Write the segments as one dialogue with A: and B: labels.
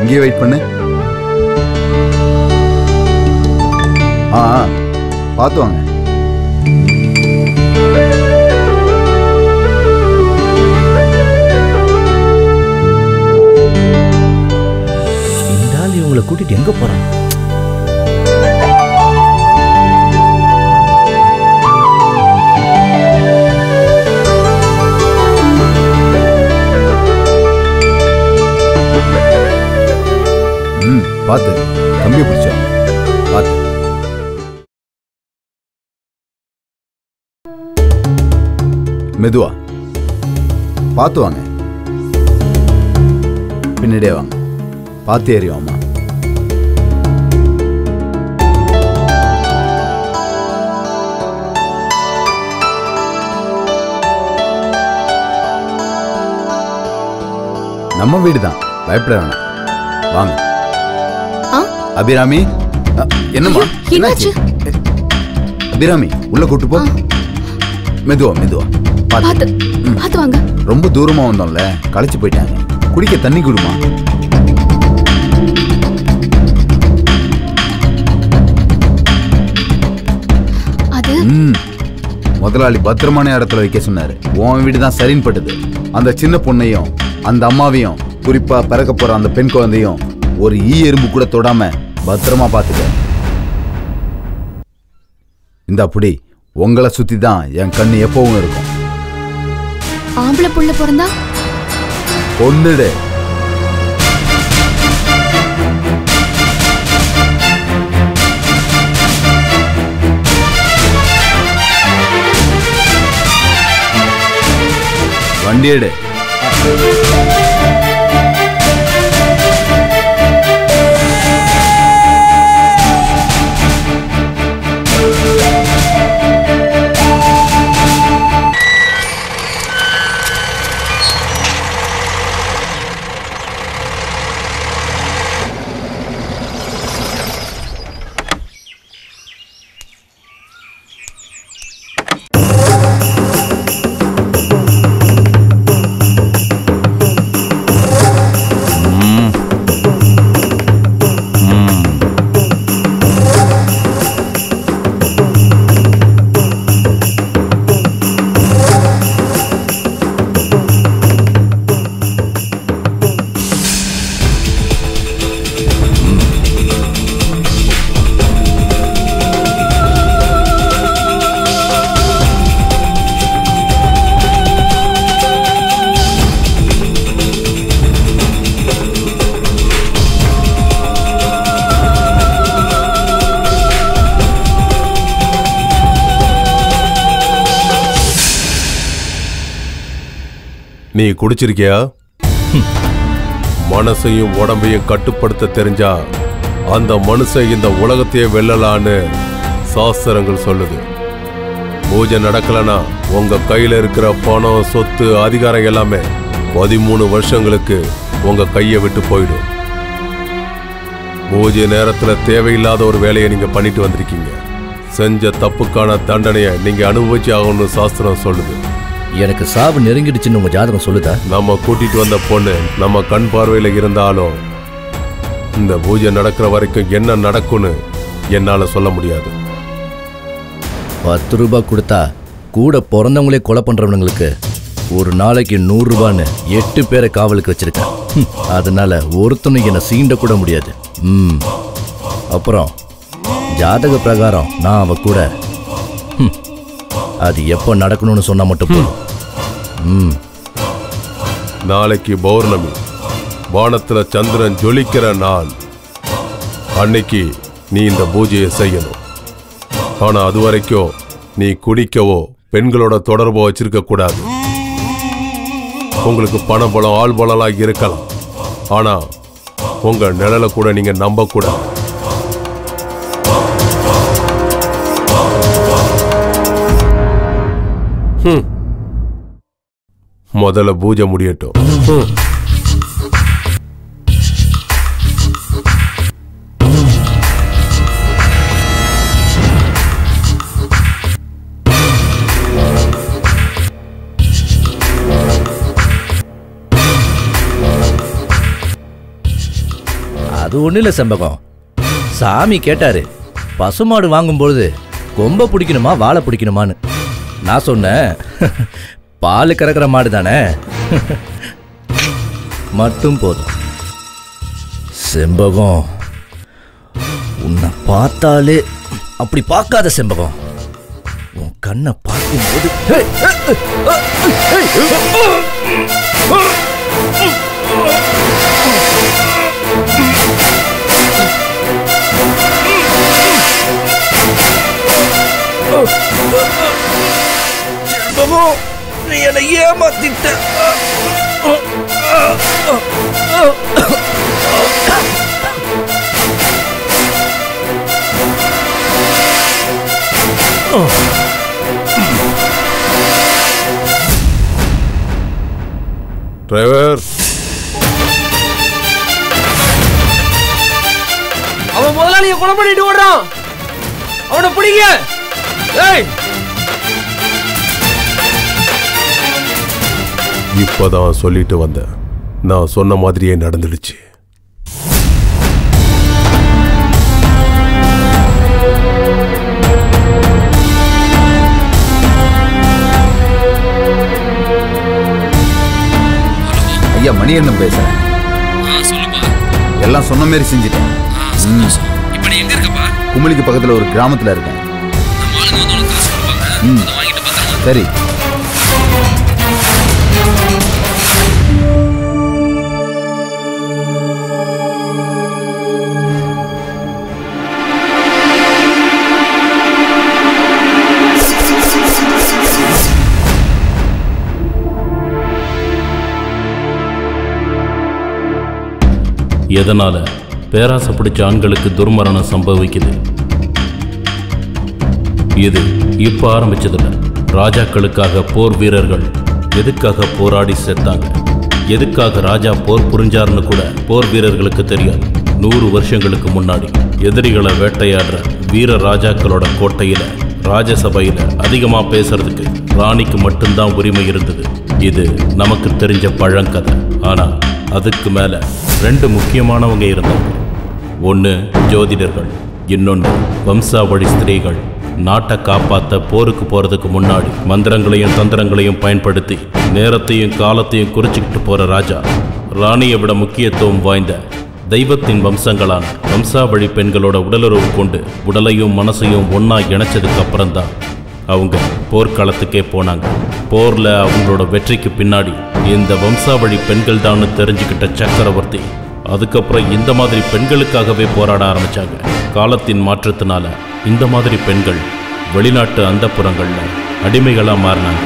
A: இங்கேயே வெயிட் பண்ணு ஆ ஆ, பார்த்து வாங்க
B: இந்த ஆள் இவங்களை கூட்டிட்டு எங்க போறான்
A: ம் பார்த்து கம்பியை பிடிச்சா பார்த்து மெதுவா பார்த்து வாங்க பின்னாடியே வாங்க பார்த்து ஏறிவாமா நம்ம வீடு தான் பயப்பட வேணாம் வாங்க
C: ஆ?
A: அபிராமி அ, என்னம்மா
C: ஐயோ, என்னாச்சு?
A: அபிராமி உள்ள கூட்டு போ மெதுவா மெதுவா
C: பார்த்து
A: பார்த்து
C: பார்த்து வாங்க
A: ரொம்ப தூரமா வந்தோம்ல களைச்சு போயிட்டாங்க குடிக்க தண்ணி குடுமா
C: அது
A: ம் முதலாளி பத்திரமான இடத்துல வைக்க சொன்னாரு உன் வீடு தான் சரின்னு பட்டது அந்த சின்ன பொண்ணையும் அந்த அம்மாவையும் குறிப்பா பிறக்க போற அந்த பெண் குழந்தையும் ஒரு ஈ எறும்பு கூட தொடாம பத்திரமா பாத்துக்க இந்த அப்படி உங்களை சுத்தி தான் என் கண்ணு எப்பவும் இருக்கும்
C: ஆம்பளை புள்ள பிறந்தா
A: கொன்னுடு வண்டி எடு
D: நீ குடிச்சிருக்கியா மனசையும் உடம்பையும் கட்டுப்படுத்த தெரிஞ்சா அந்த மனுஷன் இந்த உலகத்தையே வெல்லலான்னு சாஸ்திரங்கள் சொல்லுது பூஜை நடக்கலனா உங்க கையில இருக்கிற பணம் சொத்து அதிகாரம் எல்லாமே பதிமூணு வருஷங்களுக்கு உங்க கையை விட்டு போயிடும் பூஜை நேரத்துல தேவையில்லாத ஒரு வேலையை நீங்க பண்ணிட்டு வந்திருக்கீங்க செஞ்ச தப்புக்கான தண்டனையை நீங்க அனுபவிச்சு ஆகணும்னு சாஸ்திரம் சொல்லுது
B: எனக்கு சாவு நெருங்கிடுச்சுன்னு உங்க ஜாதகம் சொல்லுதா
D: நம்ம கூட்டிட்டு வந்த பொண்ணு நம்ம கண் பார்வையில இருந்தாலும் இந்த பூஜை நடக்கிற வரைக்கும் என்ன நடக்கும்னு என்னால சொல்ல முடியாது
B: பத்து ரூபாய் கொடுத்தா கூட பிறந்தவங்களே கொலை பண்றவனுங்களுக்கு ஒரு நாளைக்கு நூறு ரூபான்னு எட்டு பேரை காவலுக்கு வச்சிருக்கேன் ஹம், அதனால ஒருத்தனும் என்னை சீண்ட கூட முடியாது ம் அப்புறம் ஜாதக பிரகாரம் நான் அவ கூட ஹம், அது எப்போ நடக்கணும்னு சொன்னா மட்டும் போதும் ம்
D: நாளைக்கு பௌர்ணமி வானத்துல சந்திரன் ஜொலிக்கிற நாள் அன்னைக்கு நீ இந்த பூஜையை செய்யணும் ஆனா அது வரைக்கும் நீ குடிக்கவோ பெண்களோட தொடர்போ வச்சிருக்க கூடாது உங்களுக்கு பண பலம் ஆள் பலம்லாம் இருக்கலாம் ஆனா உங்க நிழலை கூட நீங்க நம்ப கூடாது ஹம். முதல்ல பூஜை முடியட்டும் ஹம்.
B: அது ஒண்ணும் இல்ல செம்பகம் சாமி கேட்டாரு பசுமாடு வாங்கும்பொழுது கொம்ப பிடிக்கணுமா வாழை பிடிக்கணுமான்னு நான் சொன்னேன் பால் கறக்கிற மாடு தானே மட்டும் போதும் செம்பகம் உன்னை பார்த்தாலே அப்படி பார்க்காத செம்பகம் உன் கண்ணை பார்க்கும்போது ஹே, ஹே, ஹே, ஹே, செம்பகம் நீ என்னை ஏமாத்திட்ட
D: டிரைவர்
E: அவன் முதலாளிய கொலை பண்ணிட்டு ஓடுறான் அவனை பிடிங்க ஏய்
D: இப்பதான் சொல்லிட்டு வந்தேன் நான் சொன்ன மாதிரியே நடந்துடுச்சு
A: ஐயா மணியண்ணன் பேசுறேன் எல்லாம் சொன்ன மாதிரி செஞ்சுட்டேன்
F: இப்ப நீ எங்க இருக்கப்பா
A: குமிளிக்கு பக்கத்துல ஒரு கிராமத்துல இருக்கேன்
F: நம்ம ஆளுங்க வந்து உனக்கு காசு கொடுப்பாங்க
A: ம்.
F: அதை வாங்கிட்டு பத்திரமா
A: சரி
G: எதனால பேராசை பிடிச்ச ஆண்களுக்கு துர்மரணம் சம்பவிக்குது இது இப்ப ஆரம்பிச்சதில்ல ராஜாக்களுக்காக போர் வீரர்கள் எதுக்காக போராடி செத்தாங்க எதுக்காக ராஜா போர் புரிஞ்சாருன்னு கூட போர் வீரர்களுக்கு தெரியாது நூறு வருஷங்களுக்கு முன்னாடி எதிரிகளை வேட்டையாடுற வீர ராஜாக்களோட கோட்டையில ராஜசபையில அதிகமா பேசுறதுக்கு ராணிக்கு மட்டும்தான் உரிமை இருந்தது இது நமக்கு தெரிஞ்ச பழங்கதை ஆனா அதுக்கு மேல ரெண்டு முக்கியமானவங்க இருந்தாங்க ஒன்று ஜோதிடர்கள் இன்னொன்று வம்சாவழி ஸ்திரீகள் நாட்டை காப்பாத்த போருக்கு போறதுக்கு முன்னாடி மந்திரங்களையும் தந்திரங்களையும் பயன்படுத்தி நேரத்தையும் காலத்தையும் குறிச்சுக்கிட்டு போற ராஜா ராணியை விட முக்கியத்துவம் வாய்ந்த தெய்வத்தின் வம்சங்களான வம்சாவழி பெண்களோட உடலுறவு கொண்டு உடலையும் மனசையும் ஒண்ணா இணைச்சதுக்கு அப்புறம்தான் அவங்க போர்க்களத்துக்கே போனாங்க போர்ல அவங்களோட வெற்றிக்கு பின்னாடி இந்த வம்சாவழி பெண்கள் தான் தெரிஞ்சுக்கிட்ட சக்கரவர்த்தி அதுக்கப்புறம் இந்த மாதிரி பெண்களுக்காகவே போராட ஆரம்பிச்சாங்க காலத்தின் மாற்றத்தினால இந்த மாதிரி பெண்கள் வெளிநாட்டு அந்தப்புறங்கள்ல அடிமைகளா மாறினாங்க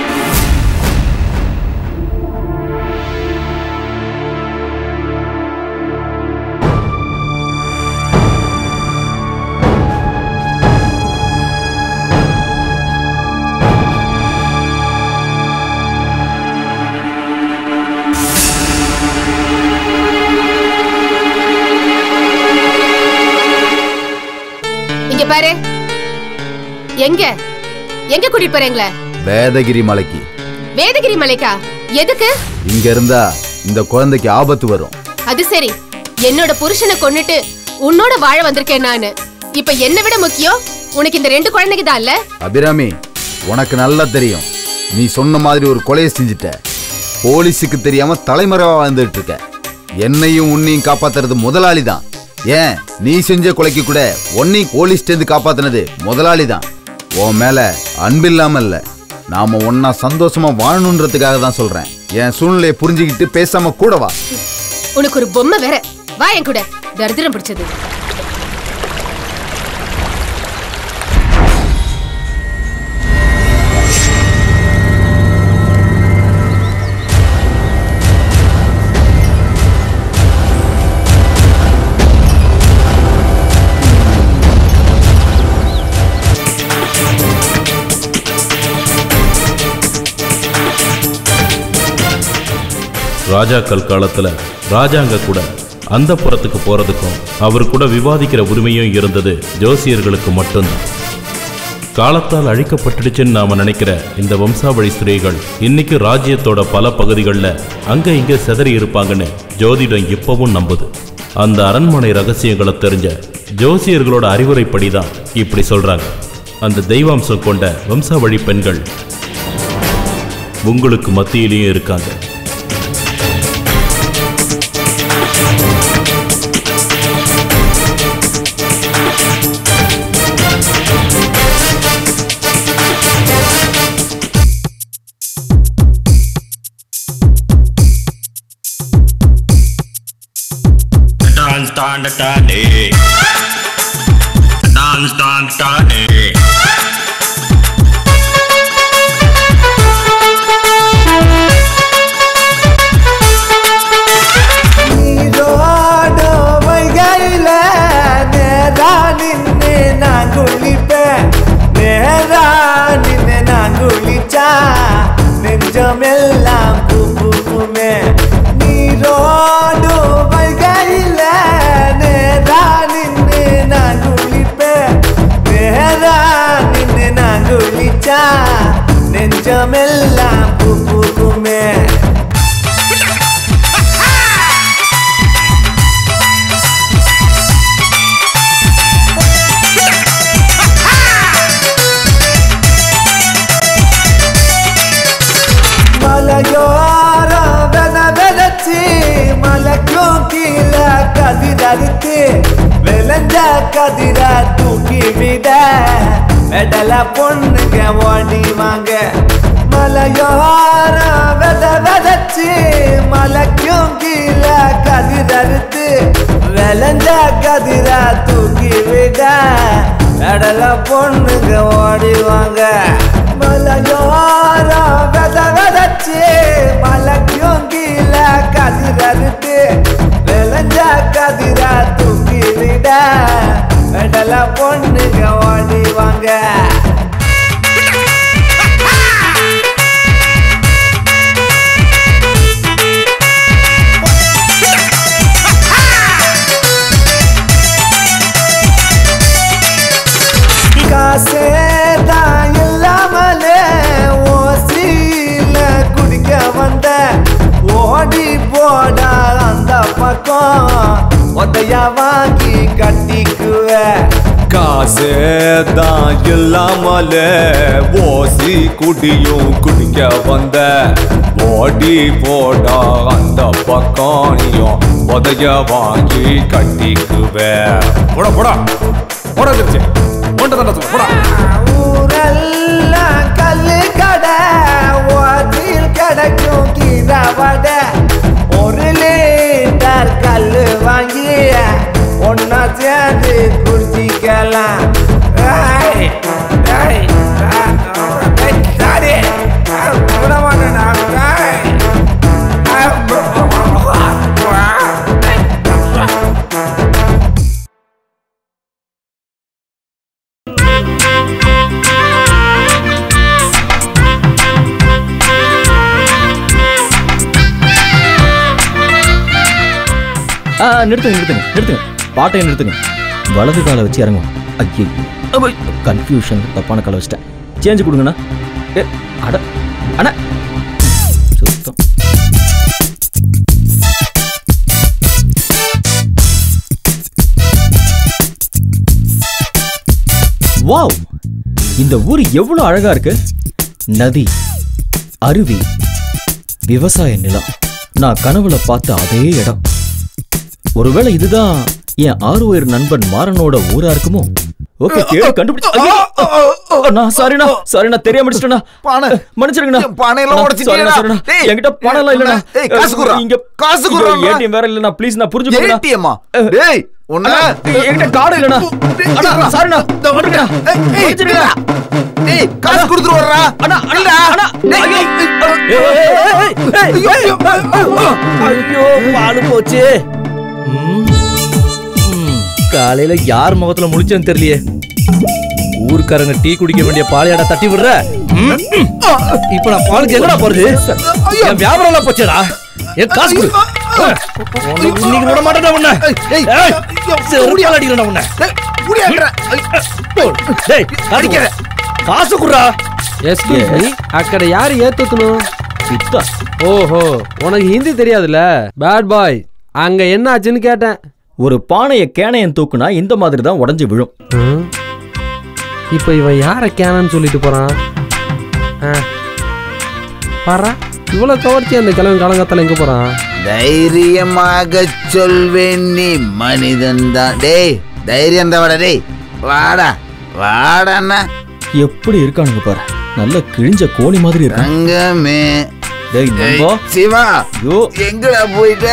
H: இங்க பாரு எங்க எங்க கூட்டிட்டு போறீங்களே
A: வேதகிரி மலைக்கு
H: வேதகிரி மலைக்கா எதுக்கு
A: இங்க இருந்தா இந்த குழந்தைக்கு ஆபத்து வரும்
H: அது சரி என்னோட புருஷனை கொன்னுட்டு உன்னோட வாழ வந்திருக்கேன் நானு இப்ப என்ன விட முக்கியம் உனக்கு இந்த ரெண்டு குழந்தைங்க தான் இல்ல
A: அபிராமி உனக்கு நல்லா தெரியும் நீ சொன்ன மாதிரி ஒரு கொலையை செஞ்சுட்ட போலீஸுக்கு தெரியாம தலைமறைவா வாழ்ந்துட்டு இருக்க என்னையும் உன்னையும் காப்பாத்துறது முதலாளி தான் ஏன் நீ செஞ்ச கொலைக்கு கூட உன்னையும் போலீஸ்டேந்து காப்பாத்துனது முதலாளி தான் உன் மேல அன்பில்லாம இல்ல நாம ஒன்னா சந்தோஷமா வாழணுன்றதுக்காக தான் சொல்றேன் என் சூழ்நிலையை புரிஞ்சுக்கிட்டு பேசாம கூட வா
H: உனக்கு ஒரு பொம்மை வேற வா என் கூட தரித்திரம் பிடிச்சது
G: ராஜாக்கள் காலத்துல ராஜாங்க கூட அந்த புறத்துக்கு போறதுக்கும் அவர் கூட விவாதிக்கிற உரிமையும் இருந்தது ஜோசியர்களுக்கு மட்டும்தான் காலத்தால் அழிக்கப்பட்டுடுச்சுன்னு நாம நினைக்கிற இந்த வம்சாவழி ஸ்திரீகள் இன்னைக்கு ராஜ்யத்தோட பல பகுதிகளில் அங்க இங்க சிதறி இருப்பாங்கன்னு ஜோதிடம் இப்பவும் நம்புது அந்த அரண்மனை ரகசியங்களை தெரிஞ்ச ஜோசியர்களோட அறிவுரைப்படி தான் இப்படி சொல்றாங்க அந்த தெய்வாம்சம் கொண்ட வம்சாவழி பெண்கள் உங்களுக்கு மத்தியிலேயும் இருக்காங்க
I: Dance, dance, dance. Dance, dance, dance.
J: நீரோடு வைகையில நேரா நின்னு நான் குளிப்பேன் நேரா நின்னு நான் குளிச்சா நெஞ்சமெல்லாம் பூ பூக்குமே நீரோடு வைகையில நேரா நின்னு நான் குளிப்பேன் நேரா நின்னு நான் குளிச்சா நெஞ்சமெல்லாம் பூ பூக்குமே மலையோர வென வெனச்சு மலைக்கும் கீழே கதிரறுத்து விளைஞ்ச கதிர தூக்கி விட வெடல பொண்ணுங்க ஓடி வாங்க மலையோர வெத வெதச்சு மலைக்கும் கீழே கதிரறுத்து விளைஞ்ச கதிர தூக்கி விட வெடல பொண்ணுங்க ஓடி வாங்க மலையோர வெத வெதச்சு மலைக்கும் கீழே கதிரறுத்து விளைஞ்ச கதிர தூக்கி விட வெடல பொண்ணுங்க ஓடி வாங்க காசே தான் இல்லாமலே ஓசியில குடிக்க வந்த ஓடி போடா அந்த பக்கம் உதையா வாங்கி கட்டிக்குவ
K: காசு தான் இல்லாமல ஓசி குடியும் குடிக்க வந்த ஓடி போடா அந்த பக்கம் நீயும் உதய வாங்கி கட்டிக்குவே போடா போடா போடா திருச்சி ஒன்றை தானே சொல்ல போடா
J: ஊரெல்லாம் கல்லு கடை ஓட்டில் கிடைக்கும் கீரை வடை ஒரு லிட்டர் கல்லு வாங்கி ஒன்னா சேர்ந்து குடிச்சிக்கலாம் ஏய், ஏய், ஏய், டாடி, விட மாட்டேன்டா, ஏய்.
L: ஆ நிறுத்துங்க நிறுத்துங்க நிறுத்துங்க பாட்டையை நிறுத்துங்க வலது காலை வச்சு இறங்கும் ஐயோ கன்ஃபியூஷன் தப்பான காலை வச்சிட்டேன் சேஞ்சு கொடுங்கண்ணா ஏ அட அண்ணா சுத்தம் வாவ் இந்த ஊர் எவ்வளவு அழகா இருக்கு நதி அருவி விவசாய நிலம் நான் கனவுல பார்த்த அதே இடம் ஒருவேளை இதுதான் என் ஆறு உயிர் நண்பன் மாறனோட ஊரா இருக்குமோ ஓகே கேடு கண்டுபிடிச்சு ஐயோ! அண்ணா சாரிண்ணா சாரிண்ணா தெரியாம முடிச்சிட்டேண்ணா
A: பானை.
L: மன்னிச்சிருங்கண்ணா
A: என் பானையெல்லாம்
L: அண்ணா,
A: உடைச்சிட்டியேடா.
L: சாரிண்ணா, சாரிண்ணா.
A: டேய்.
L: என்கிட்ட பணம் எல்லாம் இல்லண்ணா
A: டேய், காசு குடுறா.
L: இங்க
A: காசு குடுறாண்ணா.
L: ஏடிஎம் வேற இல்லண்ணா ப்ளீஸ் நான் புரிஞ்சுக்கோண்ணா
A: ஏடிஎம்மா டேய் உன்ன
L: என்கிட்ட கார்டு இல்லண்ணா அண்ணா சாரிண்ணா விட்டுருங்கண்ணா. மன்னிச்சிருங்கண்ணா.
A: டேய் காசு கொடுத்துட்டு வர்றா
L: அண்ணா அண்ணா அண்ணா
A: டேய்,
L: ஐயோ. ஏய், ஏய், ஏய், ஏய், ஏய். ஐயோ பாலு போச்சு ம். ம். காலையில யார் முகத்துல முழிச்சேன்னு தெரியலையே ஊர்க்காரங்க டீ குடிக்க வேண்டிய பாலையாடா தட்டி விடுற ம். இப்ப நான் பாலுக்கு எங்கடா போறது என் வியாபாரம் எல்லாம் போச்சேடா என் காசு கொடு உனக்கு இன்னைக்கு விட மாட்டேன்டா உன்னை
A: ஏய்,
L: ஏய்,
A: ஐயோ,
L: செருப்பால அடிக்கிறேன்டா உன்னை
A: முடியாதுடா.
L: டேய் காசு கொடு. காசு குடுறா
E: எஸ்கியூஸ் மீ అక్కడ யாரு ஏத்துக்கணும்
L: சித்தா
E: ஓஹோ உனக்கு ஹிந்தி தெரியாதுல்ல பேட் பாய் அங்க என்ன ஆச்சுன்னு கேட்டேன்
M: ஒரு பானையை கேனையன் தூக்குனா இந்த மாதிரி தான் உடஞ்சி விழும்
E: இப்போ இவன் யாரை கேனன்னு சொல்லிட்டு போறான் ஆ. பாரா இவ்வளவு கவர்ச்சி அந்த கிழவன் காலங்காத்தால எங்க போறான்
A: தைரியமாக சொல்வேன் நீ மனிதன் தான் டேய் தைரியம் தான் வாடா டேய் வாடா வாடாண்ணா
M: எப்படி இருக்கானுங்க பாரு நல்ல கிழிஞ்ச கோழி மாதிரி இருக்காங்க
A: தங்கமே
M: டேய் நம்போ
A: ஏய், சிவா
M: ஐயோ
A: எங்கடா போயிட்ட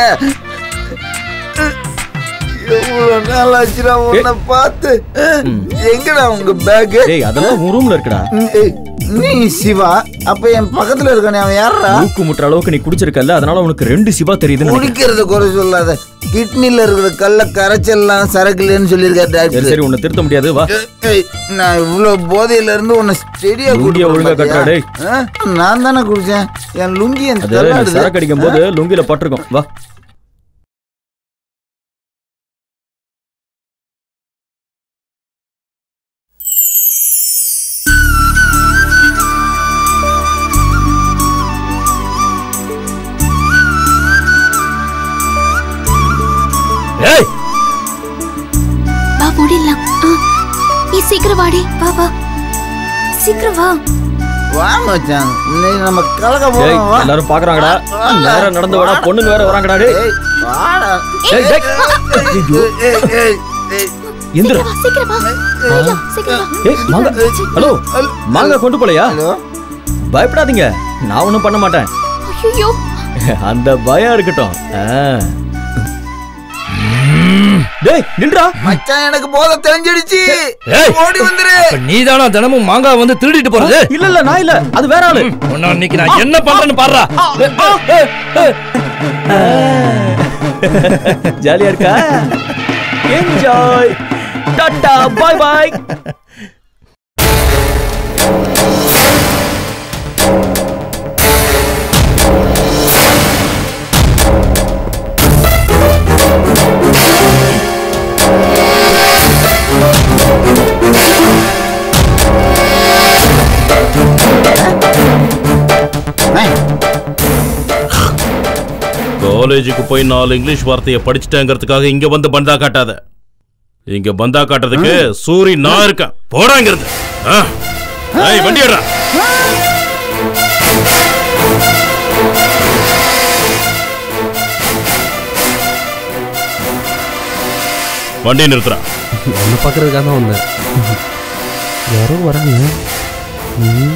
A: எவ்வளவு நாள் ஆச்சுடா உன்னை பார்த்து எங்கடா உங்க பேக்
M: டேய் அதெல்லாம் உன் ரூம்ல இருக்குடா
A: நீ சிவா அப்ப என் பக்கத்துல இருக்கானே அவன் யாரா
M: மூக்கு முட்டுற அளவுக்கு நீ குடிச்சிருக்கல அதனால உனக்கு ரெண்டு சிவா தெரியுதுன்னு நினைக்கிறேன்.
A: குடிக்கிறத குறை சொல்லாத கிட்னில இருக்கிற கல்ல கரைச்சல்லாம் சரக்கு இல்லைன்னு சொல்லியிருக்காரு
M: சரி
A: டாக்டர்
M: சரி உன்னை திருத்த முடியாது வா
A: ஏய், நான் இவ்வளவு போதையில இருந்து உன்னை ஸ்டெடியா
M: லுங்கிய ஒழுங்கா கட்டுறா, டேய்.
A: நான் தானே குடிச்சேன் என் லுங்கி என்
M: அது நீ சரக்கு அடிக்கும் போது லுங்கில பட்டிருக்கும் வா ஏய்
C: வா ஓடிடலாம் ஆ, நீ சீக்கிரம் வாடி வா வா சீக்கிரம் வா
A: வா மச்சான் இன்னைக்கு நம்ம கலக்க
M: டேய்
A: போறோம் வா.
M: எல்லாரும் பாக்குறாங்கடா நேரம் நடந்து வாடா பொண்ணுங்க வேற வராங்கடா டேய்
A: ஏய், வாடா.
M: ஏய் டேய் ஐயோ.
A: ஏய், ஏய், ஏய்.
M: எந்திர
C: சீக்கிரம் வா ஐயா, சீக்கிரம் வா
M: ஏய் மாங்க ஹலோ மாங்க கொண்டு போலையா பயப்படாதீங்க நான் ஒண்ணும் பண்ண மாட்டேன்
C: ஐயோ
M: அந்த பயம் இருக்கட்டும் ஆ. டேய் நில்றா
A: மச்சான் எனக்கு போதை தெரிஞ்சிடுச்சு ஓடி வந்துரு
B: நீதானா தினமும் மாங்காய் வந்து திருடிட்டு போறது
M: இல்ல இல்ல நான் இல்ல அது வேற ஆளு
B: உன்னை இன்னைக்கு நான் என்ன பண்றேன்னு பாடுறா
M: ஜாலியா இருக்கா என்ஜாய் டாடா பை பை
G: காலேஜுக்கு போய் நாலு இங்கிலீஷ் வார்த்தையை படிச்சுட்டேங்கிறதுக்காக இங்க வந்து பந்தா காட்டாத இங்க பந்தா காட்டுறதுக்கு சூரி நான் இருக்கேன் போடாங்கிறது வண்டி எடுறா வண்டி நிறுத்துறா
E: உன்னை பார்க்கறதுக்காக தான் வந்தேன் யாரோ வராங்க ம்.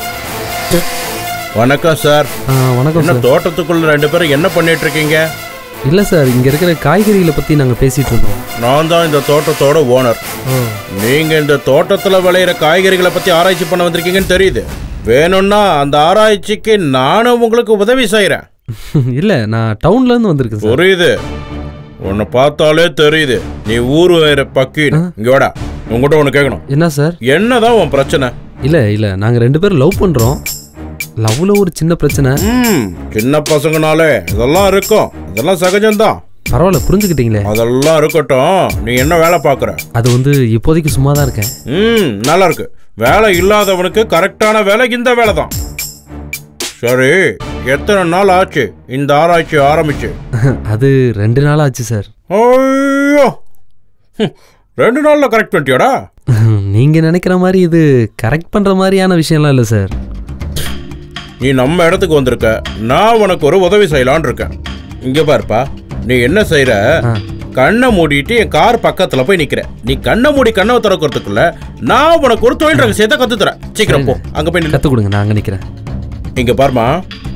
G: வணக்கம் சார்
E: ஆ, வணக்கம்
G: என்ன
E: சார்
G: தோட்டத்துக்குள்ள ரெண்டு பேரும் என்ன பண்ணிட்டு இருக்கீங்க
E: இல்லை சார் இங்கே இருக்கிற காய்கறிகளை பற்றி நாங்கள் பேசிகிட்டு இருந்தோம்
G: நான் தான் இந்த தோட்டத்தோட ஓனர்
E: ஓ
G: நீங்க இந்த தோட்டத்துல விளையிற காய்கறிகளை பத்தி ஆராய்ச்சி பண்ண வந்திருக்கீங்கன்னு தெரியுது வேணும்னா அந்த ஆராய்ச்சிக்கு நானும் உங்களுக்கு உதவி செய்யறேன்
E: இல்லை நான் டவுன்லேருந்து வந்திருக்கேன் சார்
G: புரியுது உன்னை பார்த்தாலே தெரியுது நீ ஊர் வேற பக்கின்னு இங்க வாடா உங்ககிட்ட ஒன்று கேட்கணும்
E: என்ன சார்
G: என்னதான் உன் பிரச்சனை
E: இல்லை இல்லை நாங்கள் ரெண்டு பேரும் லவ் பண்ணுறோம் லவ்வில் ஒரு சின்ன பிரச்சனை
G: ம் சின்ன பசங்கனாலே இதெல்லாம் இருக்கும் இதெல்லாம் சகஜம்தான்
E: பரவாயில்ல புரிஞ்சுக்கிட்டீங்களே
G: அதெல்லாம் இருக்கட்டும் நீ என்ன வேலை பார்க்குற
E: அது வந்து இப்போதைக்கு சும்மா தான் இருக்கேன்
G: ம் நல்லா இருக்கு வேலை இல்லாதவனுக்கு கரெக்டான வேலை இந்த வேலை தான் சரி எத்தனை நாள் ஆச்சு இந்த ஆராய்ச்சி ஆரம்பிச்சு
E: அது ரெண்டு நாள் ஆச்சு சார்
G: ஐயோ ஹம், ரெண்டு நாள்ல கரெக்ட் பண்ணிட்டியாடா
E: நீங்கள் நினைக்கிற மாதிரி இது கரெக்ட் பண்ணுற மாதிரியான விஷயம்லாம் இல்லை சார்
G: நீ நம்ம இடத்துக்கு வந்திருக்க நான் உனக்கு ஒரு உதவி செய்யலான்னு இருக்கேன் இங்க பாருப்பா நீ என்ன செய்யற கண்ணை மூடிட்டு என் கார் பக்கத்துல போய் நிக்கிற நீ கண்ணை மூடி கண்ணை திறக்கிறதுக்குள்ள நான் உனக்கு ஒரு தொழில் ரகசியத்தை கத்து தரேன் சீக்கிரம் போ அங்க போய் நில்லு.
E: கற்றுக் கொடுங்க நான் அங்கே நிற்கிறேன்
G: இங்க பாருமா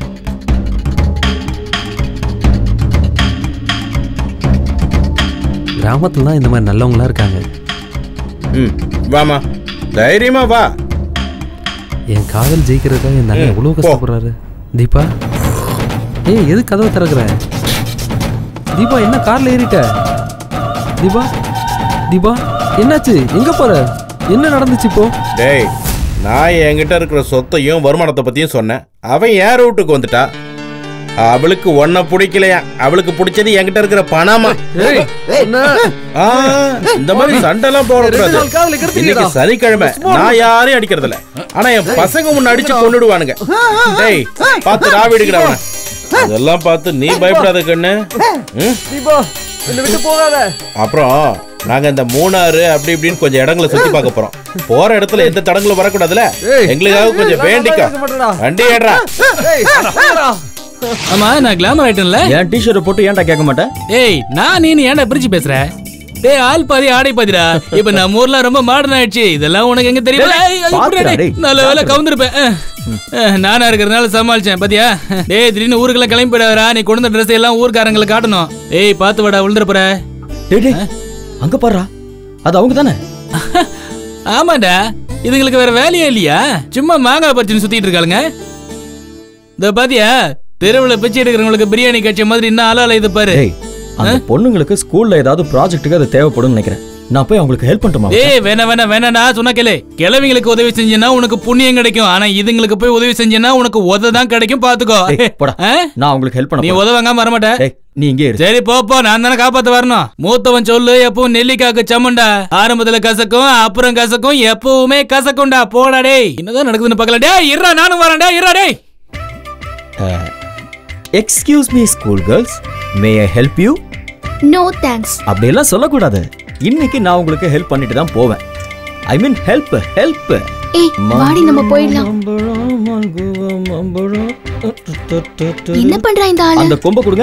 E: கிராமத்துல தான் இந்த மாதிரி நல்லவங்களா இருக்காங்க
G: ம் வாமா தைரியமா வா
E: என் காதல் ஜெயிக்கிறதுக்காக என் அண்ணன்
G: ம்,
E: எவ்வளோ
G: போ.
E: கஷ்டப்படுறாரு தீபா ஏய் எது கதவை திறக்கிற தீபா என்ன கார்ல ஏறிட்ட தீபா தீபா என்னாச்சு எங்க போற என்ன நடந்துச்சு இப்போ
G: டேய் நான் என்கிட்ட இருக்கிற சொத்தையும் வருமானத்தை பத்தியும் சொன்னேன் அவன் என் ரூட்டுக்கு வந்துட்டா அவளுக்கு ஒன்ன பிடிக்கலையா அவளுக்கு பிடிச்சது என்கிட்ட இருக்கிற பணமா ஆ, இந்த மாதிரி சண்டைலாம் போடக்கூடாது
E: ரெண்டு நாள் காதலை கெடுத்துட்டீடா.
G: இன்னைக்கு சனிக்கிழமை நான் யாரையும் அடிக்கிறது இல்ல ஆனா என் பசங்க முன்ன அடிச்சு கொண்டுடுவானுங்க டேய் பார்த்து ராவி எடுக்கிற அவன அதெல்லாம் பார்த்து நீ பயப்படாத கண்ணு ம்?
E: தீபா
M: என்ன விட்டு போகாத
N: அப்புறம் நாங்க இந்த மூணாறு அப்படி இப்படின்னு கொஞ்சம் இடங்களை சுத்தி பார்க்க போறோம் போற இடத்துல எந்த தடங்களும் வரக்கூடாதுல எங்களுக்காக கொஞ்சம் வேண்டிக்கோ வண்டி ஏடுறா
O: ஆமா நான் கிளாமர் ஆயிட்டேன்ல
M: என் டிஷர்ட் போட்டு ஏன்டா கேட்க மாட்டேன்
O: ஏய் நான் நீ ஏன்டா பிரிச்சு பேசுற டேய் ஆள் பாதி ஆடை பாதிடா இப்ப நம்ம ஊர்ல ரொம்ப மாடர்ன் ஆயிடுச்சு இதெல்லாம் உனக்கு எங்க தெரியுமா
M: டேய்,
O: ஏய், அது
M: பாத்துடா,
O: புரியல.
M: டேய்,
O: நல்ல வேலை கவுந்திருப்பேன் அஹ், அஹ், நானா இருக்கிறதுனால சமாளிச்சேன் பாத்தியா டேய் திடீர்னு ஊருக்கெல்லாம் கிளம்பி போயிடாதடா நீ கொண்டு வந்த ட்ரெஸ் எல்லாம் ஊர்க்காரங்களுக்கு காட்டணும் ஏய் பாத்து வாடா விழுந்துற போற
M: டேய் டேய் அங்க பாருடா அது அவங்க தானே
O: ஆமாடா இதுங்களுக்கு வேற வேலையே இல்லையா சும்மா மாங்காய் பறிச்சுன்னு சுத்திட்டு இருக்காளுங்க இந்த பாத்தியா தெருவுல பிச்சை எடுக்கிறவங்களுக்கு பிரியாணி கட்சி மாதிரி இன்னும் ஆளால இது பாரு
M: டேய் அந்த பொண்ணுங்களுக்கு ஸ்கூல்ல ஏதாவது ப்ராஜெக்ட்டுக்கு அது தேவைப்படும்னு நினைக்கிறேன் நான் போய் அவங்களுக்கு ஹெல்ப் பண்ணட்டுமா
O: ஏய் வேணா வேணா வேணாடா சொன்னா கேளு கிழவிங்களுக்கு உதவி செஞ்சேன்னா உனக்கு புண்ணியம் கிடைக்கும் ஆனா இதுங்களுக்கு போய் உதவி செஞ்சேன்னா உனக்கு உத தான் கிடைக்கும் பாத்துக்கோ
M: டேய், போடா
O: ஆ?
M: நான் அவங்களுக்கு ஹெல்ப் பண்ண
O: நீ
M: போறேன்.
O: உதவாங்க வரமாட்ட
M: டேய் நீ இங்கே இரு
O: சரி போ போ நான் தானே காப்பாத்த வரணும் மூத்தவன் சொல்லு எப்பவும் நெல்லிக்காக்கு சம்மண்டா ஆரம்பத்துல கசக்கும் அப்புறம் கசக்கும் எப்பவுமே கசக்கும்டா போடா டேய் என்னதான் நடக்குதுன்னு பார்க்கல டேய் இருடா நானும் வரேன் டேய் இருடா டேய்
M: excuse me school girls may I help you
C: no thanks
M: அப்படியெல்லாம் சொல்லக்கூடாது இன்னைக்கு நான் உங்களுக்கு ஹெல்ப் பண்ணிட்டு தான் போவேன் ஐ மீன் ஹெல்ப் ஹெல்ப்
C: ஏய் வாடி நம்ம போயிடலாம் என்ன பண்றா இந்த ஆளு
M: அந்த கொம்பை கொடுங்க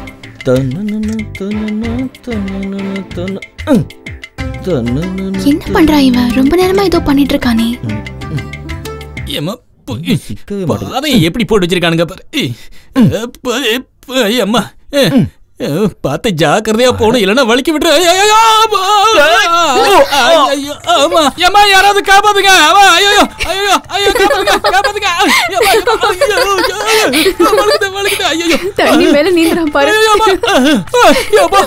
C: என்ன பண்றா இவன் ரொம்ப நேரமா ஏதோ பண்ணிட்டு இருக்கானே
O: ஏம்மா, பு- பாதையை எப்படி போட்டு வச்சிருக்கானுங்க பாரு இ, அப்ப, இப்ப, அம்மா அ, அ, பார்த்து ஜாக்கிரதையா போகணும் இல்லைன்னா வலிக்கி விட்டுரு ஐயோ, ஐயோ, ஆமா. ஐயோ, ஆமா ஏம்மா யாராவது காப்பாத்துங்க ஆமா ஐயோ ஐயோ ஐயோ காப்பாத்துங்க காப்பாத்துங்க ஐயோ, ஐயோ, ஐயோ, ஐயோ, வலிக்குது, வலிக்குது, ஐயோ.
H: தண்ணி மேல நீந்துறான் பாரு
O: ஐயோ, அம்மா. ஐயோ, அப்பா.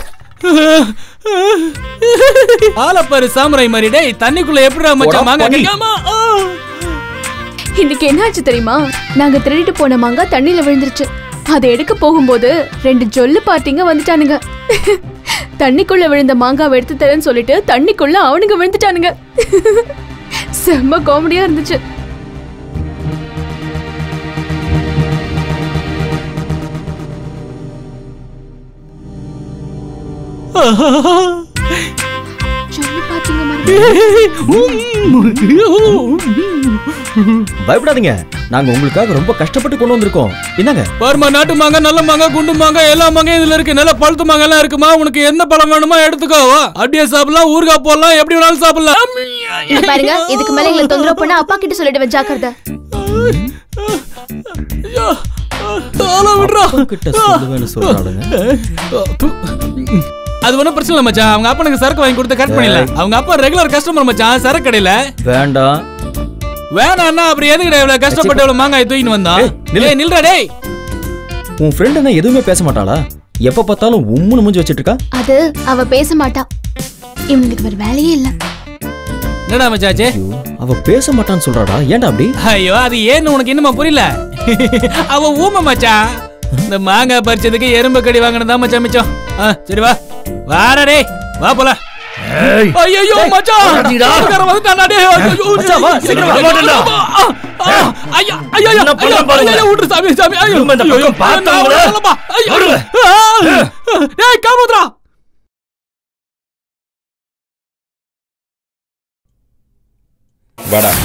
O: ஆலப்பாரு சாமுராய் மாதிரி டேய் தண்ணிக்குள்ள எப்படிடா மச்சான் மாங்க கிடைக்காம
H: இன்னைக்கு என்னாச்சு தெரியுமா நாங்க திருடிட்டு போன மாங்காய் தண்ணியில விழுந்துருச்சு அதை எடுக்க போகும்போது ரெண்டு ஜொல்லு பார்ட்டிங்க வந்துட்டானுங்க தண்ணிக்குள்ள விழுந்த மாங்காவை எடுத்து தரேன்னு சொல்லிட்டு தண்ணிக்குள்ள அவனுங்க விழுந்துட்டானுங்க செம்ம காமெடியா இருந்துச்சு
C: சொல்லி பாத்தீங்க
M: பயப்படாதீங்க நாங்க உங்களுக்காக ரொம்ப கஷ்டப்பட்டு கொண்டு வந்திருக்கோம் என்னங்க
O: பாருமா நாட்டு மாங்காய் நல்ல மாங்காய் குண்டு மாங்காய் எல்லா மாங்காயும் இதுல இருக்கு நல்ல பழுத்து மாங்காய் எல்லாம் இருக்குமா உனக்கு எந்த பழம் வேணுமோ எடுத்துக்கோ வா. அப்படியே சாப்பிடலாம் ஊறுகாய் போடலாம் எப்படி வேணாலும் சாப்பிடலாம்
C: இங்க பாருங்க இதுக்கு மேல எங்களை தொந்தரவு பண்ணா அப்பா கிட்ட சொல்லிடுவேன் ஜாக்கிரதை
O: தாள விடுறா
M: கிட்ட சொல்லுவேன்னு சொல்றாளுங்க
O: அது ஒன்றும் பிரச்சனை இல்லை மச்சான் அவங்க அப்பனுக்கு சரக்கு வாங்கி கொடுத்து கட் பண்ணிடலாம் அவங்க அப்பா ரெகுலர் கஸ்டமர் மச்சான் சரக்கு கடையில
M: வேண்டாம்
O: வேணாண்ணா அப்புறம் எதுக்குடா இவ்வளவு கஷ்டப்பட்டு இவ்வளவு மாங்காய் தூக்கின்னு வந்தான் ஏய் நில்றா டேய்
M: உன் ஃப்ரெண்ட் என்ன எதுவுமே பேச மாட்டாளா எப்ப பார்த்தாலும் உம்முன்னு மூஞ்சி வச்சிட்டு இருக்கா
C: அது அவ பேச மாட்டா இவனுக்கு வேற வேலையே இல்ல
O: என்னடா மச்சாச்சே
M: அவ பேச மாட்டான்னு சொல்றாடா ஏன்டா அப்படி
O: ஐயோ அது ஏன்னு உனக்கு இன்னுமா புரியல அவ ஊமை மச்சான் இந்த மாங்காய் பறிச்சதுக்கு எறும்பு கடி வாங்கினதா மச்சான் மிச்சம் ஆ, சரி வா வாடா டேய் வா போலாம் ஐயோ மச்சான் ஊர்க்காரன் வந்துட்டான்டா, டேய். ஐயோ,
M: மச்சான், வா, சீக்கிரம் வா.
O: ஐயோ, ஆ, ஆ, ஐயா, ஐயா, ஐயா,
M: என்ன பண்ண
O: ஐயா,
M: பாருங்க.
O: ஐயா, விட்டுரு சாமி, சாமி, ஐயோ,
M: திரும்ப இந்த
O: ஐயோ,
M: பக்கம்
O: ஐயோ,
M: பார்த்தவங்கள.
O: நான் வரலப்பா. ஐயோ, ஆ, டேய், காப்பாத்துடா.
N: வாடா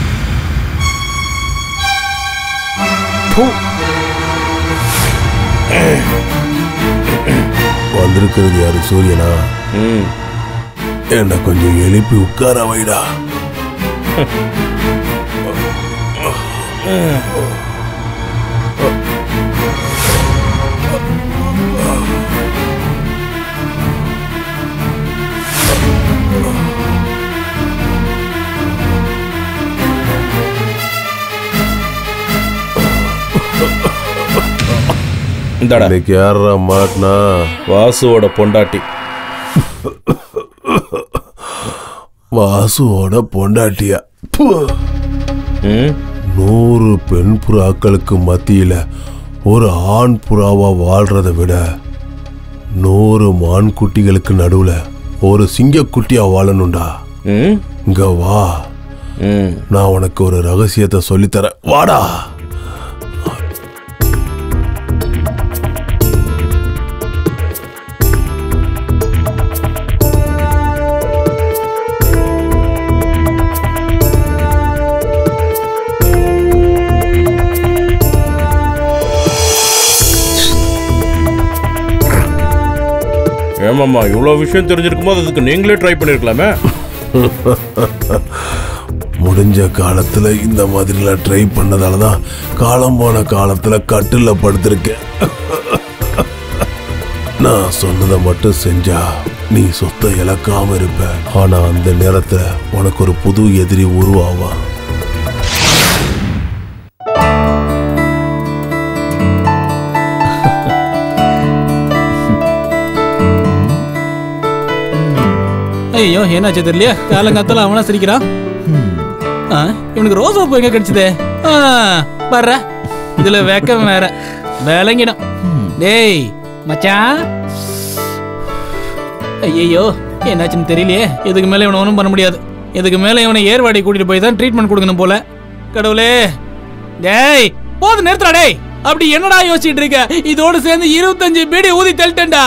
D: வந்திருக்கிறது யாரு சூரியனா என்ன கொஞ்சம் எழுப்பி உட்கார வைடா
N: இந்தாடா
D: இன்னைக்கு யாரா மாட்டினா
N: வாசுவோட பொண்டாட்டி
D: வாசுவோட பொண்டாட்டியா ப்பு.
N: ம்
D: நூறு பெண் புறாக்களுக்கு மத்தியில ஒரு ஆண் புறாவா வாழ்றதை விட நூறு மான் குட்டிகளுக்கு நடுவுல ஒரு சிங்கக்குட்டியா வாழணும்டா
N: ம்
D: இங்க வா
N: ம்
D: நான் உனக்கு ஒரு ரகசியத்தை சொல்லித்தரேன் வாடா
N: ஏமாம்மா இவ்வளோ விஷயம் தெரிஞ்சிருக்கும் போது அதுக்கு நீங்களே ட்ரை பண்ணிருக்கலாமே
D: முடிஞ்ச காலத்துல இந்த மாதிரிலாம் ட்ரை பண்ணதால தான் காலம் போன காலத்துல கட்டில படுத்திருக்கேன் நான் சொன்னதை மட்டும் செஞ்சா நீ சொத்தை இழக்காம இருப்ப ஆனா அந்த நேரத்துல உனக்கு ஒரு புது எதிரி உருவாவான்
O: ஐயோ என்னாச்சு தெரியலையா காலங்காத்தால அவனா சிரிக்கிறான் ஆ, இவனுக்கு ரோசா பூ எங்க கிடைச்சது வர்ற இதுல வெக்கம் வேற விளங்கிடும் டேய் மச்சான் ஐயோ என்னாச்சுன்னு தெரியலையே இதுக்கு மேல இவனை ஒன்றும் பண்ண முடியாது இதுக்கு மேல இவனை ஏர்வாடி கூட்டிட்டு போய் தான் ட்ரீட்மெண்ட் கொடுக்கணும் போல கடவுளே டேய் போது நிறுத்துறா டேய் அப்படி என்னடா யோசிச்சிட்டு இருக்க இதோட சேர்ந்து இருபத்தஞ்சு பீடி ஊதி தள்ளிட்டேன்டா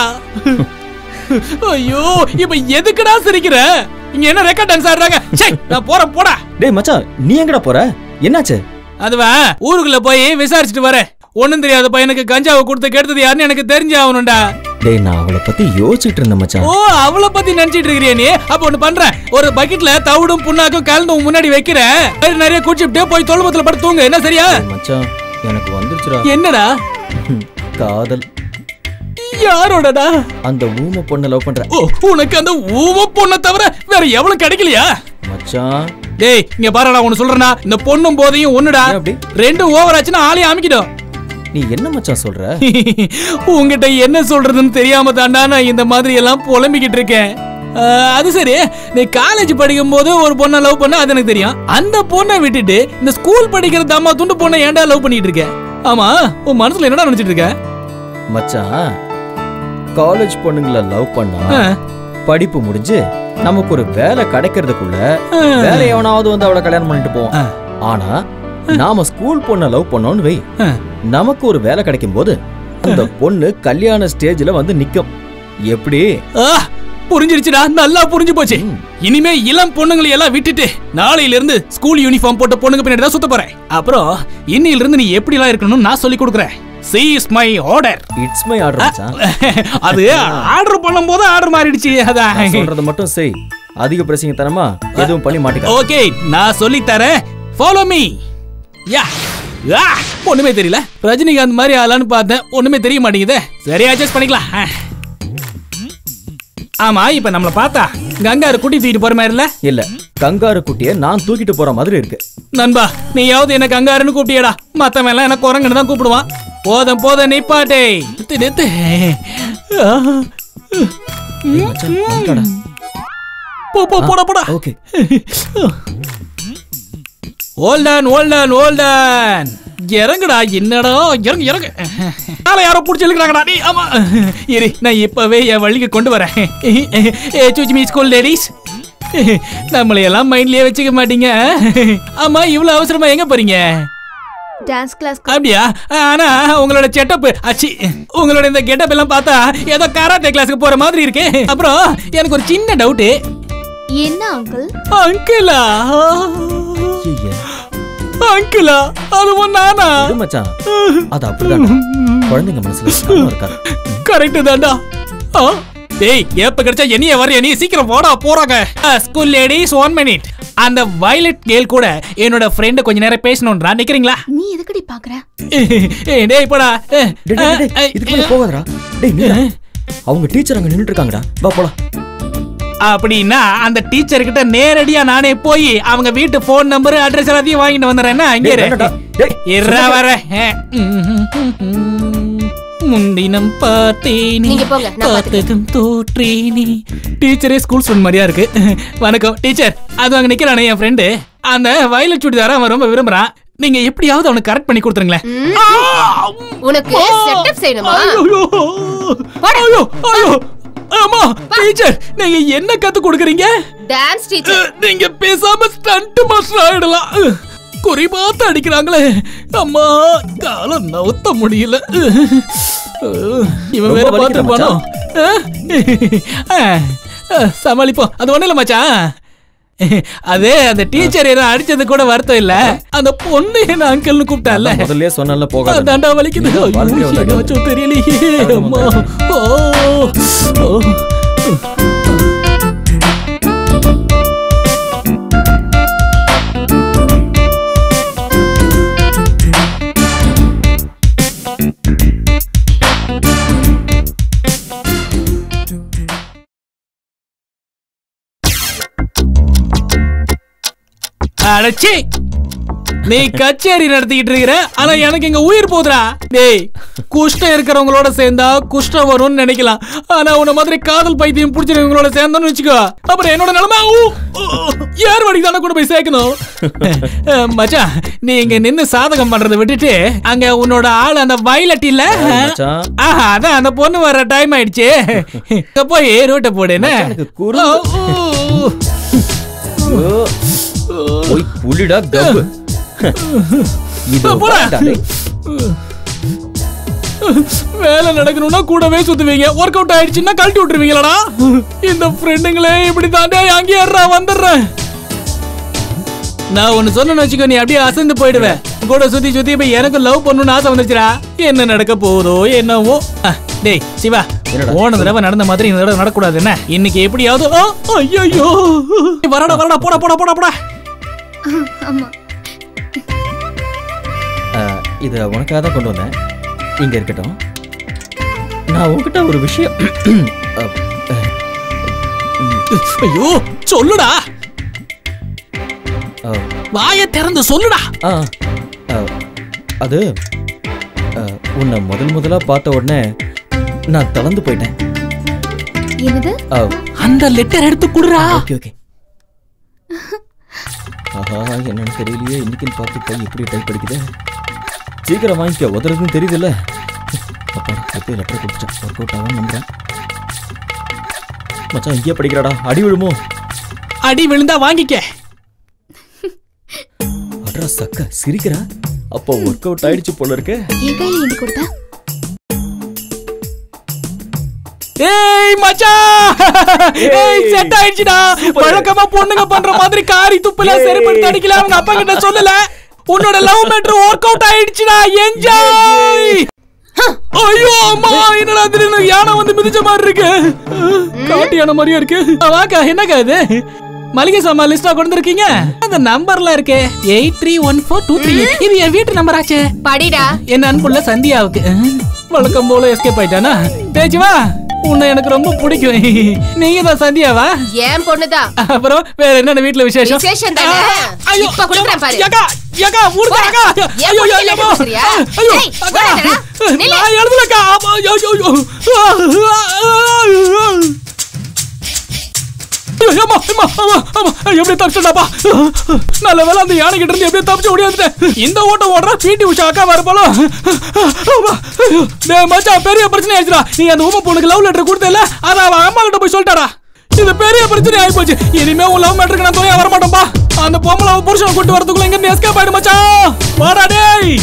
O: ஐயோ இப்ப எதுக்குடா சிரிக்கிற இங்க என்ன ரெக்கார்ட் டான்ஸ் ஆடுறாங்க சே நான் போறேன் போடா
M: டேய் மச்சான் நீ எங்கடா போற என்னாச்சு
O: அதுவா ஊருக்குள்ள போய் விசாரிச்சுட்டு வரேன் ஒண்ணும் தெரியாத பையனுக்கு கஞ்சாவை கொடுத்து கெடுத்தது யாருன்னு எனக்கு தெரிஞ்சு ஆகணும்டா
M: டேய் நான் அவளை பத்தி யோசிச்சுட்டு இருந்தேன் மச்சான்
O: ஓ அவளை பத்தி நினைச்சிட்டு இருக்கிறியா நீ அப்ப ஒண்ணு பண்ற ஒரு பக்கெட்ல தவிடும் புண்ணாக்கும் கலந்து உன் முன்னாடி வைக்கிறேன் வயிறு நிறைய குடிச்சுட்டு போய் தொழுபத்துல படுத்து தூங்க என்ன சரியா
M: மச்சான் எனக்கு வந்துருச்சுடா
O: என்னடா
M: காதல்
O: யாரோடடா
M: அந்த ஊமை பொண்ணை லவ் பண்ற
O: ஓ உனக்கு அந்த ஊம பொண்ணை தவிர வேற எவளும் கிடைக்கலையா
M: மச்சான்
O: டேய் இங்க பாருடா ஒன்னு சொல்றேனா இந்த பொண்ணும் போதையும் ஒண்ணுடா ரெண்டும் ஓவர் ஆச்சுன்னா ஆளையும் அமைக்கிடும்
M: நீ என்ன மச்சான் சொல்ற
O: உங்ககிட்ட என்ன சொல்றதுன்னு தெரியாம தாண்டா நான் இந்த மாதிரி எல்லாம் புலம்பிக்கிட்டு இருக்கேன் ஆ, அது சரி நீ காலேஜ் படிக்கும் போது ஒரு பொண்ணை லவ் பண்ண அது எனக்கு தெரியும் அந்த பொண்ணை விட்டுட்டு இந்த ஸ்கூல் படிக்கிற தம்மா துண்டு பொண்ணை ஏன்டா லவ் பண்ணிட்டு இருக்க ஆமா உன் மனசுல என்னடா நினைச்சிட்டு இருக்க
M: மச்சான் காலேஜ் பொண்ணுங்களை லவ் பண்ணா
O: ஆ.
M: படிப்பு முடிஞ்சு நமக்கு ஒரு வேலை கிடைக்கிறதுக்குள்ள வேற எவனாவது வந்து அவளை கல்யாணம் பண்ணிட்டு போவான் ஆனா நாம ஸ்கூல் பொண்ணை லவ் பண்ணோம்னு வை நமக்கு ஒரு வேலை கிடைக்கும் போது அந்த பொண்ணு கல்யாண ஸ்டேஜ்ல வந்து நிக்கும் எப்படி
O: ஆ, புரிஞ்சிருச்சுடா நல்லா புரிஞ்சு போச்சு இனிமே இளம் பொண்ணுங்களை எல்லாம் விட்டுட்டு நாளையில இருந்து ஸ்கூல் யூனிஃபார்ம் போட்ட பொண்ணுங்க பின்னாடி தான் சுத்த போறேன் அப்புறம் இன்னையில இருந்து நீ எப்படி எல்லாம் இருக்கணும்னு நான் சொல்லி கொடுக்குறேன் she is my order
M: it's my order மச்சான்
O: அது ஆர்டர் பண்ணும்போது ஆர்டர் மாறிடுச்சு அதான்
M: நான் சொல்றத மட்டும் செய் அதிக பிரசிங்க தனமா எதுவும் பண்ணி மாட்டேங்க
O: ஓகே நான் சொல்லி தரேன் ஃபாலோ மீ யா ஆ, ஒண்ணுமே தெரியல ரஜினிகாந்த் மாதிரி ஆளான்னு பார்த்தேன் ஒண்ணுமே தெரிய மாட்டேங்குதே சரி அட்ஜஸ்ட் பண்ணிக்கலாம் ஆ. ஆமா இப்ப நம்மள பார்த்தா கங்காரு குட்டி தூக்கிட்டு போற மாதிரி இல்ல
M: இல்ல கங்காரு குட்டிய நான் தூக்கிட்டு போற மாதிரி இருக்கு
O: நண்பா நீயாவது என்ன கங்காருன்னு கூப்பிட்டியடா மத்தவன் எல்லாம் என்ன குரங்குன்னு தான் கூப்பிடுவான் போதும் போதும் நிப்பாட்டே நிறுத்து நிறுத்து ஆ. போ போ போடா போடா
M: ஓகே
O: ஓல்டன் ஓல்டன் ஓல்டன் இறங்குடா என்னடா இறங்கு இறங்கு நாளை யாரோ பிடிச்சி இழுக்கிறாங்கடா நீ ஆமா இரு நான் இப்பவே என் வழிக்கு கொண்டு வரேன் ஏ சூச்சி மீ ஸ்கூல் லேடிஸ் நம்மளை எல்லாம் மைண்ட்லயே வச்சுக்க மாட்டீங்க ஆமா இவ்வளவு அவசரமா எங்க போறீங்க
H: டான்ஸ் கிளாஸ்
O: அப்படியா ஆனா உங்களோட செட்டப் அச்சி உங்களோட இந்த கெட்டப் எல்லாம் பார்த்தா ஏதோ கராத்தே கிளாஸ்க்கு போற மாதிரி இருக்கு அப்புறம் எனக்கு ஒரு சின்ன டவுட்
H: என்ன அங்கிள்
O: அங்கிளா அங்கிளா அதுவும் நானா
M: விடு மச்சான் அது அப்படிதான் குழந்தைங்க மனசுல காரணம் இருக்காது
O: கரெக்ட் தான்டா ஆ, டேய் எப்ப கிடைச்சா என்னைய வர நீ சீக்கிரம் போடா போறாங்க ஸ்கூல் லேடிஸ் ஒன் மினிட் அந்த வயலட் கேள் கூட என்னோட ஃப்ரெண்ட் கொஞ்ச நேரம் பேசணும்ன்றா நிக்கிறீங்களா
H: நீ எதுக்கடி பாக்குற
O: ஏய், டேய் போடா
M: டேய், டேய், டேய், டேய், இதுக்கு மேல போகாதடா டேய் நீ அவங்க டீச்சர் அங்க நின்னுட்டு இருக்காங்கடா வா போலாம்
O: அப்படின்னா அந்த டீச்சர் கிட்ட நேரடியா நானே போய் அவங்க வீட்டு போன் நம்பர் அட்ரஸ் எல்லாத்தையும் வாங்கிட்டு வந்துடுறேன் இங்க
M: டேய்,
O: இரு.
M: வேண்டாம்டா. டேய்,
O: இருடா வரேன் முன்தினம் பார்த்தேனே
P: நீங்க போங்க, நான்
O: பார்த்ததும் தோற்றேனே டீச்சரே ஸ்கூல் ஸ்டூடெண்ட் மாதிரியா இருக்கு வணக்கம் டீச்சர் அது அங்க நிக்கிறானே என் ஃப்ரெண்டு அந்த வயலட் சுடிதார அவன் ரொம்ப விரும்புறான் நீங்க எப்படியாவது அவனுக்கு கரெக்ட் பண்ணி கொடுத்துருங்களேன்
P: உனக்கு செட்டப் செய்யணுமா
O: ஐயோ ஐயோ ஆமா டீச்சர் நீங்க என்ன கத்து கொடுக்குறீங்க
P: டான்ஸ் டீச்சர்
O: நீங்க பேசாம ஸ்டண்ட் மாஸ்டர் ஆயிடலாம் குறி பார்த்து அடிக்கிறாங்களே அம்மா காலம் நவுத்த முடியல இவன் வேற
M: ரொம்ப
O: பார்த்து
M: வலிக்குதா
O: போனோம் சமாளிப்போம் அது ஒண்ணு இல்ல மச்சான் அதே அந்த டீச்சர் என்ன அடிச்சது கூட வருத்தம் இல்ல அந்த பொண்ணு என்ன அங்கிள்னு கூப்பிட்டால
M: முதல்ல சொன்னல போகாத
O: தாண்டா வலிக்குது ஐயோ,
M: வாழ்க்கைய வந்தாங்க.
O: என்னாச்சோ தெரியலையே அம்மா ஓ ஓ அடச்சி நீ கச்சேரி நடத்திக்கிட்டு இருக்கிற ஆனா எனக்கு இங்க உயிர் போகுதுடா டேய் குஷ்டம் இருக்கிறவங்களோட சேர்ந்தா குஷ்டம் வரும்னு நினைக்கலாம் ஆனா உன்ன மாதிரி காதல் பைத்தியம் பிடிச்சிருக்கவங்களோட சேர்ந்தோன்னு வச்சுக்கோ அப்புறம் என்னோட நிலைமை ஊ, ஊ, யார் வடிக்கு தானே கூட போய் சேர்க்கணும் அஹ், மச்சான் நீ இங்க நின்னு சாதகம் பண்றதை விட்டுட்டு அங்க உன்னோட ஆள் அந்த வயலட் இல்ல
M: மச்சான்.
O: ஆஹா அதான் அந்த பொண்ணு வர டைம் ஆயிடுச்சு இங்க போய் ரோட்டை போடு என்ன
M: போய் புலிடா கப்பு இது
O: போடா.
M: வேண்டாம் டேய்.
O: வேலை நடக்கணும்னா கூடவே சுத்துவீங்க ஒர்க் அவுட் ஆயிடுச்சுன்னா கழட்டி விட்டுருவீங்களடா இந்த ஃப்ரெண்டுங்களே இப்படி தாண்டே அங்கேயே ஏறா வந்துடுறேன் நான் ஒன்னு சொன்னு வச்சுக்கோ நீ அப்படியே அசந்து போயிடுவேன் கூட சுத்தி சுத்தி போய் எனக்கு லவ் பண்ணணும்னு ஆசை வந்துச்சுடா என்ன நடக்க போகுதோ என்னவோ அஹ், டேய் சிவா போன தடவை நடந்த மாதிரி இந்த தடவை நடக்கூடாது என்ன இன்னைக்கு எப்படியாவது ஆ, ஐயையோ வரடா வரடா போடா போடா போடா போடா
C: ஆமா
M: அஹ், இத உனக்காக தான் கொண்டு வந்தேன் இங்க இருக்கட்டும் நான் உன்கிட்ட ஒரு விஷயம் அஹ்,
O: ஐயோ சொல்லுடா
M: அஹ்,
O: வாயை திறந்து சொல்லுடா
M: ஆ, அஹ், அது அஹ், உன்னை முதல் முதலா பார்த்த உடனே நான் தளர்ந்து போயிட்டேன்
C: என்னது
M: அஹ்,
O: அந்த லெட்டர் எடுத்து குடுறா
M: ஓகே ஓகே ஆஹா என்னன்னு தெரியலையே இன்னைக்குன்னு பார்த்து கை எப்படி டைப் அடிக்குது சீக்கிரம் வாங்கிக்க உதறதுன்னு தெரியுதுல்ல அப்பா எப்போ லெட்டர் கொடுத்தேன் ஒர்க் அவுட் ஆகும் நம்புறேன் மச்சான் இங்கே படிக்கிறாடா அடி விழுமோ
O: அடி விழுந்தா வாங்கிக்க
M: அட்ரா சக்க சிரிக்கிறா அப்போ ஒர்க் அவுட் ஆயிடுச்சு போல இருக்கு
C: என் கையில ஏந்தி கொடுத்தா
O: ஏய் மச்சான் ஏய் செட் ஆயிடுச்சுடா வழக்கமா பொண்ணுங்க பண்ற மாதிரி காரி துப்புல செருப்படுத்து அடிக்கல அவங்க அப்பா கிட்ட சொல்லல உன்னோட லவ் மேட்ரு ஒர்க் அவுட் ஆயிடுச்சுடா என்ஜாய் ஐயோ அம்மா என்னடா திடீர்னு யானை வந்து மிதிச்ச மாதிரி இருக்கு காட்டு யானை மாதிரியே இருக்கு வாக்கா என்னக்கா இது மளிகை சாமான் லிஸ்டா கொண்டு இருக்கீங்க அந்த நம்பர்ல இருக்கு eight three one four two three இது என் வீட்டு நம்பர் ஆச்சே
P: படிடா
O: என் அன்புள்ள சந்தியாவுக்கு அஹ், வழக்கம் போல எஸ்கேப் ஆயிட்டானா தேஜுவா உன்னை எனக்கு ரொம்ப பிடிக்கும் நீங்க தான் சந்தியாவா
P: ஏன் பொண்ணுதான்
O: அப்புறம் வேற என்னென்ன வீட்ல விசேஷம்
P: விசேஷம் தானே
O: ஐயோ,
P: இப்ப குடுக்குறேன் பாரு
O: ஏக்கா ஏக்கா ஊருக்கா அக்கா
P: ஏன்
O: ஐயோ ஐயோ
P: பொண்ணுல
O: ஐயோ
P: பேசுறியா?
O: ஐயோ
P: ஏய்,
O: அக்கா
P: ஓடாதடா. நில்லு.
O: நான் எழுதலக்கா ஆமா, ஐயோ ஐயோ ஐயோ ஐயோ, அம்மா, அம்மா, அம்மா, அம்மா, எப்படி தப்பிச்சடாப்பா நல்ல வேலை அந்த யானை கிட்ட இருந்து எப்படியோ தப்பிச்சு ஓடியாந்துட்டேன் இந்த ஓட்டம் ஓடுறா பிடி உஷா அக்கா வர போல டேய் மச்சான் பெரிய பிரச்சனை ஆயிடுச்சுடா நீ அந்த உமா பொண்ணுக்கு லவ் லெட்டர் கொடுத்தல அத அவ அம்மா கிட்ட போய் சொல்லிட்டாடா இது பெரிய பிரச்சனை ஆகி போச்சு இனிமே உன் லவ் மேட்டருக்கு நான் துணையா வர மாட்டோம்பா அந்த பொம்பளை அவ புருஷனை கூட்டு வரதுக்குள்ள இங்க இருந்து எஸ்கேப் ஆயிடு மச்சான் வாடா டேய்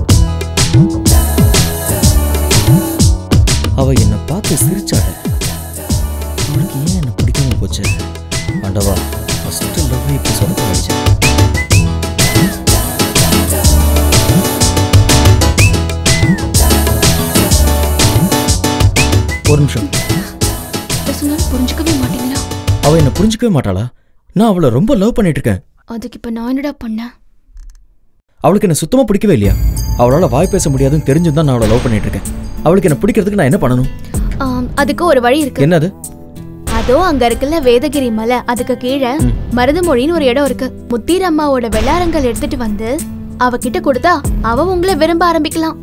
M: அவ என்னை பார்த்து சிரிச்சாட அவளுக்கு ஏன் என்ன பிடிக்காம போச்சு ஆண்டவா ஃபர்ஸ்ட் லவ் இப்படி சொதப்ப ஆயிடுச்சு ஒரு நிமிஷம்
C: இதை சொன்னாலும் புரிஞ்சுக்கவே மாட்டீங்களா
M: அவ என்ன புரிஞ்சுக்கவே மாட்டாளா நான் அவளை ரொம்ப லவ் பண்ணிட்டு இருக்கேன்
C: அதுக்கு இப்ப நான் என்னடா பண்ணேன்
M: அவளுக்கு என்ன சுத்தமா பிடிக்கவே இல்லையா அவளால வாய் பேச முடியாதுன்னு தெரிஞ்சும் தான் நான் அவளை லவ் பண்ணிட்டு இருக்கேன் அவளுக்கு என்ன பிடிக்கிறதுக்கு நான் என்ன பண்ணணும்
C: ஆம், அதுக்கு ஒரு வழி இருக்கு
M: என்னது
C: அதோ அங்க இருக்குல்ல வேதகிரி மலை அதுக்கு கீழே மருதமொழின்னு ஒரு இடம் இருக்கு முத்தீர் அம்மாவோட வெள்ளாரங்கள் எடுத்துட்டு வந்து அவகிட்ட கொடுத்தா அவ உங்களை விரும்ப ஆரம்பிக்கலாம்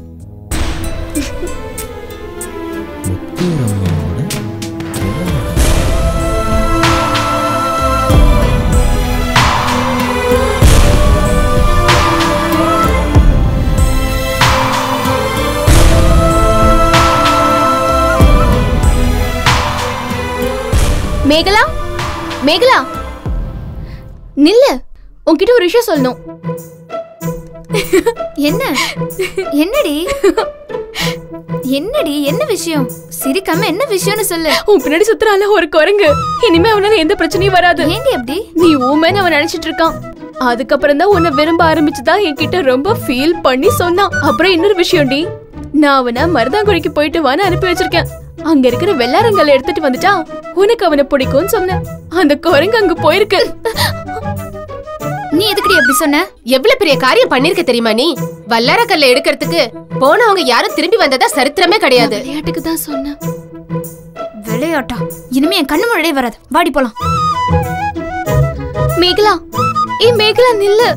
C: மேகலா மேகலா நில்லு உன்கிட்ட ஒரு விஷயம் சொல்லணும்
Q: என்ன என்னடி என்னடி என்ன விஷயம் சிரிக்காம என்ன விஷயம்னு சொல்லு
H: உன் பின்னாடி சுத்துறால ஒரு குரங்கு இனிமே அவனால எந்த பிரச்சனையும் வராது
Q: ஏண்டி அப்படி
H: நீ ஊமேன்னு அவன் நினைச்சிட்டு இருக்கான் அதுக்கப்புறம் தான் உன்னை விரும்ப ஆரம்பிச்சுதா என்கிட்ட ரொம்ப ஃபீல் பண்ணி சொன்னான் அப்புறம் இன்னொரு விஷயம்டி நான் அவனை மருதாங்குடிக்கு போயிட்டு வான்னு அனுப்பி வச்சிருக்கேன் அங்க இருக்கிற வெள்ளாரங்கல் எடுத்துட்டு வந்துட்டா உனக்கு அவனை பிடிக்கும்னு சொன்னேன் அந்த குரங்கு அங்க போயிருக்கு
P: நீ எதுக்குடி அப்படி சொன்ன எவ்வளவு பெரிய காரியம் பண்ணிருக்க தெரியுமா நீ வல்லாரக்கல்ல எடுக்கிறதுக்கு போனவங்க யாரும் திரும்பி வந்ததா சரித்திரமே கிடையாது
H: விளையாட்டுக்கு தான் சொன்னேன்
Q: விளையாட்டா இனிமே என் கண்ணு முன்னாடியே வராது வாடி போலாம்
H: மேகலா ஏ மேகலா நில்லு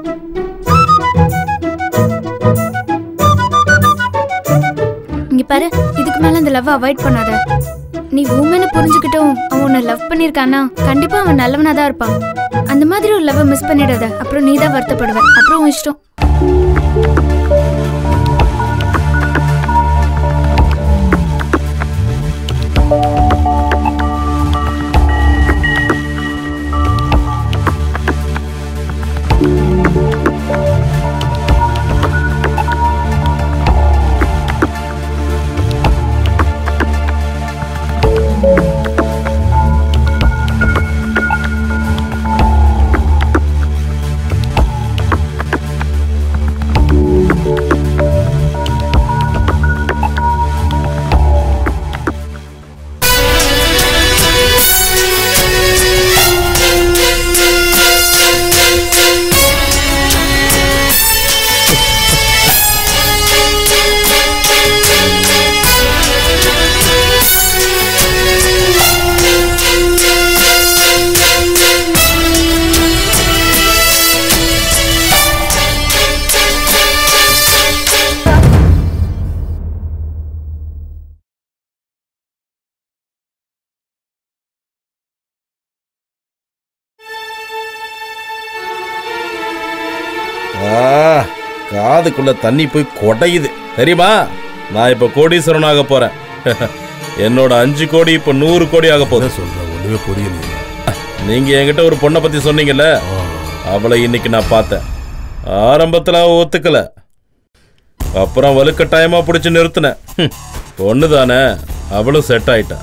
Q: இங்க பாரு இதுக்கு மேல இந்த லவ் அவாய்ட் பண்ணாத நீ உமனை புரிஞ்சுக்கிட்டும் அவன் உன்னை லவ் பண்ணிருக்கானா கண்டிப்பா அவன் நல்லவனா தான் இருப்பான் அந்த மாதிரி ஒரு லவ் மிஸ் பண்ணிடாத அப்புறம் நீ தான் வருத்தப்படுவ அப்புறம் உன் இஷ்டம்
N: ஆ, காதுக்குள்ள தண்ணி போய் கொடையுது தெரியுமா நான் இப்ப கோடீஸ்வரன் ஆக போறேன் என்னோட அஞ்சு கோடி இப்ப நூறு கோடி ஆக போகுது
D: சொல்றேன் ஒண்ணுமே புரியல
N: நீங்க என்கிட்ட ஒரு பொண்ணை பத்தி சொன்னீங்கல்ல அவளை இன்னைக்கு நான் பார்த்தேன் ஆரம்பத்துல அவ ஒத்துக்கல அப்புறம் வலுக்கட்டாயமா பிடிச்சு நிறுத்தினேன் ஹம், பொண்ணு தானே அவளும் செட் ஆயிட்டா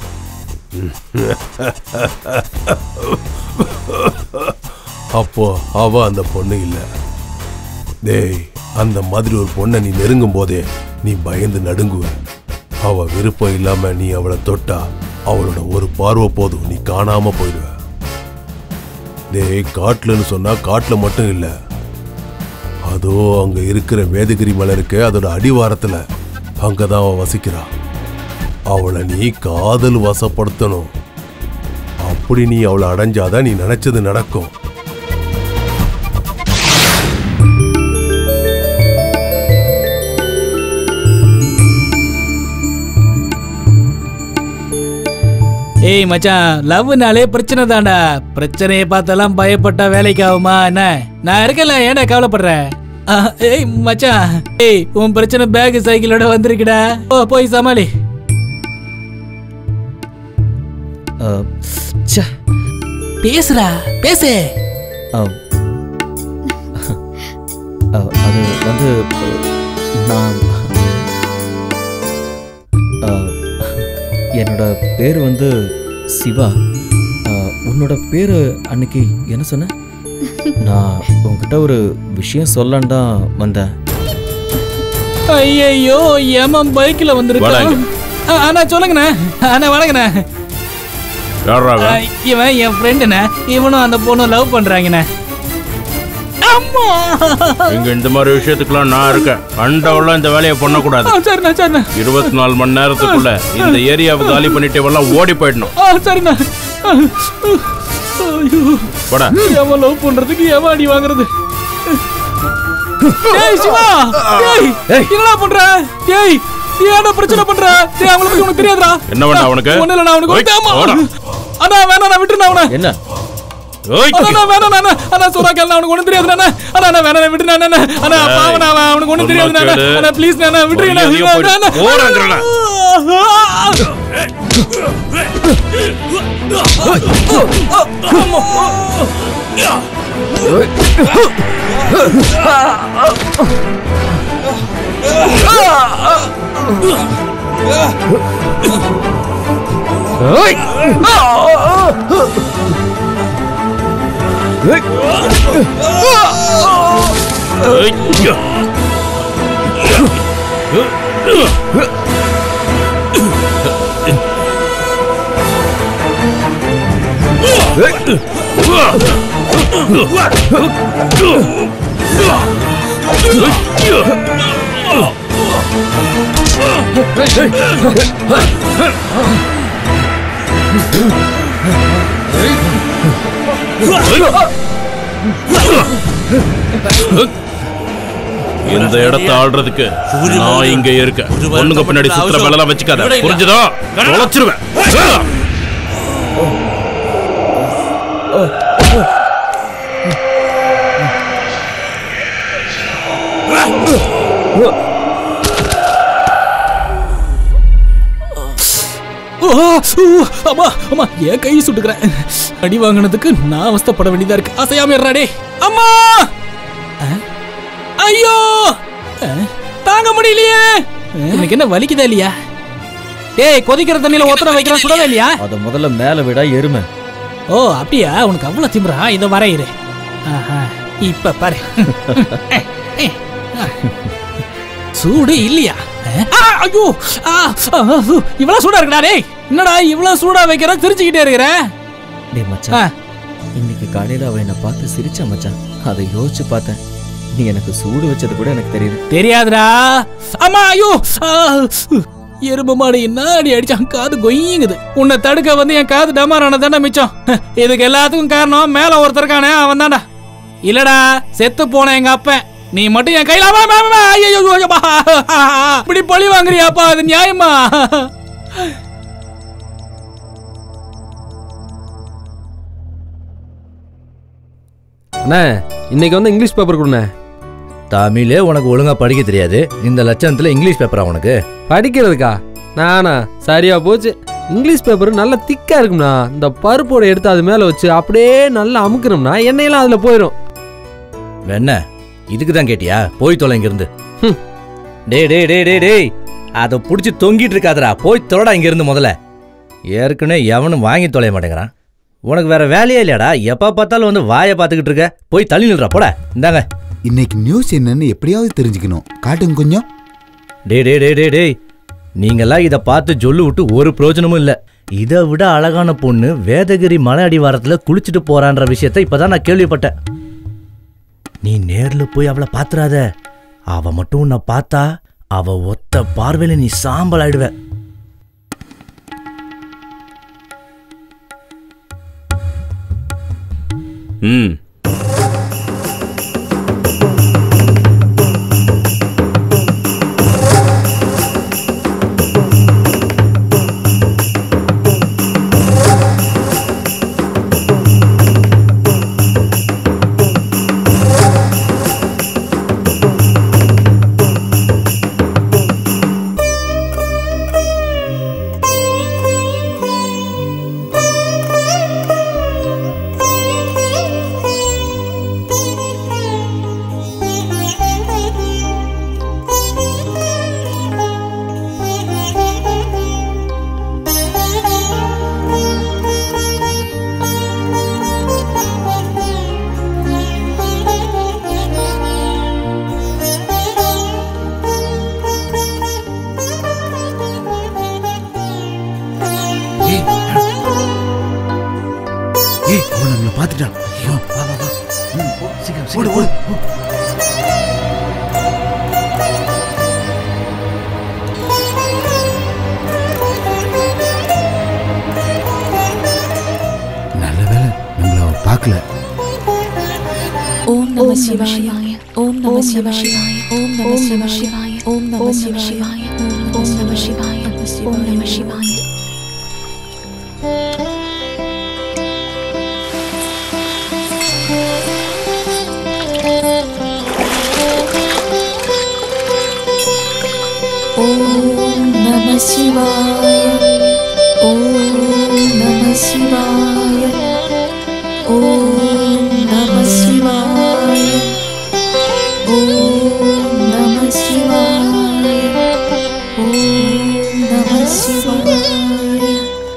D: அப்போ அவ அந்த பொண்ணு இல்ல டேய் அந்த மாதிரி ஒரு பொண்ணை நீ நெருங்கும் போதே நீ பயந்து நடுங்குவ அவ விருப்பம் இல்லாம நீ அவளை தொட்டா அவளோட ஒரு பார்வை போதும் நீ காணாம போயிடுவ டேய் காட்டுலன்னு சொன்னா காட்டுல மட்டும் இல்ல அதோ அங்க இருக்கிற வேதகிரி மலை இருக்கு அதோட அடிவாரத்துல அங்கதான் அவ வசிக்கிறா அவளை நீ காதல் வசப்படுத்தணும் அப்படி நீ அவளை அடைஞ்சாதான் நீ நினைச்சது நடக்கும்
O: ஏய் மச்சான் லவ்னாலே பிரச்சனை தான்டா பிரச்சனையை பார்த்தெல்லாம் பயப்பட்டா வேலைக்கு ஆகுமா என்ன நான் இருக்கல ஏன்டா கவலைப்படுற ஆ, ஏய் மச்சான் ஏய் உன் பிரச்சனை பேக் சைக்கிளோட வந்திருக்குடா ஓ போய் சமாளி பேசுடா பேசு
M: அது வந்து நான் அஹ், என்னோட பேர் வந்து சிவா அஹ், உன்னோட பேர் அன்னைக்கு என்ன சொன்ன நான் உன்கிட்ட ஒரு விஷயம் சொல்லலான்னு தான் வந்தேன்
O: ஐயையோ ஏமன் பைக்ல வந்திருக்கான்
N: வாடாங்க.
O: ஆ, அண்ணா சொல்லுங்கண்ணே அண்ணா வணக்கண்ணே
N: யாரா
O: ஆ, இவன் என் ஃப்ரெண்டுண்ணே இவனும் அந்த பொண்ணும் லவ் பண்றாங்கண்ணே அம்மா
N: இங்க இந்த மாதிரி விஷயத்துக்குலாம் நான் இருக்கேன் கண்டவெல்லாம் இந்த வேலையை பண்ணக்கூடாது
O: ஆ, சரிண்ணா சரிண்ணா
N: இருபத்தி நாலு மணி நேரத்துக்குள்ள இந்த ஏரியாவை காலி பண்ணிட்டு இவெல்லாம் ஓடி போயிடணும்
O: ஆ சரிண்ணா ஆ, ஐயோ
N: போடா
O: எவன் லவ் பண்றதுக்கு எவன் அடி வாங்குறது ஏய் சிவா ஏய் என்னடா பண்ற ஏய் நீ ஏன்டா பிரச்சனை பண்ற டேய் அவங்கள பத்தி உனக்கு தெரியாதுடா
N: என்ன பண்ண அவனுக்கு?
O: ஒண்ணு இல்ல நான் அவனுக்கு
N: ஓய்,
O: ஒரு ஆமா
N: போடா.
O: அண்ணா வேணாம் நான் விட்டுறேன் அவனை
M: என்ன
O: அண்ணா வேணாம் அண்ணா அண்ணா சொன்னா கேளு அவனுக்கு ஒண்ணும் தெரியாது அண்ணா அண்ணா அண்ணா வேணாம் விட்டுறேன் அண்ணா அண்ணா பாவம் அவன் அவனுக்கு ஒண்ணும் தெரியாது அண்ணா
N: கேளு.
O: அண்ணா ப்ளீஸ் அண்ணா விட்டுறேன்
N: மரியாதையா போயிடு.
O: அண்ணா
N: போடாங்கறேன்.
G: இந்த இடத்தை ஆள்றதுக்கு நான் இங்க இருக்கேன் பொண்ணுங்க பின்னாடி சுத்துற வேலைலாம் வச்சுக்காத புரிஞ்சுதா தொலைச்சிருவேன்
O: ஓ, ஊ, அம்மா அம்மா என் கை சுட்டுக்கிறேன் அடி வாங்கினதுக்கு நான் அவஸ்தைப்பட வேண்டியதா இருக்கு அசையாம இருடா டேய் அம்மா அஹ், ஐயோ அஹ், தாங்க முடியலையே எனக்கு என்ன வலிக்குதா இல்லையா டேய் கொதிக்கிற தண்ணியில ஒத்தனை வைக்கிறேன் சுடவே இல்லையா
M: அத முதல்ல மேல விடா எருமை
O: ஓ அப்படியா உனக்கு அவ்வளவு திமிரா இதை வரையிரு ஆஹா, இப்ப பாரு சூடு இல்லையா ஆ, ஐயோ ஆ, ஆ, உ, இவ்வளவு சூடா இருக்குடா டேய் என்னடா இவ்வளவு சூடா வைக்கிற சிரிச்சுக்கிட்டே இருக்கிற
M: டேய் மச்சான் இன்னைக்கு காலையில அவ என்ன பார்த்து சிரிச்சா மச்சான் அதை யோசிச்சு பார்த்தேன் நீ எனக்கு சூடு வச்சது கூட எனக்கு தெரியுது
O: தெரியாதுடா அம்மா ஐயோ ஆ, உ, எறும்பு மாடு என்ன அடி அடிச்சான் காது கொய்யுங்குது உன்னை தடுக்க வந்து என் காது டமாரான தானே மிச்சம் இதுக்கு எல்லாத்துக்கும் காரணம் மேல ஒருத்தர் இருக்கானே அவன் தான்டா இல்லடா செத்து போன எங்க அப்பன் நீ மட்டும் என் கையில வா, வா, வா, ஐயையோ, ஐயோ, அப்பா. இப்படி பழி வாங்குறியாப்பா அது நியாயமா
E: அண்ணே இன்னைக்கு வந்து இங்கிலீஷ் பேப்பர் கொடுண்ணே
B: தமிழே உனக்கு ஒழுங்கா படிக்க தெரியாது இந்த லட்சணத்துல இங்கிலீஷ் பேப்பரா உனக்கு
E: படிக்கிறதுக்கா நானா சரியா போச்சு இங்கிலீஷ் பேப்பர் நல்லா திக்கா இருக்கும்ண்ணா இந்த பருப்போட எடுத்து அது மேல வச்சு அப்படியே நல்லா அமுக்கணும்னா எண்ணெயெல்லாம் அதுல போயிடும்
B: என்ன இதுக்கு தான் கேட்டியா போய் தொலை இங்கிருந்து டேய் டேய் டேய் டேய் டேய் அதை புடிச்சு தொங்கிட்டு இருக்காதடா போய் தொலைடா இங்கிருந்து முதல்ல ஏற்கனவே எவனும் வாங்கி தொலைய மாட்டேங்கிறான் உனக்கு வேற வேலையே இல்லையாடா எப்ப பார்த்தாலும் வந்து வாயை பார்த்துக்கிட்டு இருக்க போய் தள்ளி நில்றா போட இந்தாங்க
A: இன்னைக்கு நியூஸ் என்னன்னு எப்படியாவது தெரிஞ்சுக்கணும் காட்டுங்க கொஞ்சம்
B: டேய் டேய் டேய் டேய் டேய் நீங்கெல்லாம் இதை பார்த்து சொல்லு விட்டு ஒரு பிரயோஜனமும் இல்லை இதை விட அழகான பொண்ணு வேதகிரி மலை அடிவாரத்தில் குளிச்சுட்டு போறான்ற விஷயத்த இப்பதான் நான் கேள்விப்பட்டேன் நீ நேர்ல போய் அவளை பாத்துறாத அவ மட்டும் உன்னை பார்த்தா அவ ஒத்த பார்வையில நீ சாம்பல் ஆயிடுவ
G: ம்
A: ஏய் அவன் நம்மளை பார்த்துட்டான் ஐயோ வா வா வா ம், போ, சீக்கிரம் ஓடு ஓடு நல்ல வேலை நம்மள அவ பார்க்கல
R: ஓம் நம சிவாய ஓம் நம சிவாய ஓம் நம சிவாய ஓம் நம சிவாய ஓம் நம சிவாய ஓம் நம சிவாய ஓம் நம சிவாய ஓம் நம சிவாய ஓம் நம சிவாய ஓம் நம சிவாய ஓம் நம சிவாய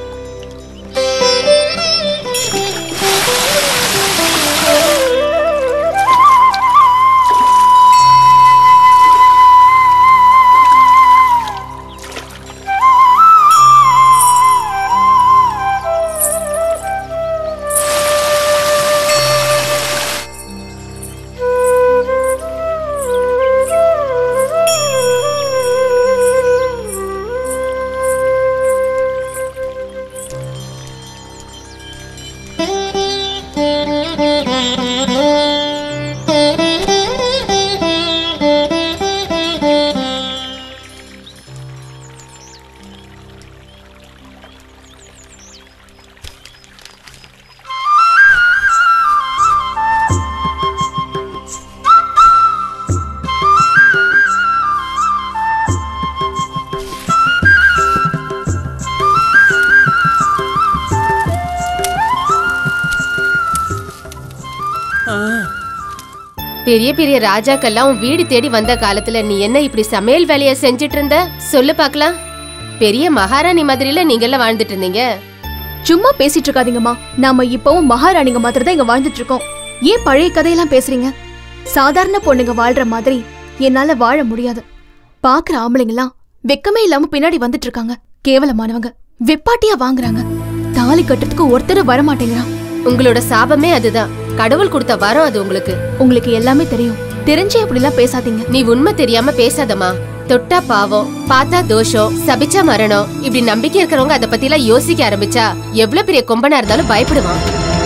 P: பெரிய பெரிய ராஜாக்கெல்லாம் உன் வீடு தேடி வந்த காலத்துல நீ என்ன இப்படி சமையல் வேலைய செஞ்சுட்டு இருந்த சொல்லு பார்க்கலாம் பெரிய மகாராணி மாதிரில நீங்க எல்லாம் வாழ்ந்துட்டு இருந்தீங்க
H: சும்மா பேசிட்டு இருக்காதீங்கம்மா நாம இப்பவும் மகாராணிங்க மாதிரி தான் இங்க வாழ்ந்துட்டு இருக்கோம் ஏன் பழைய கதையெல்லாம் பேசுறீங்க சாதாரண பொண்ணுங்க வாழ்ற மாதிரி என்னால வாழ முடியாது பாக்குற ஆம்பளைங்கலாம் வெக்கமே இல்லாம பின்னாடி வந்துட்டு இருக்காங்க கேவலமானவங்க வெப்பாட்டியா வாங்குறாங்க தாலி கட்டுறதுக்கு ஒருத்தர் வர மாட்டேங்கிறான்
P: உங்களோட சாபமே அதுதான் கடவுள் கொடுத்த வரம் அது உங்களுக்கு
H: உங்களுக்கு எல்லாமே தெரியும் தெரிஞ்சே அப்படிலாம் பேசாதீங்க
P: நீ உண்மை தெரியாம பேசாதம்மா தொட்டா பாவம் பார்த்தா தோஷம் சபிச்சா மரணம் இப்படி நம்பிக்கை இருக்கிறவங்க அதை பத்தி எல்லாம் யோசிக்க ஆரம்பிச்சா எவ்வளவு பெரிய கொம்பனா இருந்தாலும் பயப்படுவான்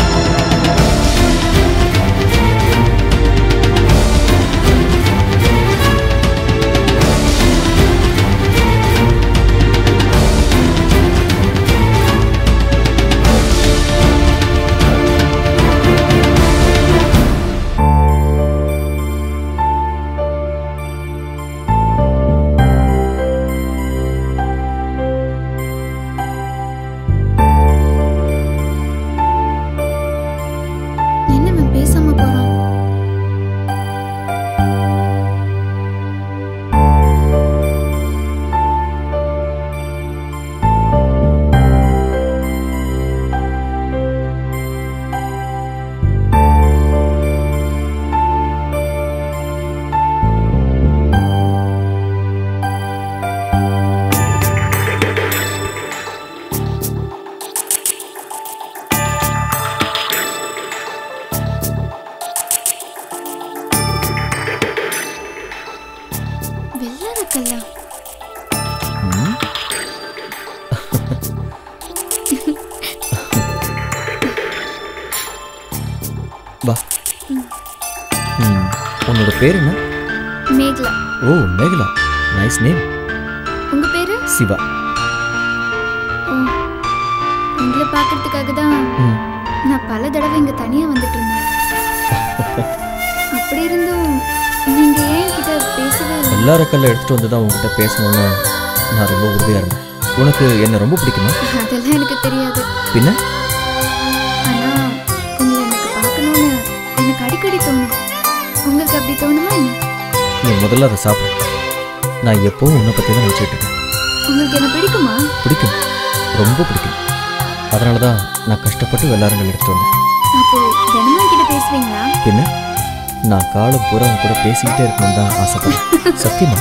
Q: என்ன மேம் பேசாம போறோம் வெள்ளரக்கல்லா
M: வா ம், உன்னோட பேர் என்ன
Q: மேகலா
M: ஓ மேகலா நைஸ் நேம்
Q: உங்க பேரு
M: சிவா
Q: ஓ உங்களை பார்க்கறதுக்காக தான்
M: ம்.
Q: நான் பல தடவை இங்க தனியா வந்துட்டு இருந்தேன் அப்படி இருந்தும் நீங்க ஏன் கிட்ட பேசவே இல்லை
M: எல்லாரக்கல்ல எடுத்துட்டு வந்து தான் உங்ககிட்ட பேசணும்னு நான் ரொம்ப உறுதியாக இருந்தேன் உனக்கு என்ன ரொம்ப பிடிக்குமா
Q: அதெல்லாம் எனக்கு தெரியாது
M: பின்ன
Q: ஆனா உங்களை எனக்கு பார்க்கணும்னு எனக்கு அடிக்கடி தோணும் உங்களுக்கு அப்படி தோணுமா என்ன
M: நீ முதல்ல அதை சாப்பிடு நான் எப்பவும் உன்னை பற்றி தான் நினச்சிட்டு இருக்கேன்
Q: உங்களுக்கு என்ன பிடிக்குமா
M: பிடிக்கும் ரொம்ப பிடிக்கும் அதனால தான் நான் கஷ்டப்பட்டு வெள்ளாரங்கள் எடுத்துட்டு வந்தேன்
Q: அப்போ தினமும் என்கிட்ட பேசுவீங்களா
M: பின்ன நான் காலம் பூரா உன் கூட பேசிக்கிட்டே இருக்கணும்னு தான் ஆசைப்படுறேன் சத்தியமா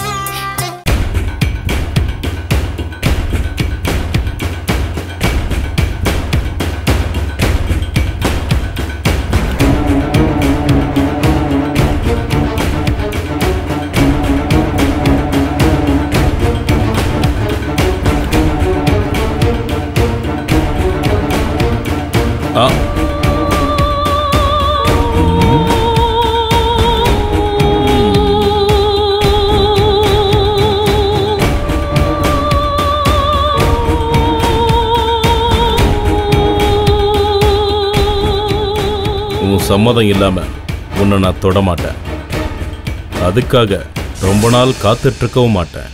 N: ஆ உன் சம்மதம் இல்லாம உன்னை நான் தொட மாட்டேன் அதுக்காக ரொம்ப நாள் காத்துட்டு இருக்கவும் மாட்டேன்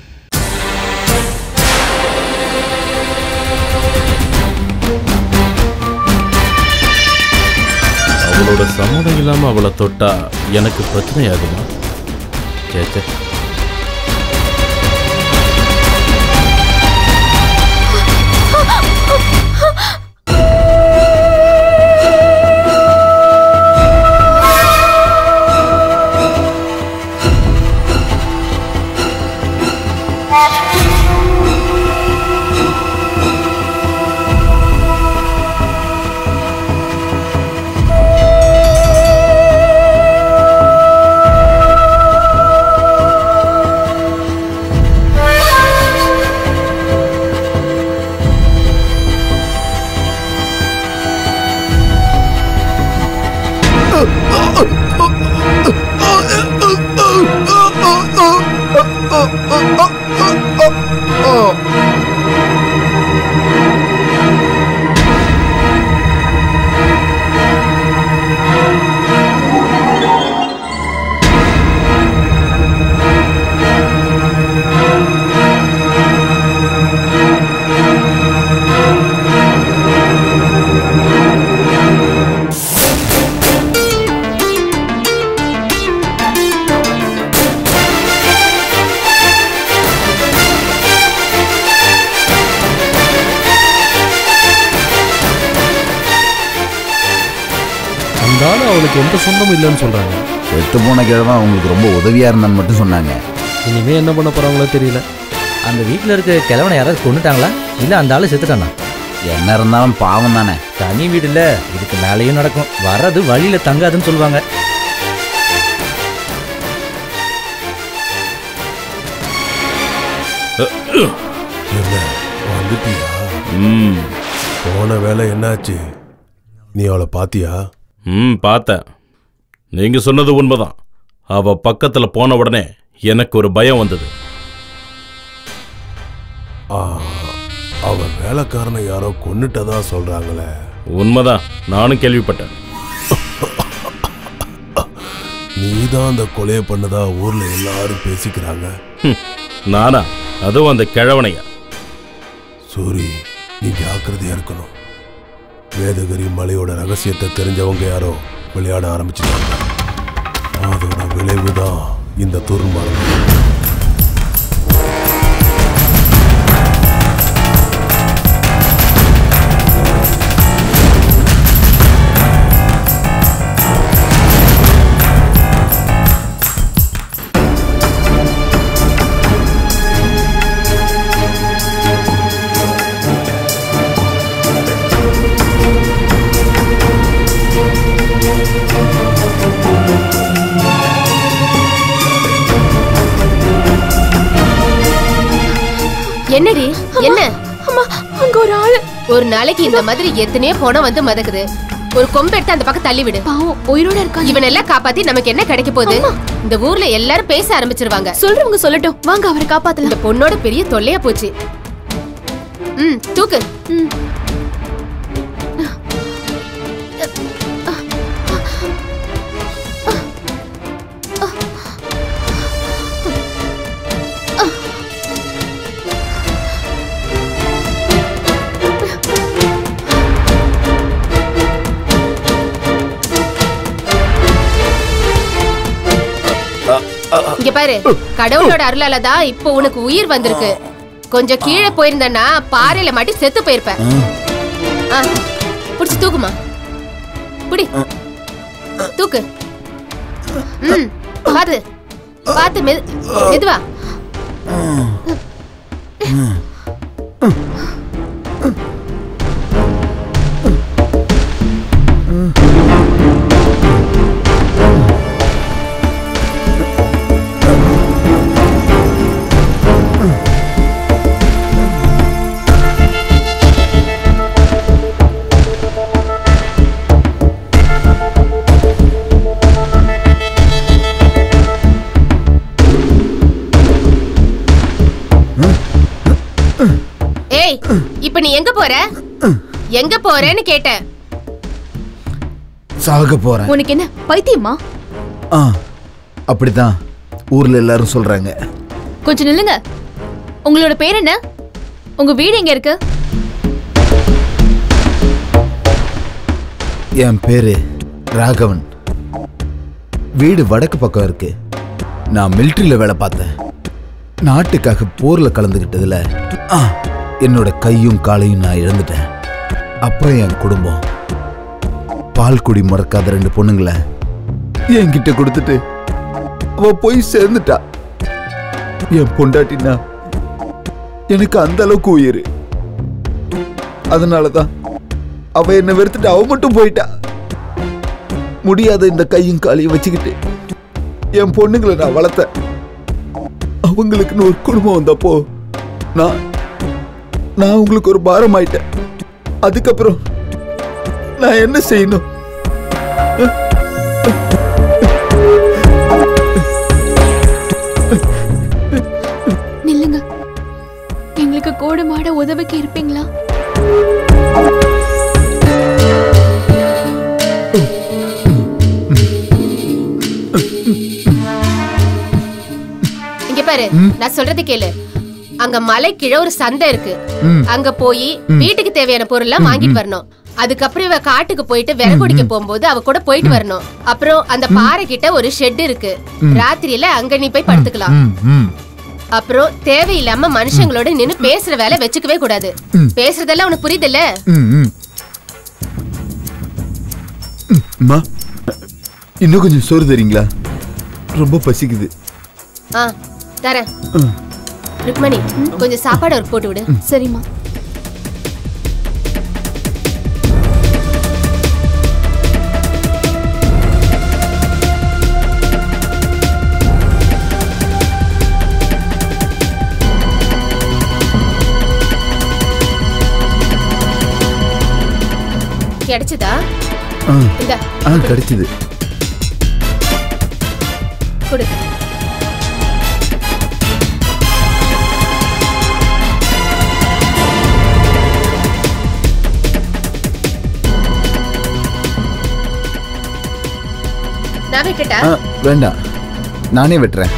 N: அவளோட சம்மதம் இல்லாம அவளை தொட்டா எனக்கு பிரச்சனை ஆகுமா சேச்சே
E: அந்த ஆளு அவளுக்கு எந்த சொந்தமும் இல்லைன்னு சொல்றாங்க
A: செத்து போன கிழவன் அவங்களுக்கு ரொம்ப உதவியா இருந்தான்னு மட்டும் சொன்னாங்க
E: இனிமே என்ன பண்ண போறாங்களோ தெரியல
L: அந்த வீட்டில் இருக்க கிழவனை யாராவது கொண்டுட்டாங்களா இல்லை அந்த ஆளு செத்துட்டானா
A: என்ன இருந்தாலும் பாவம் தானே
L: தனி வீடு இல்ல இதுக்கு மேலேயும் நடக்கும் வர்றது வழியில தங்காதுன்னு சொல்லுவாங்க
D: என்ன வந்துட்டியா
N: ம்
D: போன வேலை என்னாச்சு நீ அவளை பாத்தியா
N: ம் பார்த்தேன் நீங்க சொன்னது உண்மைதான் அவ பக்கத்துல போன உடனே எனக்கு ஒரு பயம் வந்தது
D: ஆ, அவ வேலைக்காரனை யாரோ கொன்னுட்டதா சொல்றாங்களே
N: உண்மைதான் நானும் கேள்விப்பட்டேன்
D: நீதான் அந்த கொலையை பண்ணதா ஊர்ல எல்லாரும் பேசிக்கிறாங்க
N: ஹம், நானா அதுவும் அந்த கிழவனையா
D: சூரி நீ ஜாக்கிரதையா இருக்கணும் வேதகிரி மலையோட ரகசியத்தை தெரிஞ்சவங்க யாரோ விளையாட ஆரம்பிச்சிட்டாங்க அதோட விளைவுதான் இந்த துர்மரம்
P: என்னடி என்ன
H: அம்மா அங்க ஒரு ஆளு
P: ஒரு நாளைக்கு இந்த மாதிரி எத்தனையோ போன வந்து மதக்குது ஒரு கொம்பு எடுத்து அந்த பக்கம் தள்ளி விடு
H: பாவம் உயிரோட இருக்காங்க
P: இவனெல்லாம் காப்பாத்தி நமக்கு என்ன கிடைக்க போகுது இந்த ஊர்ல எல்லாரும் பேச ஆரம்பிச்சிருவாங்க
H: சொல்றவங்க சொல்லட்டும் வாங்க அவரை காப்பாத்தலாம்
P: இந்த பொண்ணோட பெரிய தொல்லையா போச்சு ம் தூக்கு இங்க பாரு கடவுளோட அருளால தான் இப்போ உனக்கு உயிர் வந்திருக்கு கொஞ்சம் கீழே போயிருந்தனா பாறையில மாட்டி செத்து போயிருப்ப ஆ, புடிச்சு தூக்குமா புடி தூக்கு ம் பாத்து பாத்து மெது மெதுவா ஏய் இப்ப நீ எங்க போற எங்க போறேன்னு கேட்டேன்
A: சாக போறேன்
H: உனக்கு என்ன பைத்தியமா
A: ஆ அப்படிதான் ஊர்ல எல்லாரும் சொல்றாங்க
H: கொஞ்சம் நில்லுங்க உங்களோட பேர் என்ன உங்க வீடு எங்க இருக்கு
A: என் பேரு ராகவன் வீடு வடக்கு பக்கம் இருக்கு நான் மிலிட்டரியில வேலை பார்த்தேன் நாட்டுக்காக போர்ல கலந்துக்கிட்டதுல ஆ, என்னோட கையும் காலையும் நான் இழந்துட்டேன் அப்புறம் என் குடும்பம் பால் குடி முறக்காத ரெண்டு பொண்ணுங்களை என்கிட்ட கொடுத்துட்டு அவ போய் சேர்ந்துட்டா என் பொண்டாட்டினா எனக்கு அந்த அளவுக்கு உயிர் அதனாலதான் அவ என்னை வெறுத்துட்டு அவ மட்டும் போயிட்டா முடியாத இந்த கையும் காலையும் வச்சுக்கிட்டு என் பொண்ணுங்களை நான் வளர்த்தேன் அவங்களுக்குன்னு ஒரு குடும்பம் வந்தப்போ நான் நான் உங்களுக்கு ஒரு பாரம் ஆயிட்டேன் அதுக்கப்புறம் நான் என்ன செய்யணும்
H: நில்லுங்க எங்களுக்கு கூட மாட உதவிக்கு இருப்பீங்களா
P: இங்க பாரு நான் சொல்றது கேளு அங்க மலை கீழே ஒரு சந்தை இருக்கு
A: ம்.
P: அங்க போய்
A: ம்.
P: வீட்டுக்கு தேவையான பொருள் எல்லாம்
A: ம்,
P: வாங்கிட்டு
A: ம்.
P: வரணும் அதுக்கப்புறம் இவ காட்டுக்கு போயிட்டு விறகு குடிக்க போகும்போது அவ கூட போயிட்டு வரணும் அப்புறம் அந்த பாறை கிட்ட ஒரு ஷெட் இருக்கு
A: ம்.
P: ராத்திரியில அங்க நீ போய் படுத்துக்கலாம்
A: ம், ம்.
P: அப்புறம் தேவையில்லாம மனுஷங்களோட நின்னு பேசுற வேலை வச்சுக்கவே கூடாது
A: ம்.
P: பேசுறதெல்லாம் உனக்கு புரியுதுல்ல
A: ம், ம். ம், அம்மா இன்னும் கொஞ்சம் சோறு தரீங்களா ரொம்ப பசிக்குது
P: ஆ தரேன்
A: ம்.
P: ருக்மணி கொஞ்சம் சாப்பாடு ஒரு போட்டு விடு
H: சரிம்மா
P: கிடைச்சதா
A: ஆ.
P: இந்த
A: ஆ கிடைச்சது
P: கொடு நான் விட்டுட்டா
A: ஆ வேண்டாம் நானே வெட்டுறேன்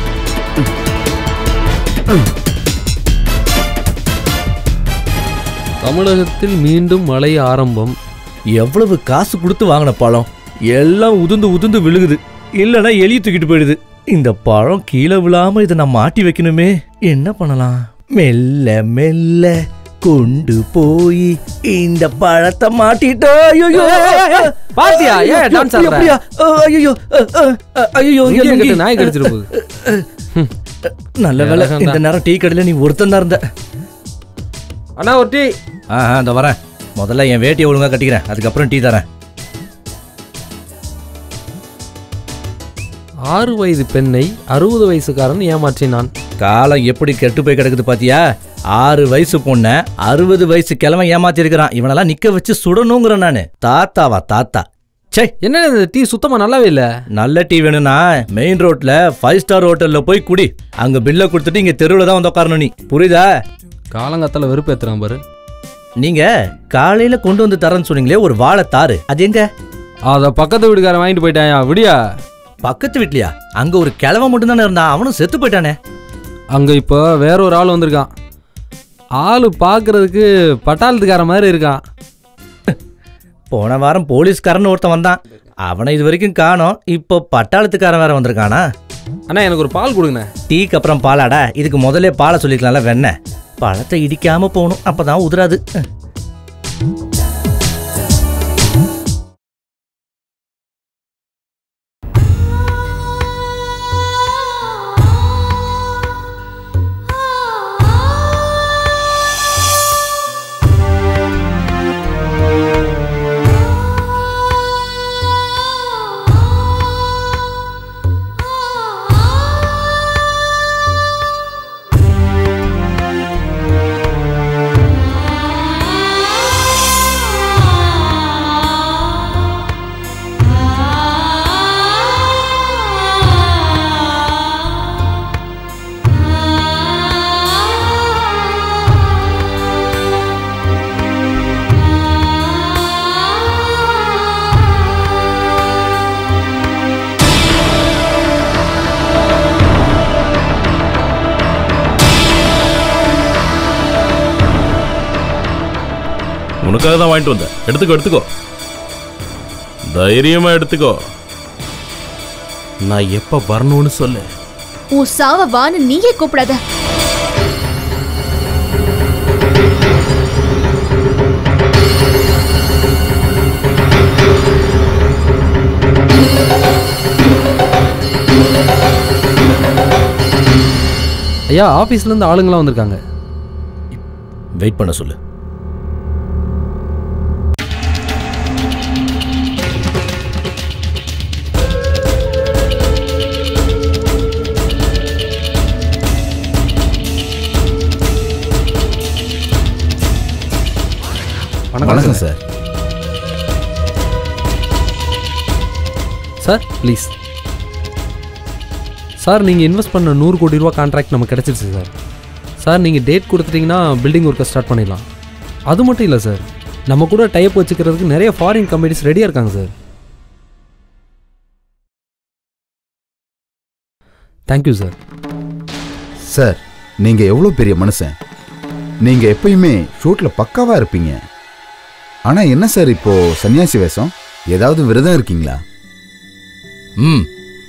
E: தமிழகத்தில் மீண்டும் மழை ஆரம்பம்
B: எவ்வளவு காசு கொடுத்து வாங்கின பழம் எல்லாம் உதிர்ந்து உதிர்ந்து விழுகுது இல்லைன்னா எலி தூக்கிட்டு போயிடுது இந்த பழம் கீழே விழாம இதை நான் மாட்டி வைக்கணுமே என்ன பண்ணலாம் மெல்ல மெல்ல கொண்டு போய் இந்த பழத்தை மாட்டிட்டோ ஐயோ
E: பாத்தியா? ஏன் dance ஆடுற?
B: ஐயோ ஐயோ
E: இங்கேயே கட்டு, நாய் கடிச்சிட போகுது.
B: நல்ல வேலை
E: ஏகண்டா.
B: இந்த நேரம் டீ கடையில நீ ஒருத்தன் தான் இருந்த
E: அண்ணா ஒரு டீ
B: ஆ ஆ, இந்த வரேன் முதல்ல என் வேட்டியை ஒழுங்கா கட்டிக்கிறேன் அதுக்கப்புறம் டீ தரேன்
E: ஆறு வயது பெண்ணை அறுபது வயசுக்காரன் ஏமாற்றினான்
B: காலம் எப்படி கெட்டு போய் கிடக்குது பாத்தியா ஆறு வயசு பொண்ண அறுபது வயசு கிழமை ஏமாத்தி இருக்கிறான் இவனெல்லாம் நிக்க வச்சு சுடணுங்கிறேன் நானு தாத்தாவா தாத்தா சே
E: என்ன இந்த டீ சுத்தமா நல்லாவே இல்ல
B: நல்ல டீ வேணும்னா மெயின் ரோட்ல ஃபைவ் ஸ்டார் ஹோட்டல்ல போய் குடி அங்க பில்ல கொடுத்துட்டு இங்க தெருவுல தான் வந்து உட்காரணும் நீ புரியுதா
E: காலங்காத்தால வெறுப்பேத்துறான் பாரு
B: நீங்க காலையில கொண்டு வந்து தரேன்னு சொன்னீங்களே ஒரு வாழை தாரு அது எங்க
E: அத பக்கத்து வீட்டுக்காரன் வாங்கிட்டு போயிட்டாயா விடியா
B: பக்கத்து வீட்லயா அங்க ஒரு கிழவன் மட்டும் தானே இருந்தான் அவனும் செத்து போயிட்டானே
E: அங்க இப்போ வேற ஒரு ஆள் வந்திருக்கான் ஆளு பார்க்கறதுக்கு பட்டாளத்துக்கார மாதிரி இருக்கான்
B: போன வாரம் போலீஸ்காரன் ஒருத்தன் வந்தான் அவனை இது வரைக்கும் காணோம் இப்போ பட்டாளத்துக்காரன் வேற வந்திருக்கானா
E: அண்ணா எனக்கு ஒரு பால் கொடுங்கண்ணே
B: டீக்கு அப்புறம் பாலாடா இதுக்கு முதல்ல பாலை சொல்லிக்கலாம்ல வெண்ணெய் பழத்தை இடிக்காம போகணும் அப்பதான் உதிராது
N: உனக்காக தான் வாங்கிட்டு வந்தேன் எடுத்துக்கோ எடுத்துக்கோ தைரியமா எடுத்துக்கோ நான் எப்ப வரணும்னு சொல்லு
H: உன் சாவ வான்னு நீயே கூப்பிடாத
E: ஐயா ஆபீஸ்ல இருந்து ஆளுங்களாம் வந்திருக்காங்க
B: வெயிட் பண்ண சொல்லு
A: வணக்கம் சார்
E: சார் ப்ளீஸ் சார் நீங்கள் இன்வெஸ்ட் பண்ண நூறு கோடி ரூபா கான்ட்ராக்ட் நமக்கு கிடச்சிருச்சு சார் சார் நீங்கள் டேட் கொடுத்துட்டீங்கன்னா பில்டிங் ஒர்க்கை ஸ்டார்ட் பண்ணிடலாம் அது மட்டும் இல்லை சார் நம்ம கூட டைப் வச்சுக்கிறதுக்கு நிறைய ஃபாரின் கம்பெனிஸ் ரெடியாக இருக்காங்க சார் தேங்க்யூ சார்
A: சார் நீங்க எவ்வளோ பெரிய மனுஷன் நீங்க எப்பயுமே ஷூட்ல பக்காவா இருப்பீங்க ஆனா என்ன சார் இப்போ சன்னியாசி வேஷம் ஏதாவது விரதம் இருக்கீங்களா
B: ம்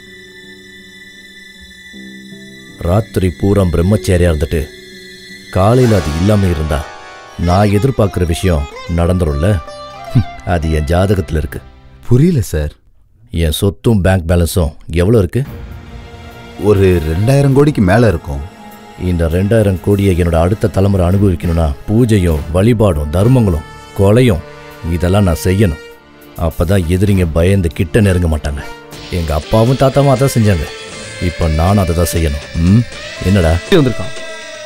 B: ராத்திரி பூரா பிரம்மச்சாரியா இருந்துட்டு காலையில் அது இல்லாமல் இருந்தா நான் எதிர்பார்க்குற விஷயம் நடந்துரும்ல ஹம், அது என் ஜாதகத்தில் இருக்கு
A: புரியல சார்
B: என் சொத்தும் பேங்க் பேலன்ஸும் எவ்வளோ இருக்கு
A: ஒரு ரெண்டாயிரம் கோடிக்கு மேலே இருக்கும்
B: இந்த ரெண்டாயிரம் கோடியை என்னோட அடுத்த தலைமுறை அனுபவிக்கணும்னா பூஜையும் வழிபாடும் தர்மங்களும் கொலையும் இதெல்லாம் நான் செய்யணும் அப்பதான் எதிரிங்க பயந்து கிட்ட நெருங்க மாட்டாங்க எங்க அப்பாவும் தாத்தாவும் அதான் செஞ்சாங்க இப்போ நானும் அதை தான் செய்யணும் ம் என்னடா
E: வந்திருக்கான்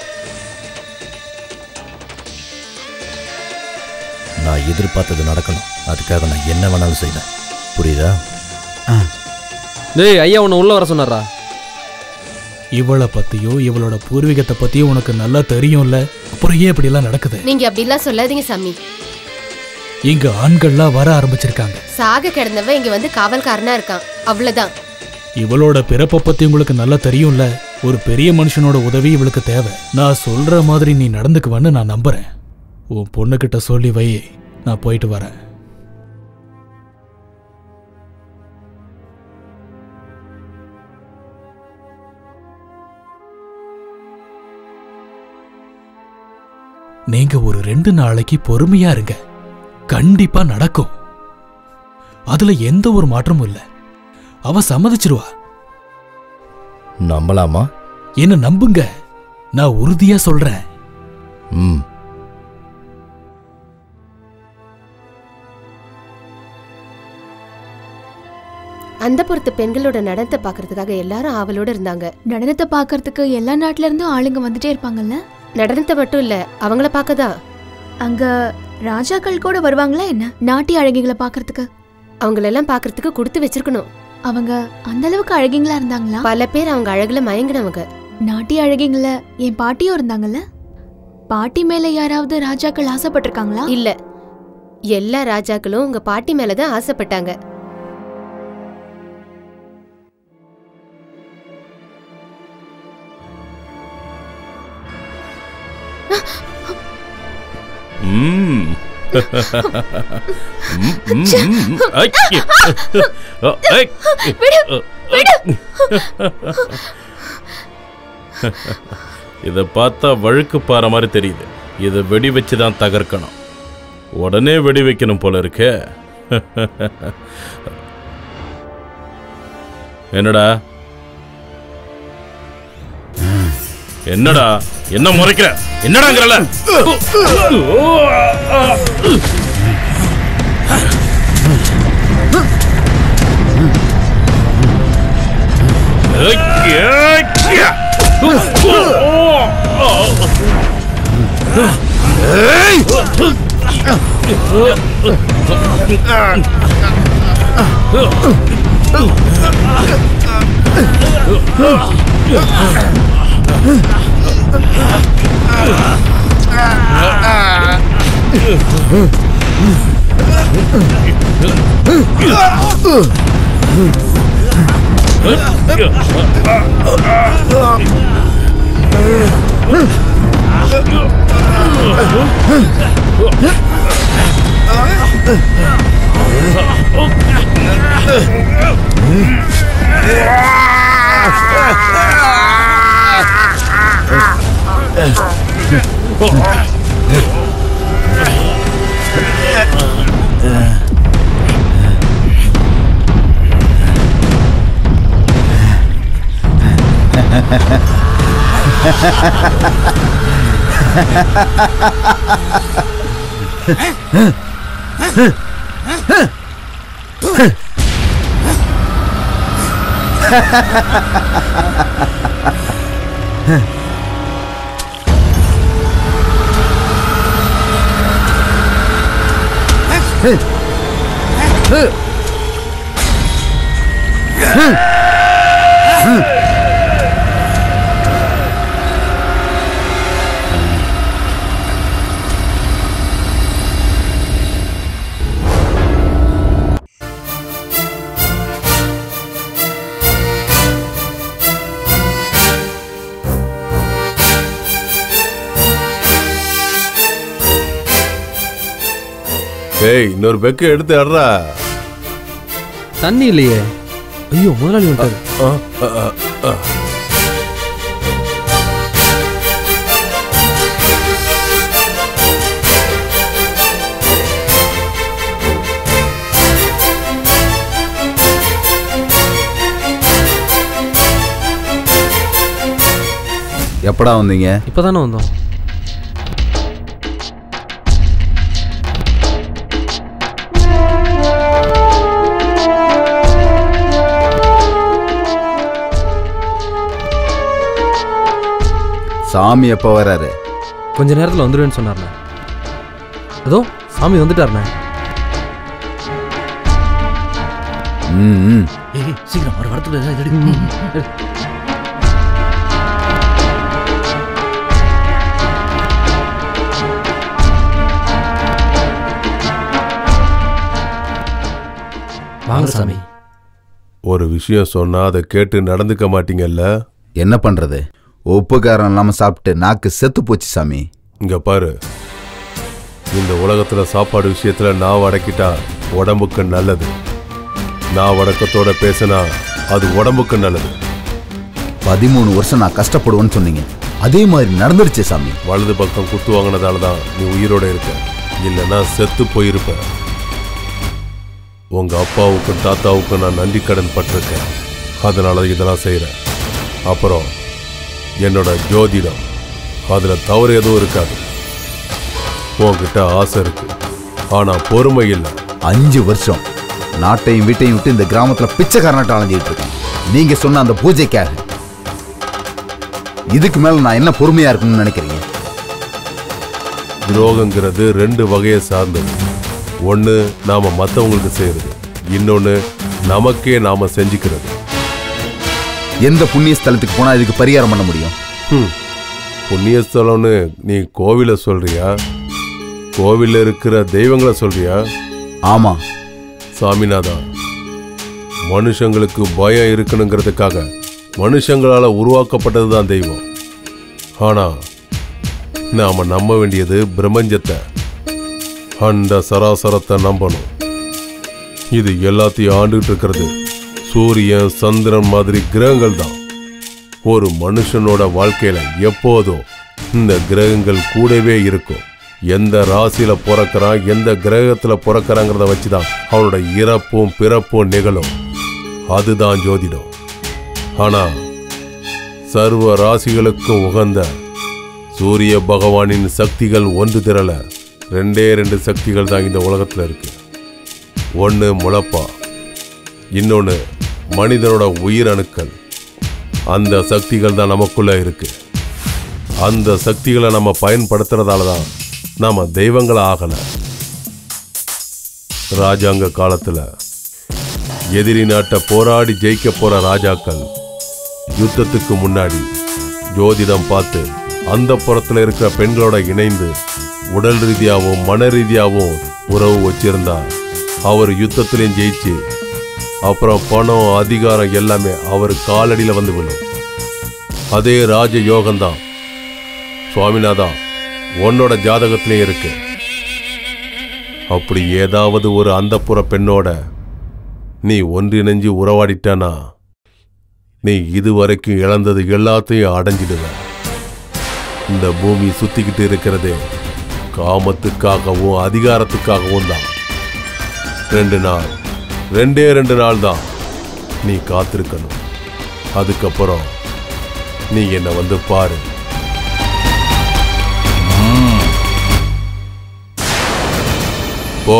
B: நான் எதிர்பார்த்தது நடக்கணும் அதுக்காக நான் என்ன வேணாலும் செய்வேன் புரியுதா
E: டேய் ஐயா உன்னை உள்ள வர சொன்னாரா
O: இவளை பத்தியோ இவளோட பூர்வீகத்தை பத்தியோ உனக்கு நல்லா தெரியும்ல அப்புறம் ஏன் இப்படி எல்லாம் நடக்குது
P: நீங்க அப்படிலாம் சொல்லாதீங்க சாமி
O: இங்க ஆண்கள்லாம் வர ஆரம்பிச்சிருக்காங்க
P: சாக கிடந்தவன் இங்க வந்து காவல்காரனா இருக்கான் அவ்வளவுதான்
O: இவளோட பிறப்பை பத்தி உங்களுக்கு நல்லா தெரியும்ல ஒரு பெரிய மனுஷனோட உதவி இவளுக்கு தேவை நான் சொல்ற மாதிரி நீ நடந்துக்குவன்னு நான் நம்புறேன் உன் பொண்ணுகிட்ட சொல்லி வை நான் போயிட்டு வரேன் நீங்க ஒரு ரெண்டு நாளைக்கு பொறுமையா இருங்க கண்டிப்பா நடக்கும் அதுல எந்த ஒரு மாற்றமும் இல்ல அவ சம்மதிச்சிருவா
B: நம்பலாமா
O: என்ன நம்புங்க நான் உறுதியா சொல்றேன்
B: ம்
P: அந்த பொறுத்த பெண்களோட நடனத்தை பாக்குறதுக்காக எல்லாரும் ஆவலோட இருந்தாங்க
H: நடனத்தை பார்க்கறதுக்கு எல்லா நாட்டுல இருந்தும் ஆளுங்க வந்துட்டே இருப்பாங்கல்ல
P: நடனத்தை மட்டும் இல்ல அவங்கள பார்க்கதான்
H: அங்க ராஜாக்கள் கூட வருவாங்களா என்ன நாட்டிய அழகிகளை பார்க்கறதுக்கு
P: அவங்களெல்லாம் பார்க்கறதுக்கு கொடுத்து வச்சிருக்கணும்
H: அவங்க அந்த அளவுக்கு அழகிங்களா இருந்தாங்களா
P: பல பேர் அவங்க அழகுல மயங்கினவங்க
H: நாட்டிய அழகிங்கள என் பாட்டியும் இருந்தாங்கல்ல பாட்டி மேல யாராவது ராஜாக்கள் ஆசைப்பட்டிருக்காங்களா
P: இல்ல எல்லா ராஜாக்களும் உங்க பாட்டி மேலதான் ஆசைப்பட்டாங்க
N: ம். ம், ம், ம். ஐ, அ, ஐ.
P: விடு, விடு.
N: இத பார்த்தா வழுக்கு பாற மாதிரி தெரியுது இதை வெடி வச்சு தான் தகர்க்கணும் உடனே வெடி வைக்கணும் போல இருக்கே என்னடா என்னடா என்ன முறைக்கிற என்னடாங்கிறல
D: ஏய் இன்னொரு பெக்கு எடுத்து அடுறா
E: தண்ணி இல்லையே ஐயோ முதலாளி வந்துட்டாரு
A: எப்படா வந்தீங்க
E: இப்பதானே வந்தோம்
A: சாமி எப்போ வராரு
E: கொஞ்ச நேரத்தில் வந்துடுவேன்னு சொன்னார்ண்ணே அதோ சாமி வந்துட்டாருண்ணே
A: ம் ம்.
B: ஏய் சீக்கிரம் வர வரத்துல ஏதாவது எடு.
E: வாங்க சாமி
D: ஒரு விஷயம் சொன்னா அதை கேட்டு நடந்துக்க மாட்டீங்கல்ல
A: என்ன பண்றது உப்பு காரம் இல்லாம சாப்பிட்டு நாக்கு செத்து போச்சு சாமி
D: இங்க பாரு இந்த உலகத்துல சாப்பாடு விஷயத்துல நான் வடக்கிட்டா உடம்புக்கு நல்லது நான் வடக்கத்தோட பேசினா அது உடம்புக்கு நல்லது
A: பதிமூணு வருஷம் நான் கஷ்டப்படுவேன்னு சொன்னீங்க அதே மாதிரி நடந்துருச்சு சாமி
D: வலது பக்கம் குத்து வாங்கினதால தான் நீ உயிரோட இருக்க இல்லைன்னா செத்து போயிருப்ப உங்க அப்பாவுக்கும் தாத்தாவுக்கும் நான் நன்றி கடன் பட்டிருக்கேன் அதனால இதெல்லாம் செய்கிறேன் அப்புறம் என்னோட ஜோதிடம் அதில் தவறு எதுவும் இருக்காது உன்கிட்ட ஆசை இருக்கு ஆனா பொறுமை இல்லை
A: அஞ்சு வருஷம் நாட்டையும் வீட்டையும் விட்டு இந்த கிராமத்துல பிச்சைக்காரனாட்டம் அலைஞ்சிட்டு இருக்கேன் நீங்க சொன்ன அந்த பூஜைக்காக இதுக்கு மேல நான் என்ன பொறுமையா இருக்கணும்னு நினைக்கிறீங்க
D: துரோகங்கிறது ரெண்டு வகையை சார்ந்தது ஒன்று நாம மற்றவங்களுக்கு செய்யறது இன்னொன்று நமக்கே நாம செஞ்சுக்கிறது
A: எந்த புண்ணிய ஸ்தலத்துக்கு போனா இதுக்கு பரிகாரம் பண்ண முடியும்
D: ஹம். புண்ணிய ஸ்தலம்னு நீ கோவிலை சொல்றியா கோவில்ல இருக்கிற தெய்வங்களை சொல்றியா
A: ஆமா
D: சாமிநாதா மனுஷங்களுக்கு பயம் இருக்கணுங்கிறதுக்காக மனுஷங்களால உருவாக்கப்பட்டது தான் தெய்வம் ஆனா நாம நம்ப வேண்டியது பிரபஞ்சத்தை அண்ட சராசரத்தை நம்பணும் இது எல்லாத்தையும் ஆண்டுகிட்டு இருக்கிறது சூரியன் சந்திரன் மாதிரி கிரகங்கள் தான் ஒரு மனுஷனோட வாழ்க்கையில எப்போதும் இந்த கிரகங்கள் கூடவே இருக்கும் எந்த ராசியில பிறக்கிறான் எந்த கிரகத்துல பிறக்கிறாங்கிறத வச்சுதான் அவனோட இறப்பும் பிறப்பும் நிகழும் அதுதான் ஜோதிடம் ஆனா சர்வ ராசிகளுக்கும் உகந்த சூரிய பகவானின் சக்திகள் ஒன்று திரள ரெண்டே ரெண்டு சக்திகள் தான் இந்த உலகத்துல இருக்கு ஒன்று முளப்பா இன்னொன்று மனிதனோட உயிர் அணுக்கள் அந்த சக்திகள் தான் நமக்குள்ள இருக்கு அந்த சக்திகளை நம்ம பயன்படுத்துறதால தான் நாம தெய்வங்கள ஆகல ராஜாங்க காலத்துல எதிரி நாட்டை போராடி ஜெயிக்க போற ராஜாக்கள் யுத்தத்துக்கு முன்னாடி ஜோதிடம் பார்த்து அந்த புறத்துல இருக்கிற பெண்களோட இணைந்து உடல் ரீதியாகவும் மன ரீதியாகவும் உறவு வச்சிருந்தா அவர் யுத்தத்திலையும் ஜெயிச்சு அப்புறம் பணம் அதிகாரம் எல்லாமே அவர் காலடியில வந்து விழும் அதே ராஜ யோகம்தான் சுவாமிநாதா உன்னோட ஜாதகத்திலையும் இருக்கு அப்படி ஏதாவது ஒரு அந்தப்புற பெண்ணோட நீ ஒன்றிணைஞ்சு உறவாடிட்டானா நீ இதுவரைக்கும் இழந்தது எல்லாத்தையும் அடைஞ்சிடுவ இந்த பூமி சுத்திக்கிட்டு இருக்கிறதே காமத்துக்காகவும் அதிகாரத்துக்காகவும் தான் ரெண்டு நாள் ரெண்டே ரெண்டு நாள் தான் நீ காத்திருக்கணும் அதுக்கப்புறம் நீ என்னை வந்து பாரு போ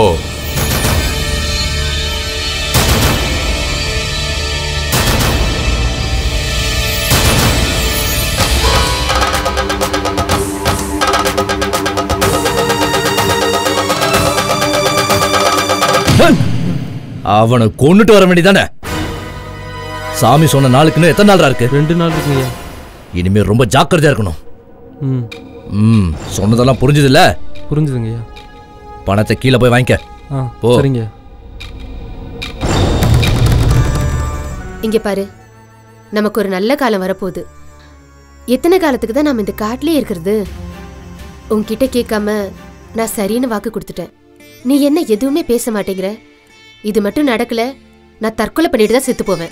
B: அவனை கொன்னுட்டு வர வேண்டியதானே சாமி சொன்ன நாளுக்குன்னு எத்தனை நாள் இருக்கு
E: ரெண்டு நாள் இருக்குங்க
B: இனிமே ரொம்ப ஜாக்கிரதையா இருக்கணும்
E: ம்
B: ம் சொன்னதெல்லாம் புரிஞ்சுது இல்ல
E: புரிஞ்சுதுங்கய்யா
B: பணத்தை கீழே போய் வாங்கிக்க
E: ஆ
B: போ
E: சரிங்க
P: இங்க பாரு நமக்கு ஒரு நல்ல காலம் வரப்போகுது எத்தனை காலத்துக்கு தான் நாம இந்த காட்டிலே இருக்கிறது உன்கிட்ட கேட்காம நான் சரின்னு வாக்கு கொடுத்துட்டேன் நீ என்ன எதுவுமே பேச மாட்டேங்கிற இது மட்டும் நடக்கல நான் தற்கொலை பண்ணிட்டு தான் செத்து போவேன்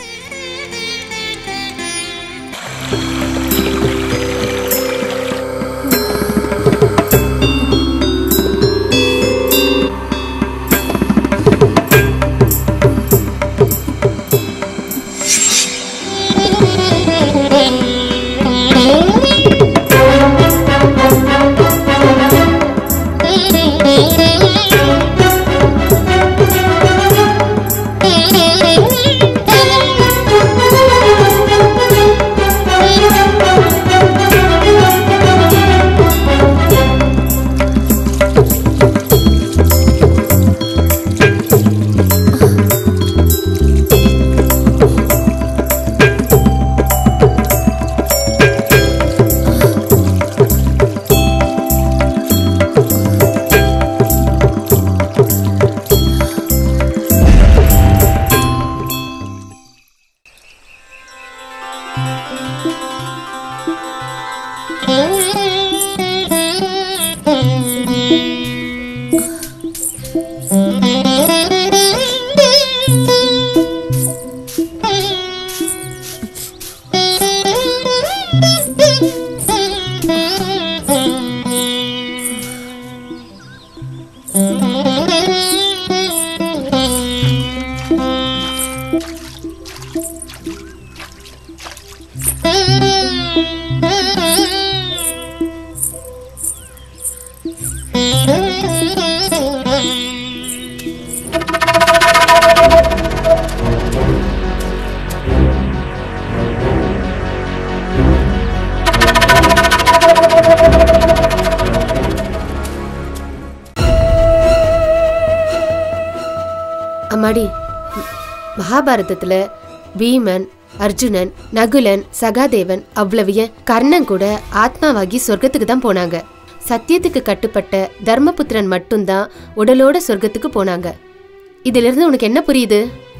P: அம்மாடி ம- மகாபாரதத்துல பீமன் அர்ஜுனன் நகுலன் சகாதேவன் அவ்வளவு ஏன் கர்ணன் கூட ஆத்மாவாகி சொர்க்கத்துக்கு தான் போனாங்க சத்தியத்துக்கு கட்டுப்பட்ட தர்மபுத்திரன் மட்டும்தான் உடலோட சொர்க்கத்துக்கு போனாங்க இதுல இருந்து உனக்கு என்ன புரியுது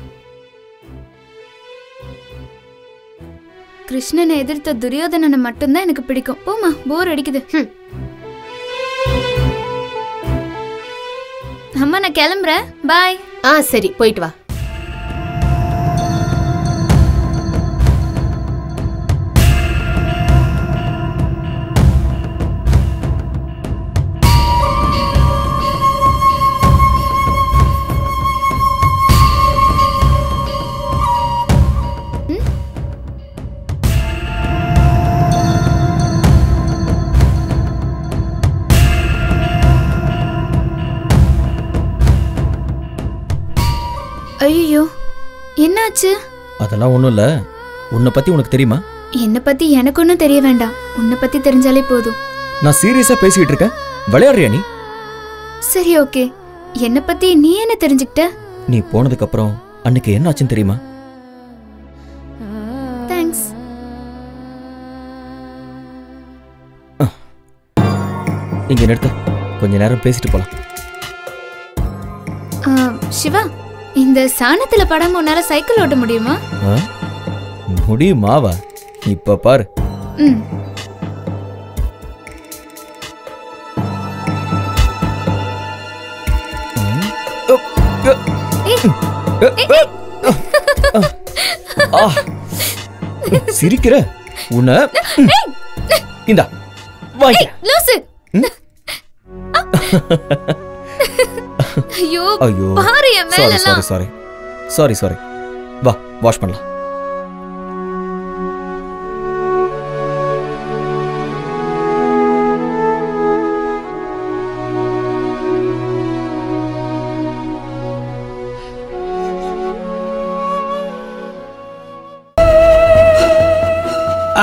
Q: கிருஷ்ணனை எதிர்த்த துரியோதனனை மட்டும்தான் எனக்கு பிடிக்கும் போமா போர் அடிக்குது அம்மா நான் கிளம்புறேன் பாய்
P: ஆ சரி போயிட்டு வா
Q: ஐயோ என்னாச்சு
M: அதெல்லாம் ஒன்றும் இல்லை உன்னை பற்றி உனக்கு தெரியுமா
Q: என்னை பத்தி எனக்கு ஒன்றும் தெரிய வேண்டாம் உன்னை பத்தி தெரிஞ்சாலே போதும்
M: நான் சீரியஸாக பேசிக்கிட்டு இருக்கேன் விளையாடுறியா நீ
Q: சரி ஓகே என்னை பத்தி நீ என்ன தெரிஞ்சுக்கிட்ட
M: நீ போனதுக்கப்புறம் அன்னைக்கு என்ன ஆச்சுன்னு தெரியுமா
Q: தேங்க்ஸ்
M: இங்க நிறுத்த கொஞ்ச நேரம் பேசிட்டு போலாம்
Q: சிவா இந்த சாணத்துல படம் உன்னால சைக்கிள் ஓட்ட முடியுமா
M: ஆ? முடியுமாவா இப்ப பாரு
Q: ம்
M: ஆ. சிரிக்கிற உன்னை இந்தா வாங்க
Q: லூசு ஐயோ
M: ஐயோ
Q: பாரு என்
M: சாரி
Q: மேல
M: சாரி சாரி சாரி சாரி வா வாஷ் பண்ணலாம்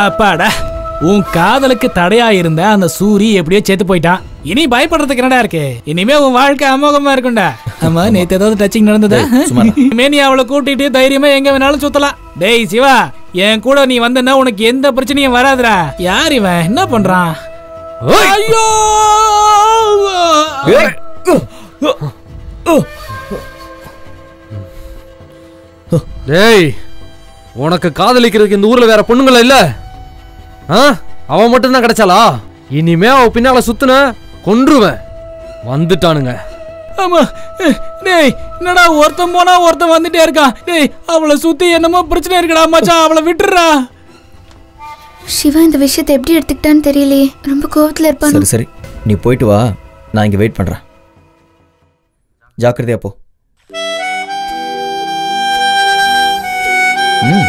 O: அப்பாடா உன் காதலுக்கு தடையா இருந்த அந்த சூரி எப்படியோ செத்து போயிட்டான் இனி பயப்படுறதுக்கு என்னடா இருக்கு இனிமே உன் வாழ்க்கை அமோகமா இருக்கும்டா ஆமா நேத்து ஏதாவது டச்சிங் நடந்ததா
M: டேய், சும்மா இரு.
O: இனிமே நீ அவளை கூட்டிட்டு தைரியமா எங்க வேணாலும் சுத்தலாம் டேய் சிவா என் கூட நீ வந்தனா உனக்கு எந்த பிரச்சனையும் வராதுடா யார் இவன் என்ன பண்றான் ஐயோ
E: டேய் உனக்கு காதலிக்கிறதுக்கு இந்த ஊர்ல வேற பொண்ணுங்கள இல்ல ஆ அவன் மட்டும் தான் கிடைச்சாளா இனிமே அவ பின்னால சுத்துன கொன்றுவேன் வந்துட்டானுங்க
O: ஆமா ஏய், டேய் என்னடா ஒருத்தன் போனா ஒருத்தன் வந்துட்டே இருக்கான் டேய் அவளை சுத்தி என்னமோ பிரச்சனை இருக்குடா மச்சான் அவளை விட்டுடுறா
Q: சிவா இந்த விஷயத்தை எப்படி எடுத்துக்கிட்டான்னு தெரியலையே ரொம்ப கோவத்துல இருப்பானு
M: சரி சரி நீ போயிட்டு வா நான் இங்க வெயிட் பண்றேன் ஜாக்கிரதையா போ ம்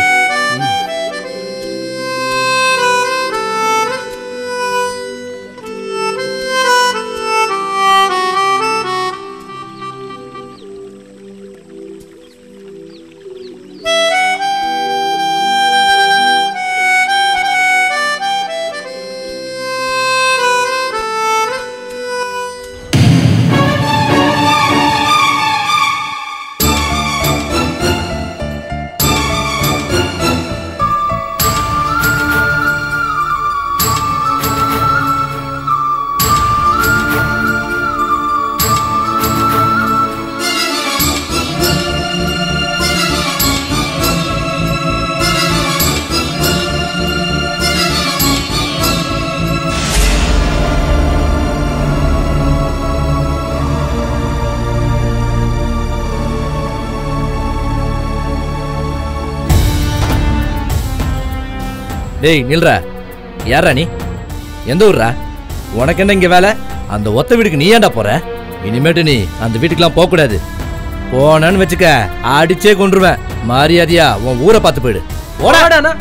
B: டேய் நில்றா யாரா நீ எந்த ஊர்ரா உனக்கு என்ன இங்க வேலை அந்த ஒத்த வீட்டுக்கு நீ ஏன்டா போற இனிமேட்டு நீ அந்த வீட்டுக்குலாம் போக கூடாது போனன்னு வச்சுக்க அடிச்சே கொன்றுவேன் மரியாதையா உன் ஊரை பார்த்து போயிடு ஓடாடா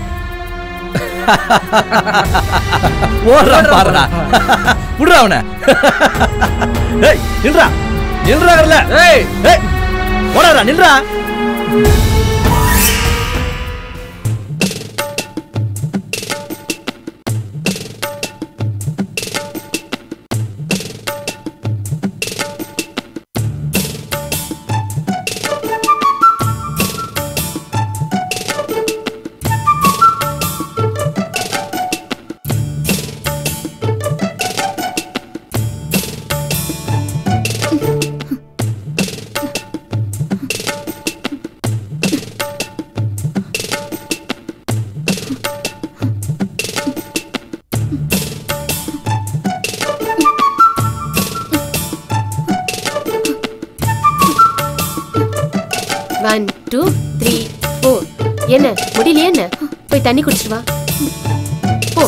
B: ஓடுறான் பாருடா விடுறா அவனை ஏய் நில்றா நில்றா வரல ஏய் ஏய் ஓடாடா நில்றா
P: ஒன் டூ த்ரீ ஃபோர் என்ன முடியலையே என்ன போய் தண்ணி குடிச்சிட்டு வா போ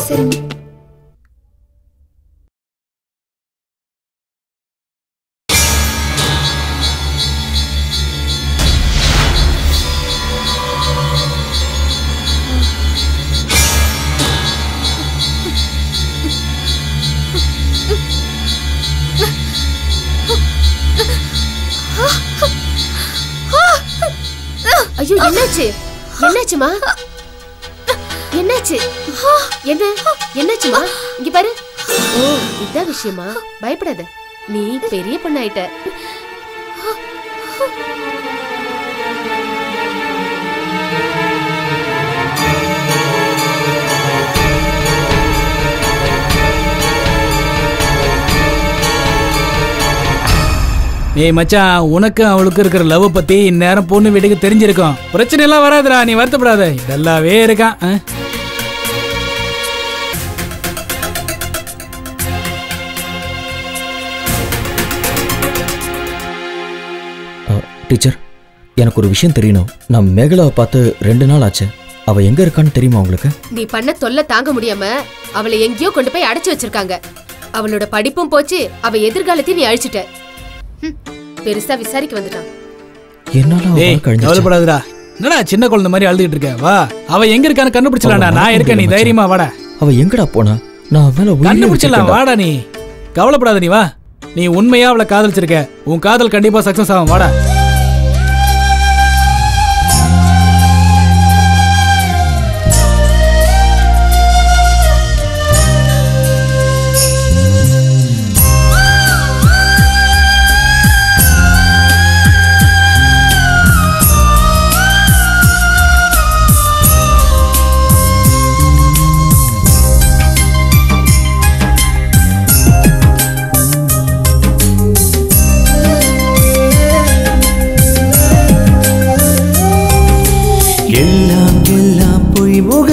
P: ஐயோ என்னாச்சு என்னாச்சுமா என்னாச்சு என்ன என்னாச்சுமா இங்க பாரு ஓ இதான் விஷயமா பயப்படாத நீ பெரிய பொண்ணாயிட்ட
O: ஏய் மச்சான் உனக்கு அவளுக்கு இருக்கிற லவ் பத்தி இந்நேரம் பொண்ணு வீட்டுக்கு தெரிஞ்சிருக்கும் பிரச்சனை எல்லாம் வராதுடா நீ வருத்தப்படாத இதெல்லாவே இருக்கான் ஆ?
M: டீச்சர் எனக்கு ஒரு விஷயம் தெரியணும் நான் மேகலாவை பார்த்து ரெண்டு நாள் ஆச்சு அவ எங்க இருக்கான்னு தெரியுமா உங்களுக்கு
P: நீ பண்ண தொல்லை தாங்க முடியாம அவளை எங்கேயோ கொண்டு போய் அடைச்சு வச்சிருக்காங்க அவளோட படிப்பும் போச்சு அவ எதிர்காலத்தையும் நீ அழிச்சிட்ட ஹம், பெருசா விசாரிக்க வந்துட்டான்
M: என்னால அவ
O: டேய்
M: வாழ்க்கை அழிஞ்சிருச்சு.
O: கவலைப்படாதடா என்னடா சின்ன குழந்தை மாதிரி அழுதுகிட்டு இருக்க வா அவ எங்க இருக்கான்னு கண்டுபிடிச்சலாம்டா
M: அவளை
O: நான் இருக்கேன் நீ
M: மறக்க
O: தைரியமா வாடா
M: அவ எங்கடா போனா நான் அவ மேல உயிரே
O: கண்டுபிடிச்சலாம்
M: வச்சிருக்கேன்டா.
O: வாடா நீ கவலைப்படாத நீ வா நீ உண்மையா அவளை காதலிச்சிருக்க உன் காதல் கண்டிப்பா சக்சஸ் ஆகும் வாடா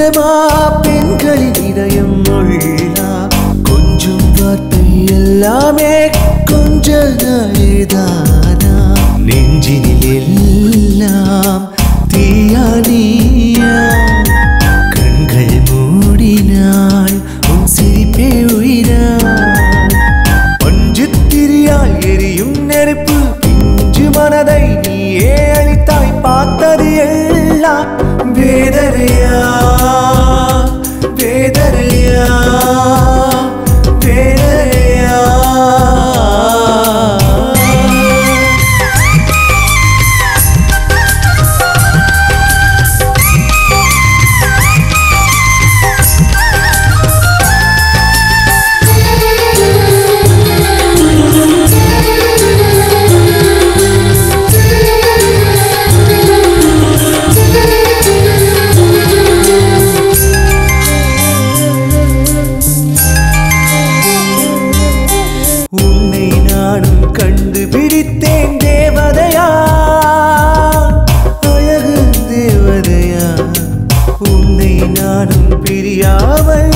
S: முகமா பெண்களின் இதயம் உள்ளா கொஞ்சம் வார்த்தை எல்லாமே கொஞ்ச நாளேதானா நெஞ்சினில் எல்லாம் தீயா நீயா கண்கள் மூடினாள் உன் சிரிப்பே உயிராள் பஞ்சுத்திரியால் எரியும் நெருப்பு பிஞ்சு மனதை நீயே அளித்தாய் பார்த்தது எல்லாம் வேதனையா வேதனையா வேதனையா உன்னை நானும் கண்டுபிடித்தேன் தேவதையா அழகு தேவதையா உன்னை நானும் பிரியாமல்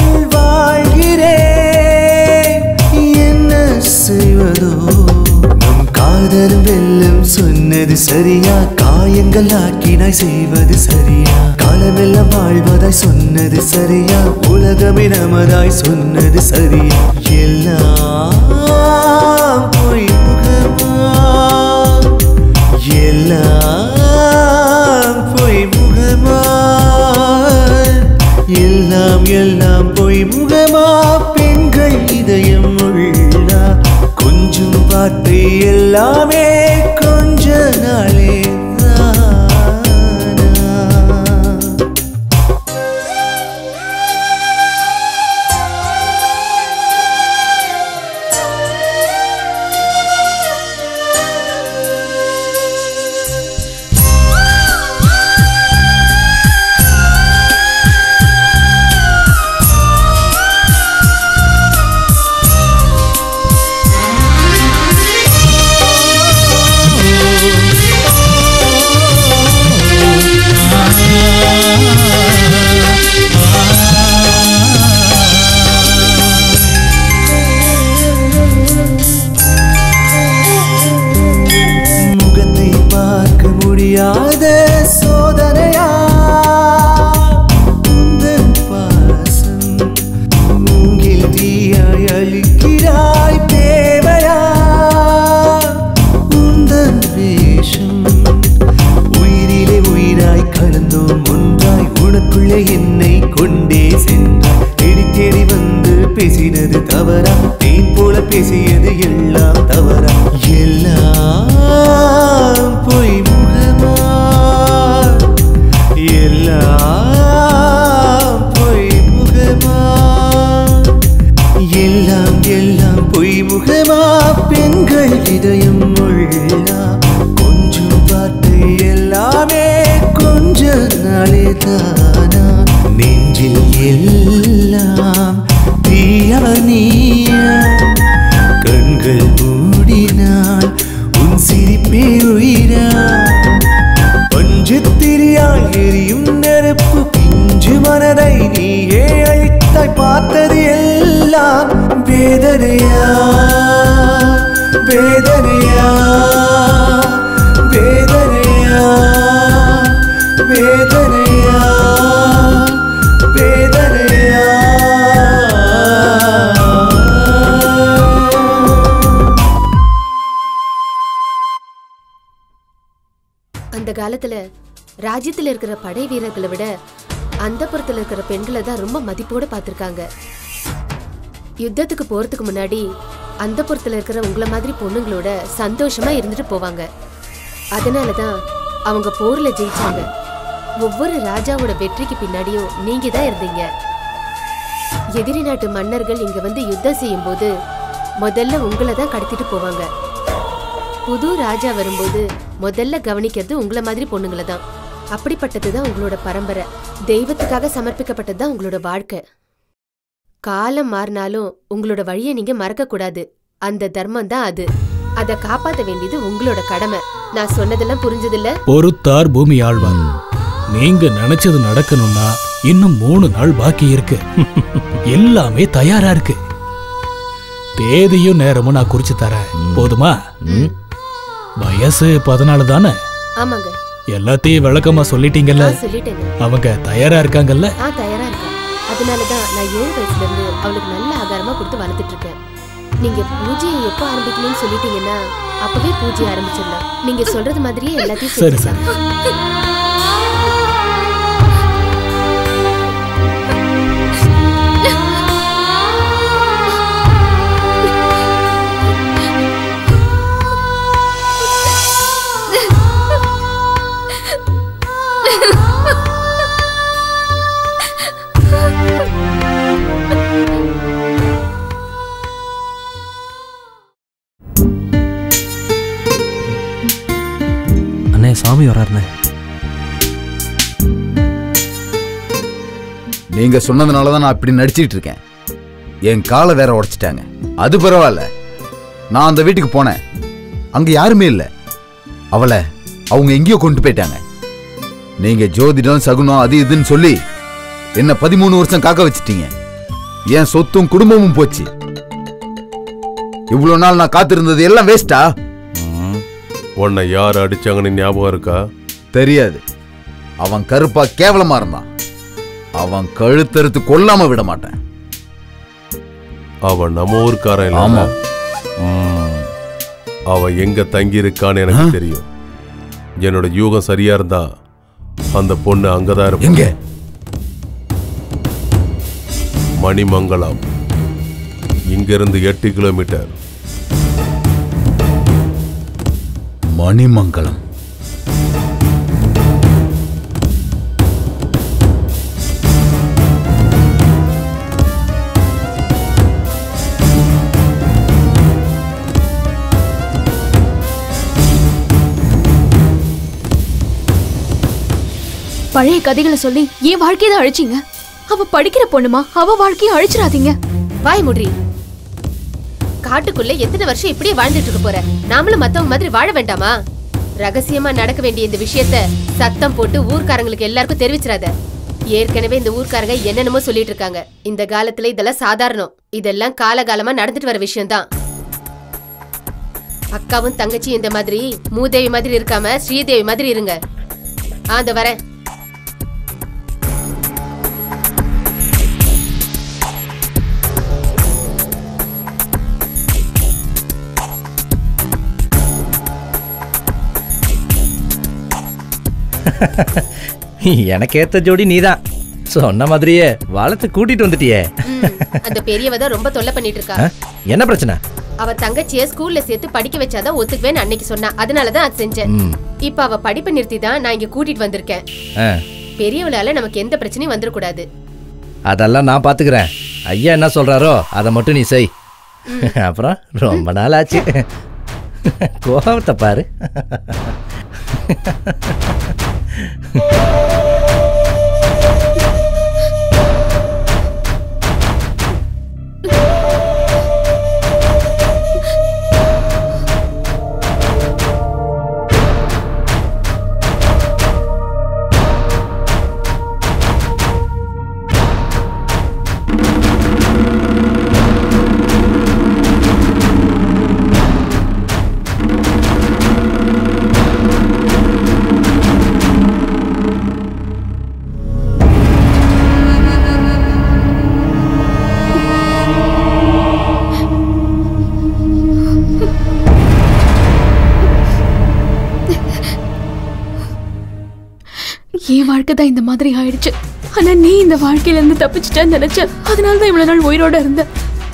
S: வாழ்கிறேன் என்ன செய்வதோ நம் காதல் வெல்லம் சொன்னது சரியா காயங்கள் ஆக்கினாய் செய்வது சரியா காலமெல்லாம் வாழ்வதாய் சொன்னது சரியா உலகமே நமதாய் சொன்னது சரியா எல்லாம் பொய் முகமா எல்லாம் பொய் முகமா எல்லாம் எல்லாம் பொய் முகமா பெண்கள் இதயம் உள்ளா கொஞ்சம் வார்த்தை எல்லாமே கொஞ்ச நாளே தானா முகத்தை பார்க்க முடியாத சோதனையா உந்தன் பாசம் மூங்கில் தீயாய் அழிக்கிறாய் தேவையா உந்தன் வேஷம் உயிரிலே உயிராய் கலந்தோம் ஒன்றாய் உனக்குள்ளே என்னை கொண்டே சென்றாய் தேடி தேடி வந்து பேசினது தவறா தேன் போல பேசியது எல்லாம் தவறா எல்லாம் பொய் முகமா எல்லாம் பொய் முகமா எல்லாம் எல்லாம் பொய் முகமா பெண்கள் இதயம் உள்ளா கொஞ்சம் வார்த்தை எல்லாமே கொஞ்ச நாளே தானா நெஞ்சில் எல்லாம் தீயா நீயா கண்கள் மூடினால் உன் சிரிப்பே உயிரா பஞ்சத்திரியால் எரியும் நெருப்பு பிஞ்சு மனதை நீயே அழித்தாய் பார்த்தது எல்லாம் வேதனையா வேதனையா வேதனையா வேதனையா வேதனையா
P: அந்த காலத்துல ராஜ்யத்துல இருக்கிற படை வீரர்களை விட அந்த இருக்கிற பெண்களை தான் ரொம்ப மதிப்போட பார்த்திருக்காங்க யுத்தத்துக்கு போறதுக்கு முன்னாடி அந்த இருக்கிற உங்கள மாதிரி பொண்ணுங்களோட சந்தோஷமா இருந்துட்டு போவாங்க அதனால தான் அவங்க போர்ல ஜெயிச்சாங்க ஒவ்வொரு ராஜாவோட வெற்றிக்கு பின்னாடியும் நீங்க தான் இருந்தீங்க எதிரி நாட்டு மன்னர்கள் இங்க வந்து யுத்தம் செய்யும் போது முதல்ல உங்களை தான் கடத்திட்டு போவாங்க புது ராஜா வரும்போது முதல்ல கவனிக்கிறது உங்களை மாதிரி பொண்ணுங்களை தான் அப்படிப்பட்டது தான் உங்களோட பரம்பரை தெய்வத்துக்காக சமர்ப்பிக்கப்பட்டது தான் உங்களோட வாழ்க்கை காலம் மாறினாலும் உங்களோட வழியை நீங்க மறக்க கூடாது அந்த தர்மம் தான் அது அதை காப்பாத்த வேண்டியது உங்களோட கடமை நான் சொன்னதெல்லாம் புரிஞ்சதில்ல
O: பொறுத்தார் பூமி ஆழ்வார் நீங்க நினைச்சது நடக்கணும்னா இன்னும் மூணு நாள் பாக்கி இருக்கு எல்லாமே தயாரா இருக்கு தேதியும் நேரமும் நான் குறிச்சு தரேன் போதுமா வயசு பதினாலு தானே
P: ஆமாங்க
O: எல்லாத்தையும் விளக்கமா சொல்லிட்டீங்கல்ல
P: ஆ, சொல்லிட்டேங்க
O: அவங்க தயாரா இருக்காங்கல்ல
P: ஆ தயாரா இருக்கேன் அதனாலதான் நான் ஏழு வயசுல இருந்து அவளுக்கு நல்ல ஆகாரமா கொடுத்து வளர்த்துட்டு இருக்கேன் நீங்க பூஜையை எப்போ ஆரம்பிக்கணும்னு சொல்லிட்டீங்கன்னா அப்பவே பூஜை ஆரம்பிச்சிடலாம் நீங்க சொல்றது மாதிரியே எல்லாத்தையும்
O: சரி,
P: செஞ்சுடலாம்.
E: அண்ணே சாமி வர்றாருண்ணே
A: நீங்க சொன்னதுனால தான் நான் இப்படி நடிச்சிட்டு இருக்கேன் என் காலை வேற உடைச்சிட்டாங்க அது பரவாயில்ல நான் அந்த வீட்டுக்கு போனேன் அங்க யாருமே இல்லை அவளை அவங்க எங்கேயோ கொண்டு போயிட்டாங்க நீங்க ஜோதிடம் சகுனம் அது இதுன்னு சொல்லி என்ன பதிமூணு வருஷம் காக்க வச்சிட்டீங்க என் சொத்தும் குடும்பமும் போச்சு இவ்வளவு நாள் நான் காத்திருந்தது எல்லாம் வேஸ்டா
D: உன்னை யார் அடிச்சாங்கன்னு ஞாபகம் இருக்கா
A: தெரியாது அவன் கருப்பா கேவலமா இருந்தான் அவன் கழுத்தறுத்து கொல்லாம விட மாட்டேன்
D: அவன் நம்ம ஊர்க்காரன் இல்ல
A: ஆமா.
D: ம். அவன் எங்க தங்கி இருக்கான்னு எனக்கு தெரியும் என்னோட யூகம் சரியா இருந்தா அந்த பொண்ணு அங்கதான் இருப்பா
A: எங்க
D: மணிமங்கலம் இங்கிருந்து எட்டு கிலோமீட்டர்
A: மணிமங்கலம்
H: பழைய கதைகளை சொல்லி என் வாழ்க்கையை தான் அழிச்சிங்க அவ படிக்கிற பொண்ணுமா அவ வாழ்க்கையை அழிச்சிடாதீங்க
P: வாய் முடி காட்டுக்குள்ள எத்தனை வருஷம் இப்படியே வாழ்ந்துட்டு இருக்க போற நாமளும் மத்தவங்க மாதிரி வாழ வேண்டாமா ரகசியமா நடக்க வேண்டிய இந்த விஷயத்த சத்தம் போட்டு ஊர்க்காரங்களுக்கு எல்லாருக்கும் தெரிவிச்சிடாத ஏற்கனவே இந்த ஊர்க்காரங்க என்னென்னமோ சொல்லிட்டு இருக்காங்க இந்த காலத்துல இதெல்லாம் சாதாரணம் இதெல்லாம் காலகாலமா நடந்துட்டு வர விஷயம்தான் அக்காவும் தங்கச்சி இந்த மாதிரி மூதேவி மாதிரி இருக்காம ஸ்ரீதேவி மாதிரி இருங்க ஆந்த வரேன்
L: எனக்கு ஏத்த ஜோடி நீதான் சொன்ன மாதிரியே வளர்த்து கூட்டிட்டு வந்துட்டியே
P: அந்த பெரியவ தான் ரொம்ப தொல்லை பண்ணிட்டு இருக்கா
L: ஆ? என்ன பிரச்சனை
P: அவ தங்கச்சிய ஸ்கூல்ல சேர்த்து படிக்க வச்சாதான் ஒத்துக்குவேன்னு அன்னைக்கு சொன்னா அதனாலதான் அது செஞ்சேன்
L: ம்.
P: இப்ப அவ படிப்பை நிறுத்தி தான் நான் இங்க கூட்டிட்டு வந்திருக்கேன்
L: ஆ,
P: பெரியவளால நமக்கு எந்த பிரச்சனையும் வந்துடக்கூடாது
L: அதெல்லாம் நான் பாத்துக்கிறேன் ஐயா என்ன சொல்றாரோ அதை மட்டும் நீ செய் அப்புறம் ரொம்ப நாள் ஆச்சு கோபத்தை பாரு
H: என் வாழ்க்கை தான் இந்த மாதிரி ஆயிடுச்சு ஆனா நீ இந்த வாழ்க்கையில இருந்து தப்பிச்சிட்டேன்னு நினைச்ச அதனால தான் இவ்வளவு நாள் உயிரோட இருந்த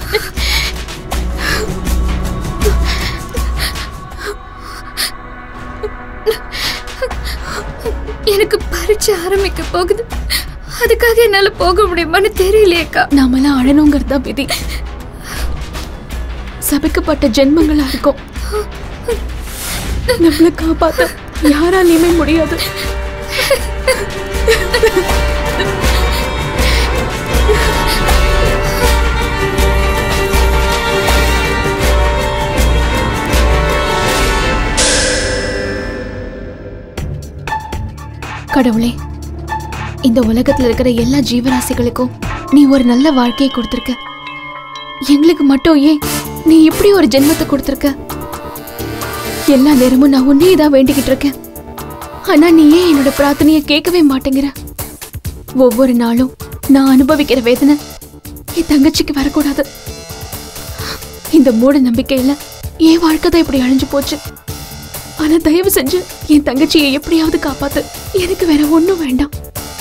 Q: எனக்கு பரீட்சை ஆரம்பிக்க போகுது அதுக்காக என்னால போக முடியுமான்னு தெரியலையேக்கா
H: நாமெல்லாம் அழணுங்கிறது தான் விதி சபிக்கப்பட்ட ஜென்மங்களா இருக்கும் நம்மள காப்பாத்த யாராலையுமே முடியாது கடவுளே இந்த உலகத்துல இருக்கிற எல்லா ஜீவராசிகளுக்கும் நீ ஒரு நல்ல வாழ்க்கையை கொடுத்துருக்க எங்களுக்கு மட்டும் ஏன் நீ இப்படி ஒரு ஜென்மத்தை கொடுத்துருக்க எல்லா நேரமும் நான் உன்னையே தான் வேண்டிக்கிட்டு இருக்கேன் ஆனா நீ ஏன் என்னோட பிரார்த்தனையை கேட்கவே மாட்டேங்கிற ஒவ்வொரு நாளும் நான் அனுபவிக்கிற வேதனை என் தங்கச்சிக்கு வரக்கூடாது இந்த மூட நம்பிக்கையில என் வாழ்க்கை தான் இப்படி அழிஞ்சு போச்சு ஆனா தயவு செஞ்சு என் தங்கச்சியை எப்படியாவது காப்பாத்து எனக்கு வேற ஒண்ணும் வேண்டாம்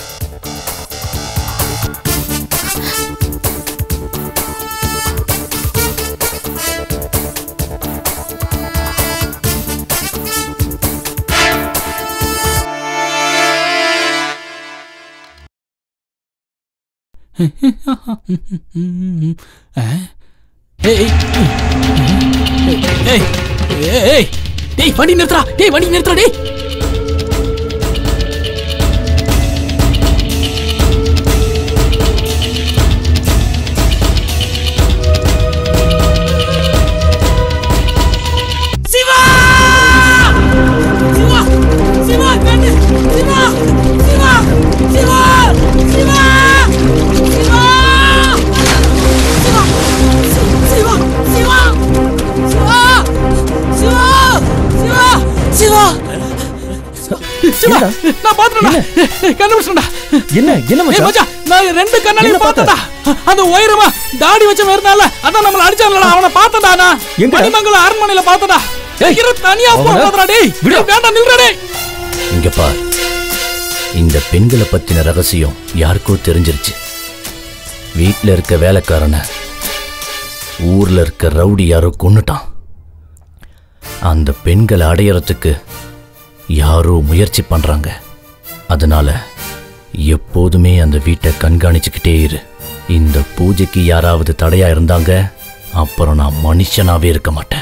O: ஏய் ஏய் ஏய் டேய் வண்டி நிறுத்துறா டேய் வண்டி நிறுத்துறா டேய்
S: சிவா சிவா சிவா கண்ணு சிவா சிவா சிவா சிவா சிவா சிவா சிவா சிவா சிவா சிவா சிவா
O: சிவா நான் பாத்துறேன்டா கண்டுபிடிச்சேன்டா
M: என்ன என்ன
O: ஏய்
M: மச்சான்
O: மச்சான் நான் ரெண்டு கண்ணாடி
M: என்ன பார்த்த?
O: பார்த்தடா அந்த உயரமா தாடி வச்ச இருந்தால அதான் நம்மள அடிச்சான்லடா அவனை பார்த்தடா நான்
M: எங்க?
O: மணிமங்கலம் அரண்மனையில பார்த்தடா இரு தனியா
B: அவன?
O: போறடா டேய்
B: விடு.
O: வேண்டாம் நில்றா டேய்
B: இங்க பார் இந்த பெண்களை பத்தின ரகசியம் யாருக்கோ தெரிஞ்சிருச்சு வீட்ல இருக்க வேலைக்காரனை ஊர்ல இருக்க ரவுடி யாரோ கொன்னுட்டான் அந்த பெண்களை அடையறதுக்கு யாரோ முயற்சி பண்றாங்க அதனால எப்போதுமே அந்த வீட்டை கண்காணிச்சுக்கிட்டே இரு இந்த பூஜைக்கு யாராவது தடையா இருந்தாங்க அப்புறம் நான் மனுஷனாவே இருக்க மாட்டேன்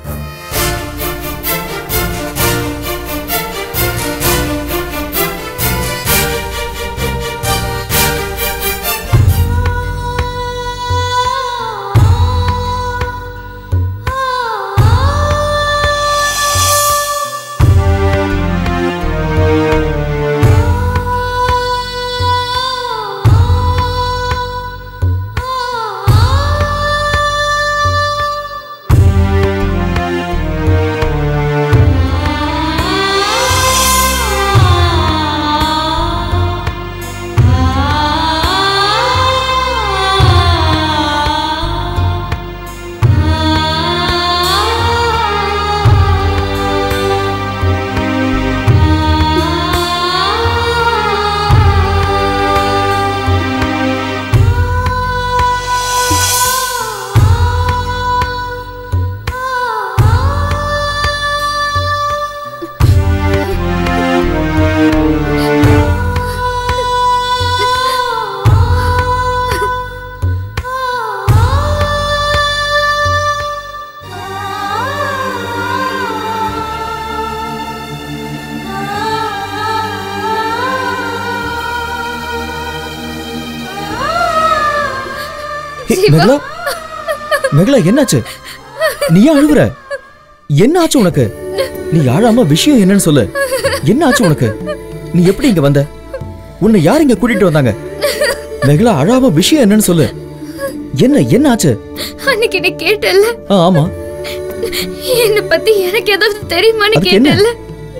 M: ஹே, மெகலா மெகலா என்னாச்சு நீ ஏன் அழுகுற என்ன ஆச்சு உனக்கு நீ அழாம விஷயம் என்னன்னு சொல்லு என்ன ஆச்சு உனக்கு நீ எப்படி இங்க வந்த உன்னை யார் இங்க கூட்டிட்டு வந்தாங்க மெகலா அழாம விஷயம் என்னன்னு சொல்லு என்ன என்ன ஆச்சு
Q: அன்னைக்கு நீ கேட்டல்ல
M: ஆ, ஆமா
Q: என்ன பத்தி எனக்கு ஏதாவது தெரியுமான்னு
M: அதுக்கு என்ன?
Q: கேட்டல்ல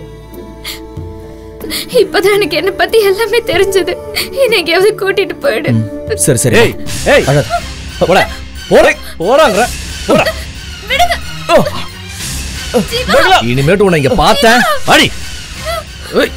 Q: இப்பதான் எனக்கு என்ன பத்தி எல்லாமே தெரிஞ்சது என்னை எங்கேயாவது கூட்டிட்டு போயிடு
M: சரி சரி
L: ஏய் ஏய் போடா போடா போறாங்கற போடா
B: இனிமேட்டு உன்னை இங்க பார்த்தேன் அடி ஏய்.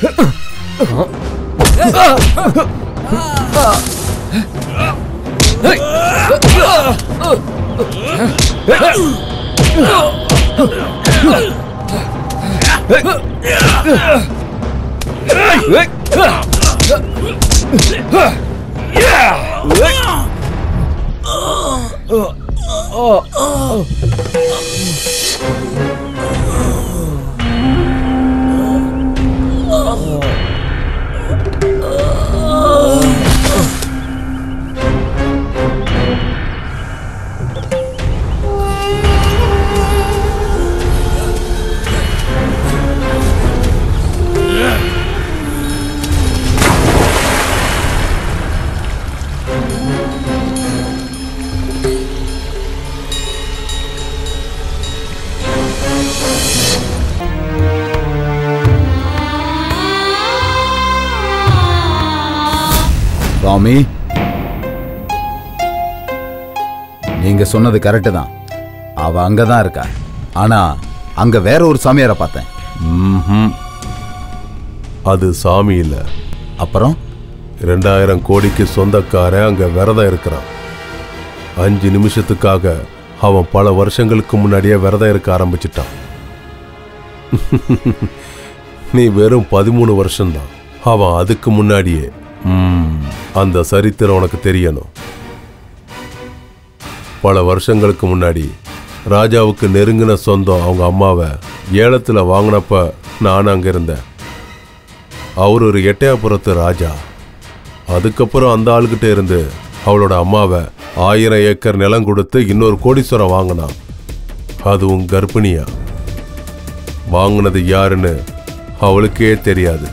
A: சுவாமி நீங்க சொன்னது கரெக்டு தான் அவ அங்கதான் இருக்கா ஆனா அங்க வேற ஒரு சாமியாரை பார்த்தேன்
D: ம்ஹும். அது சாமி இல்ல
A: அப்புறம்
D: ரெண்டாயிரம் கோடிக்கு சொந்தக்காரன் அங்க விரதம் இருக்கிறான் அஞ்சு நிமிஷத்துக்காக அவன் பல வருஷங்களுக்கு முன்னாடியே விரதம் இருக்க ஆரம்பிச்சிட்டான் நீ வெறும் பதிமூணு வருஷம்தான் அவன் அதுக்கு முன்னாடியே ம், அந்த சரித்திரம் உனக்கு தெரியணும் பல வருஷங்களுக்கு முன்னாடி ராஜாவுக்கு நெருங்கின சொந்தம் அவங்க அம்மாவை ஏலத்தில் வாங்கினப்ப நான் அங்கே இருந்தேன் அவர் ஒரு எட்டயபுரத்து ராஜா அதுக்கப்புறம் அந்த ஆளுகிட்ட இருந்து அவளோட அம்மாவை ஆயிரம் ஏக்கர் நிலம் கொடுத்து இன்னொரு கோடீஸ்வரம் வாங்கினான் அதுவும் கர்ப்பிணியா வாங்கினது யாருன்னு அவளுக்கே தெரியாது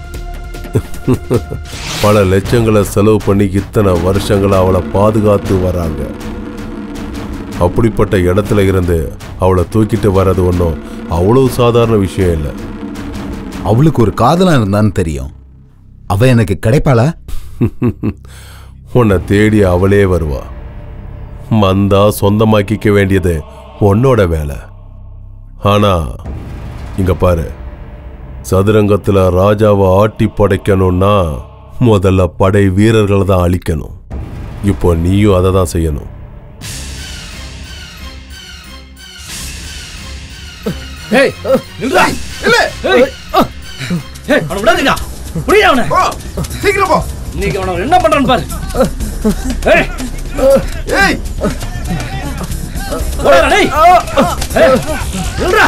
D: பல லட்சங்களை செலவு பண்ணி இத்தனை வருஷங்களை அவளை பாதுகாத்து வராங்க அப்படிப்பட்ட இடத்துல இருந்து அவளை தூக்கிட்டு வர்றது ஒன்றும் அவ்வளவு சாதாரண விஷயம் இல்லை
A: அவளுக்கு ஒரு காதலன் இருந்தான்னு தெரியும் அவ எனக்கு கிடைப்பாளா
D: உன்னை தேடி அவளே வருவா வந்தா சொந்தமாக்கிக்க வேண்டியது உன்னோட வேலை ஆனா இங்க பாரு சதுரங்கத்துல ராஜாவை ஆட்டி படைக்கணும்னா முதல்ல படை வீரர்களை தான் அழிக்கணும் இப்போ நீயும் அதை தான் செய்யணும்
L: ஏய் நில்றா இல்ல ஏய் ஏய் அவன விடாதீங்க புரிய அவன சீக்கிரம் போ இன்னைக்கு அவன என்ன பண்றான்னு பாரு ஏய் ஏய் போடா டேய் ஏய் நில்றா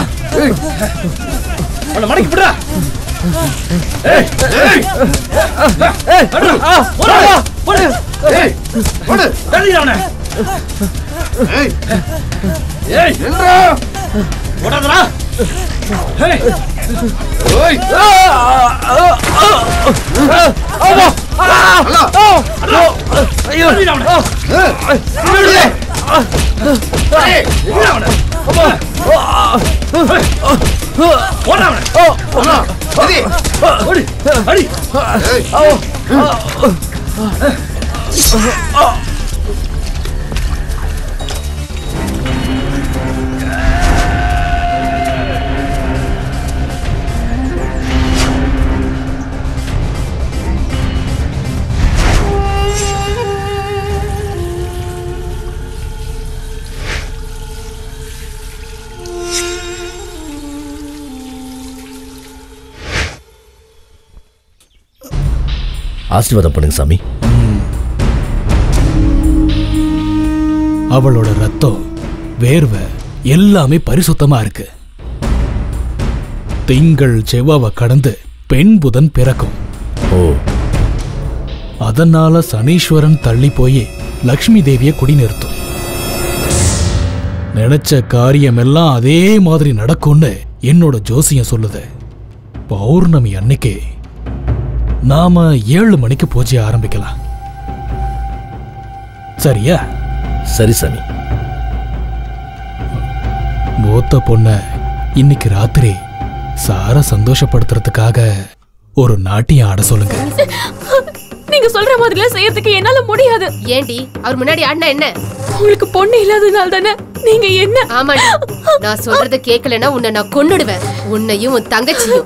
L: அவன மடக்கி விடுடா ஏய் ஏய் ஏய் போடா போடா போடு ஏய் போடு தள்ளி அவன ஏய் ஏய் நில்றா போடாதடா ஏய் ஓய் ஆமா ஹலோ ஐயோ
B: ஆசீர்வாதம் பண்ணுங்க சாமி
O: அவளோட ரத்தம் வேர்வை எல்லாமே பரிசுத்தமா இருக்கு திங்கள் செவ்வாவை கடந்து பெண் புதன் பிறக்கும்
B: ஓ
O: அதனால சனீஸ்வரன் தள்ளி போய் லக்ஷ்மி தேவியை குடிநிறுத்தும் நினைச்ச காரியமெல்லாம் அதே மாதிரி நடக்கும்னு என்னோட ஜோசியம் சொல்லுது பௌர்ணமி அன்னைக்கு நாம ஏழு மணிக்கு பூஜையை ஆரம்பிக்கலாம் சரியா
B: சரி சாமி
O: மூத்த பொண்ண இன்னைக்கு ராத்திரி சார சந்தோஷப்படுத்துறதுக்காக ஒரு நாட்டியம் ஆட சொல்லுங்க
H: நீங்க சொல்ற மாதிரிலாம் செய்யறதுக்கு என்னால முடியாது
P: ஏண்டி அவர் முன்னாடி ஆடினா என்ன
H: உங்களுக்கு பொண்ணு இல்லாததுனால தானே நீங்க என்ன
P: ஆமாடி நான் சொல்றத கேட்கலன்னா உன்னை நான் கொன்னுடுவேன் உன்னையும் உன் தங்கச்சியும்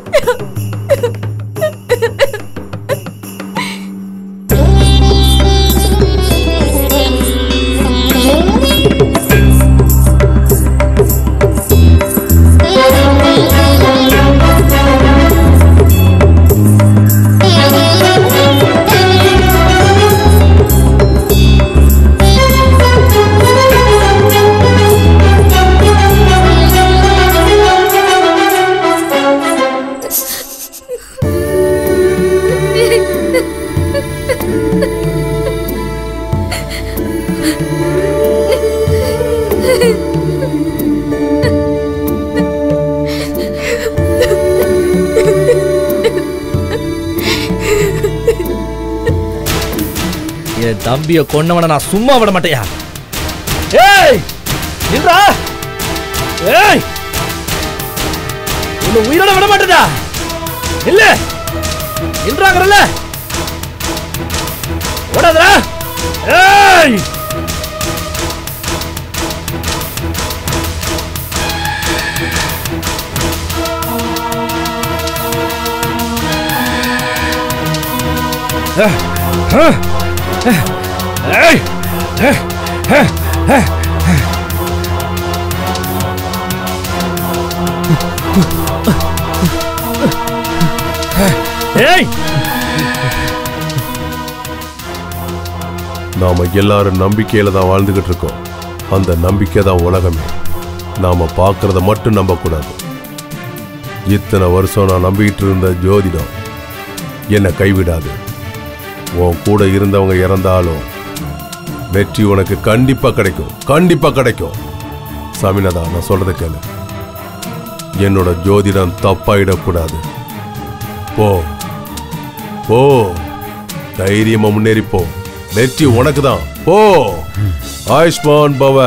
L: என் தம்பிய கொன்னவன நான் சும்மா விட மாட்டேயா ஏய் நில்றா ஏய் உன்னை உயிரோட விட மாட்டேடா இல்ல நின்றாங்கறல ஓடாதடா ஏய் ஏய் ஏய்
D: நாம எல்லாரும் நம்பிக்கையில தான் வாழ்ந்துகிட்டு இருக்கோம் அந்த நம்பிக்கை தான் உலகமே நாம பார்க்கறத மட்டும் நம்பக்கூடாது இத்தனை வருஷம் நான் நம்பிக்கிட்டு இருந்த ஜோதிடம் என்னை கைவிடாது உன் கூட இருந்தவங்க இறந்தாலும் வெற்றி உனக்கு கண்டிப்பா கிடைக்கும் கண்டிப்பா கிடைக்கும் சாமிநாதா நான் சொல்றத கேளு என்னோட ஜோதிடம் தப்பாயிடக்கூடாது போ போ தைரியமா முன்னேறி போ வெற்றி உனக்கு தான் போ ஆயுஷ்மான் பவ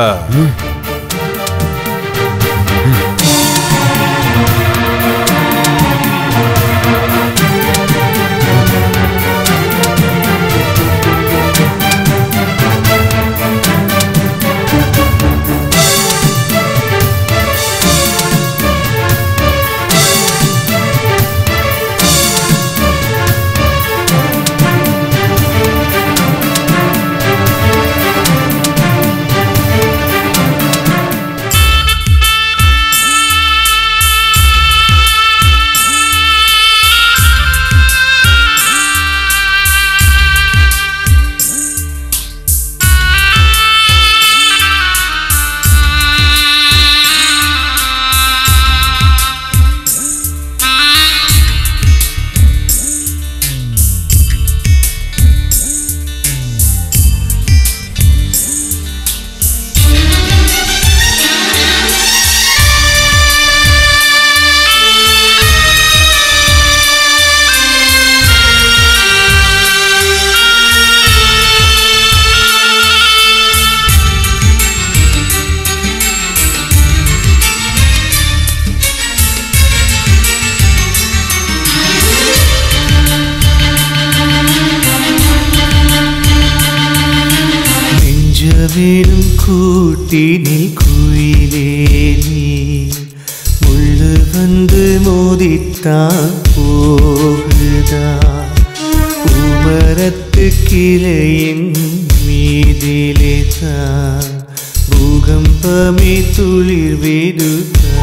T: நெஞ்சவேலும் கூட்டினில் குயிலே நீ முள்ளு வந்து மோதித்தான் போகுதா பூமரத்து கிளையின் மீதிலே தான் பூகம்பமே துளிர் விடுதா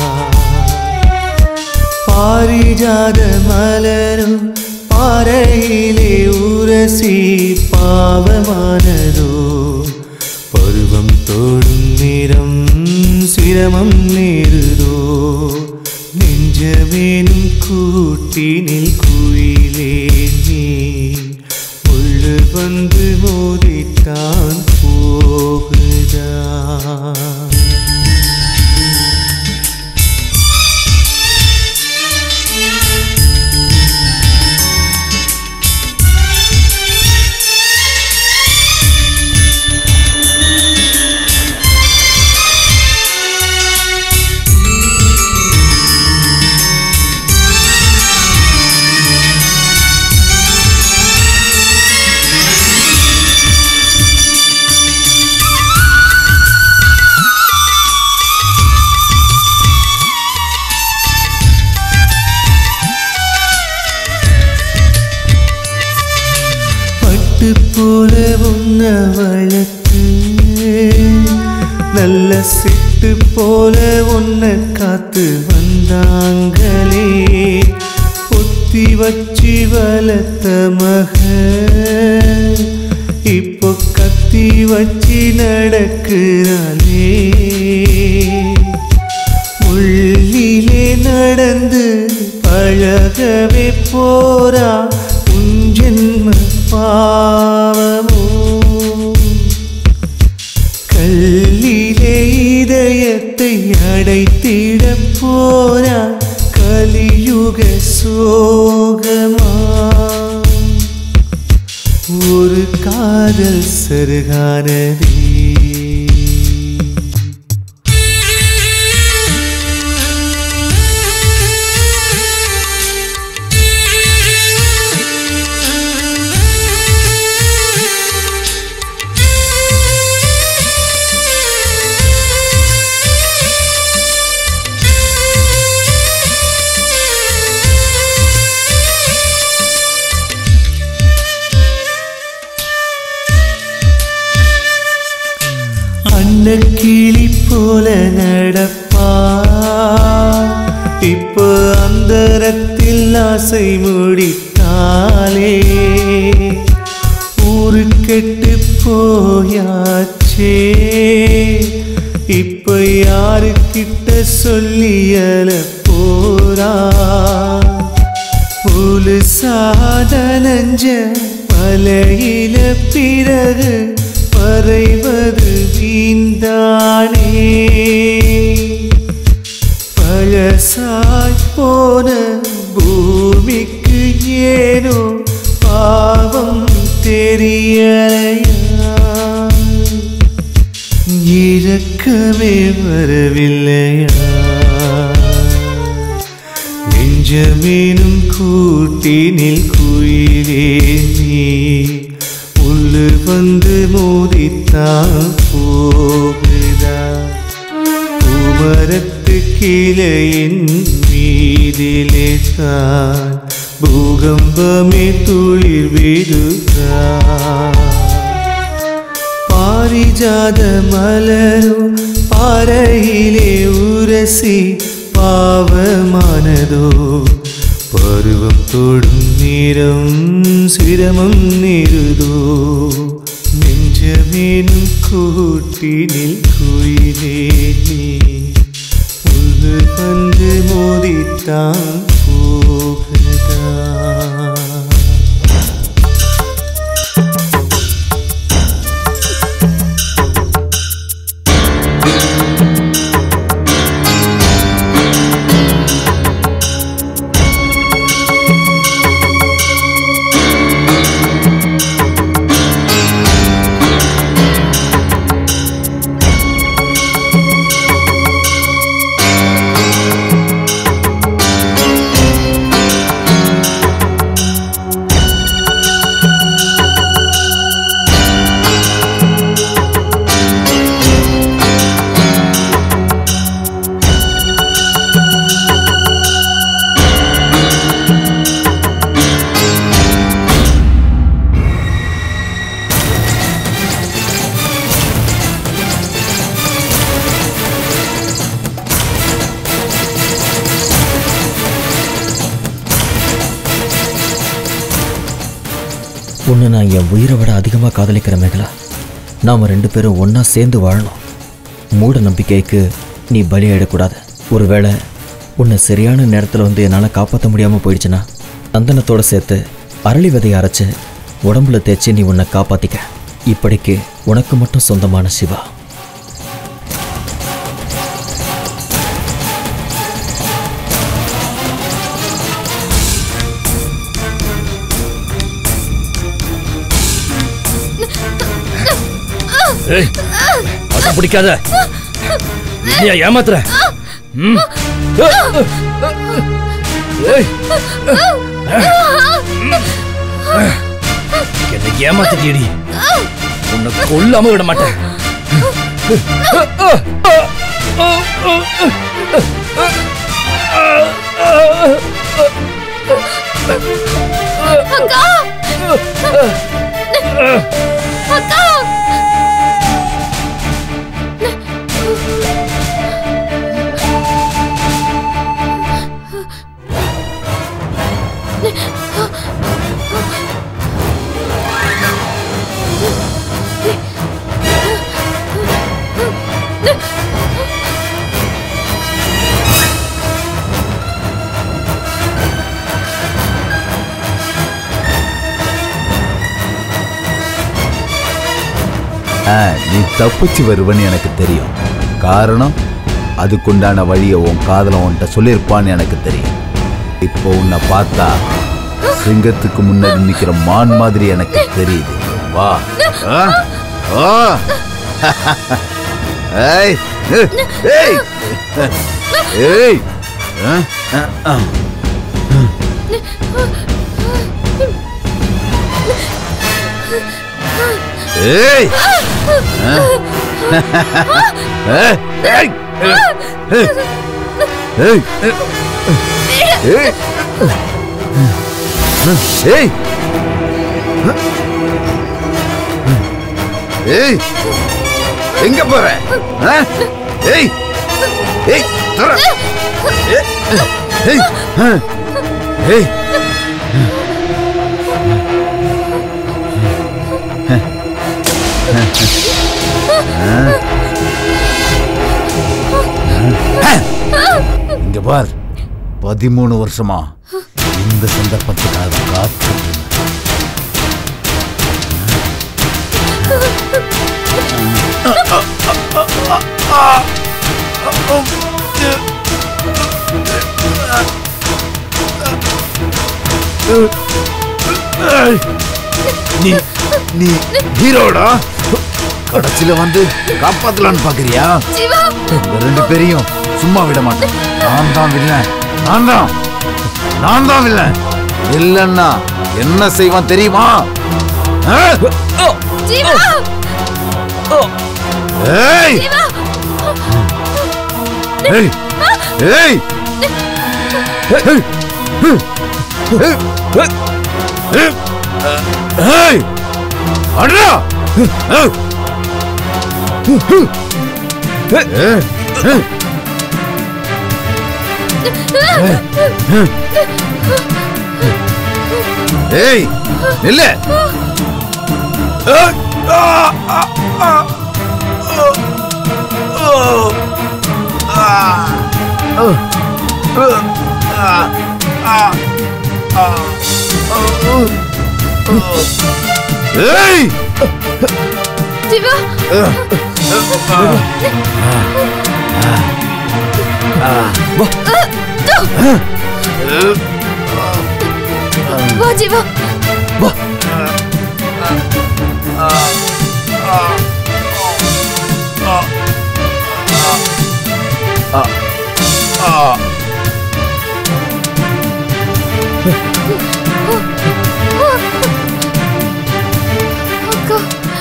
T: பாரிஜாத மலரும் பாறையிலே உரசி பாவமானதோ பருவம் தோடும் நிறம் சிரமம் நேருதோ நெஞ்சமேனும் கூட்டினில் குயிலே நீ முள்ளு வந்து மோதித்தான் போகுதா பட்டு போல உன்ன வளர்த்து நல்ல சிட்டு போல உன்னை காத்து வந்தாங்களே பொத்தி வச்சு வளர்த்த மக இப்போ கத்தி வச்சு நடக்கிறாளே உள்ளிலே நடந்து பழகவே போறா உன் ஜென்ம பாவமோ கல்லிலே இதயத்தை அடைத்திட போறா கலியுக சோகமா ஒரு காதல் சருகானதே போல நடப்பா இப்போ அந்தரத்தில் ஆசை முடித்தாலே ஊரு கெட்டு போயாச்சே இப்ப யாருக்கிட்ட சொல்லியல போறா முழுசாத நஞ்ச மலையில பிறகு மறைவது வீந்தானே பழசாய் போன பூமிக்கு ஏனோ பாவம் தெரியலையா இறக்கமே வரவில்லையா நெஞ்சமேனும் கூட்டினில் குயிலே நீ உள்ளு வந்து மோதித்தான் போகுதா பூமரத்து கிளையின் மீதிலே தான் பூகம்பமே துளிர் விடுதா பாரிஜாத மலரும் பாறையிலே உரசி பாவமானதோ பருவம் தொடும் நேரம் சிரமம் நிறுதோ நெஞ்சமேனும் கூட்டினில் குயிலே நீ உள்ள வந்து மோதித்தான் போகுதா
M: உன்னை நான் என் உயிரை விட அதிகமாக காதலிக்கிற மேகலா நாம் ரெண்டு பேரும் ஒன்றா சேர்ந்து வாழணும் மூட நம்பிக்கைக்கு நீ பலியாயிடக்கூடாது ஒருவேளை உன்னை சரியான நேரத்தில் வந்து என்னால் காப்பாற்ற முடியாமல் போயிடுச்சுன்னா சந்தனத்தோட சேர்த்து அரளி விதையை அரைச்சு உடம்புல தேய்ச்சி நீ உன்னை காப்பாற்றிக்க இப்படிக்கு உனக்கு மட்டும் சொந்தமான சிவா
B: ஏய் அடம் பிடிக்காத நீயா ஏமாத்துற ம். ஏய் என்னை ஏமாத்திட்டியடி உன்னை கொல்லாம விட மாட்டேன்
S: அக்கா அக்கா
A: ஆ, நீ தப்பிச்சு வருவன்னு எனக்கு தெரியும் காரணம் அதுக்குண்டான வழியை உன் காதல உன்கிட்ட சொல்லியிருப்பான்னு எனக்கு தெரியும் இப்போ உன்னை பார்த்தா சிங்கத்துக்கு முன்னாடி நிக்கிற மான் மாதிரி எனக்கு தெரியுது வா ஆ, ஆ. ஏய் ஏய் ஏய் ஆ, ஆ, ஆ. ஏய் ஆ. ஏய் ஏய் ஏய் ஏய் ஏய் ஏய் ஏய் எங்க போற ஆ? ஏய் ஏய் தர ஏய் ஏய் ஆ. ஏய் இங்க பார் பதிமூணு வருஷமா இந்த சந்தர்ப்பத்துக்காக காத்து நீ நீ ஹீரோடா கடைசியில வந்து காப்பாத்தலான்னு பாக்குறியா இந்த ரெண்டு பேரையும் சும்மா விட மாட்டேன் நான் தான் வில்லன் நான் தான் நான் தான் வில்லன் இல்லன்னா என்ன செய்வான் தெரியுமா ஆ? ஏய் ஏய் ஏய் ஏய் ஏய் ஏய் அடடா ஏய் ஏய் நில்லு ஏய், ஆ, ஆ, ஆ, ஓ, ஓ, ஆ, ஓ, ஓ, ஆ, ஆ, ஆ, ஓ, ஓ. ஏய்
S: சிவா வா ஜீவா
H: அக்கா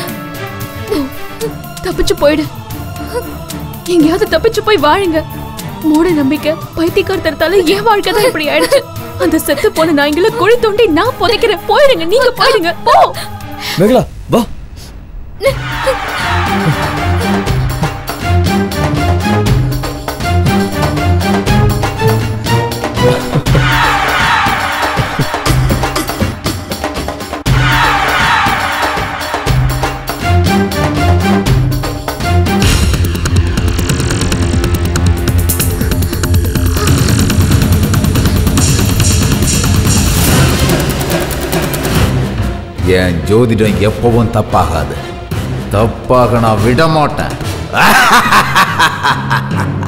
H: தப்பிச்சு போயிடு எங்கேயாவது தப்பிச்சு போய் வாழுங்க மூட நம்பிக்கை பைத்தியக்காரத்தால என் வாழ்க்கை தான் இப்படி ஆயிடுச்சு அந்த செத்து போன நாய்களை குழி தோண்டி நான் புதைக்கிறேன் போயிடுங்க நீங்க போயிடுங்க போ
M: மேகலா வா
A: என் ஜோதிடம் எப்பவும் தப்பாகாது தப்பாக நான் விட மாட்டேன்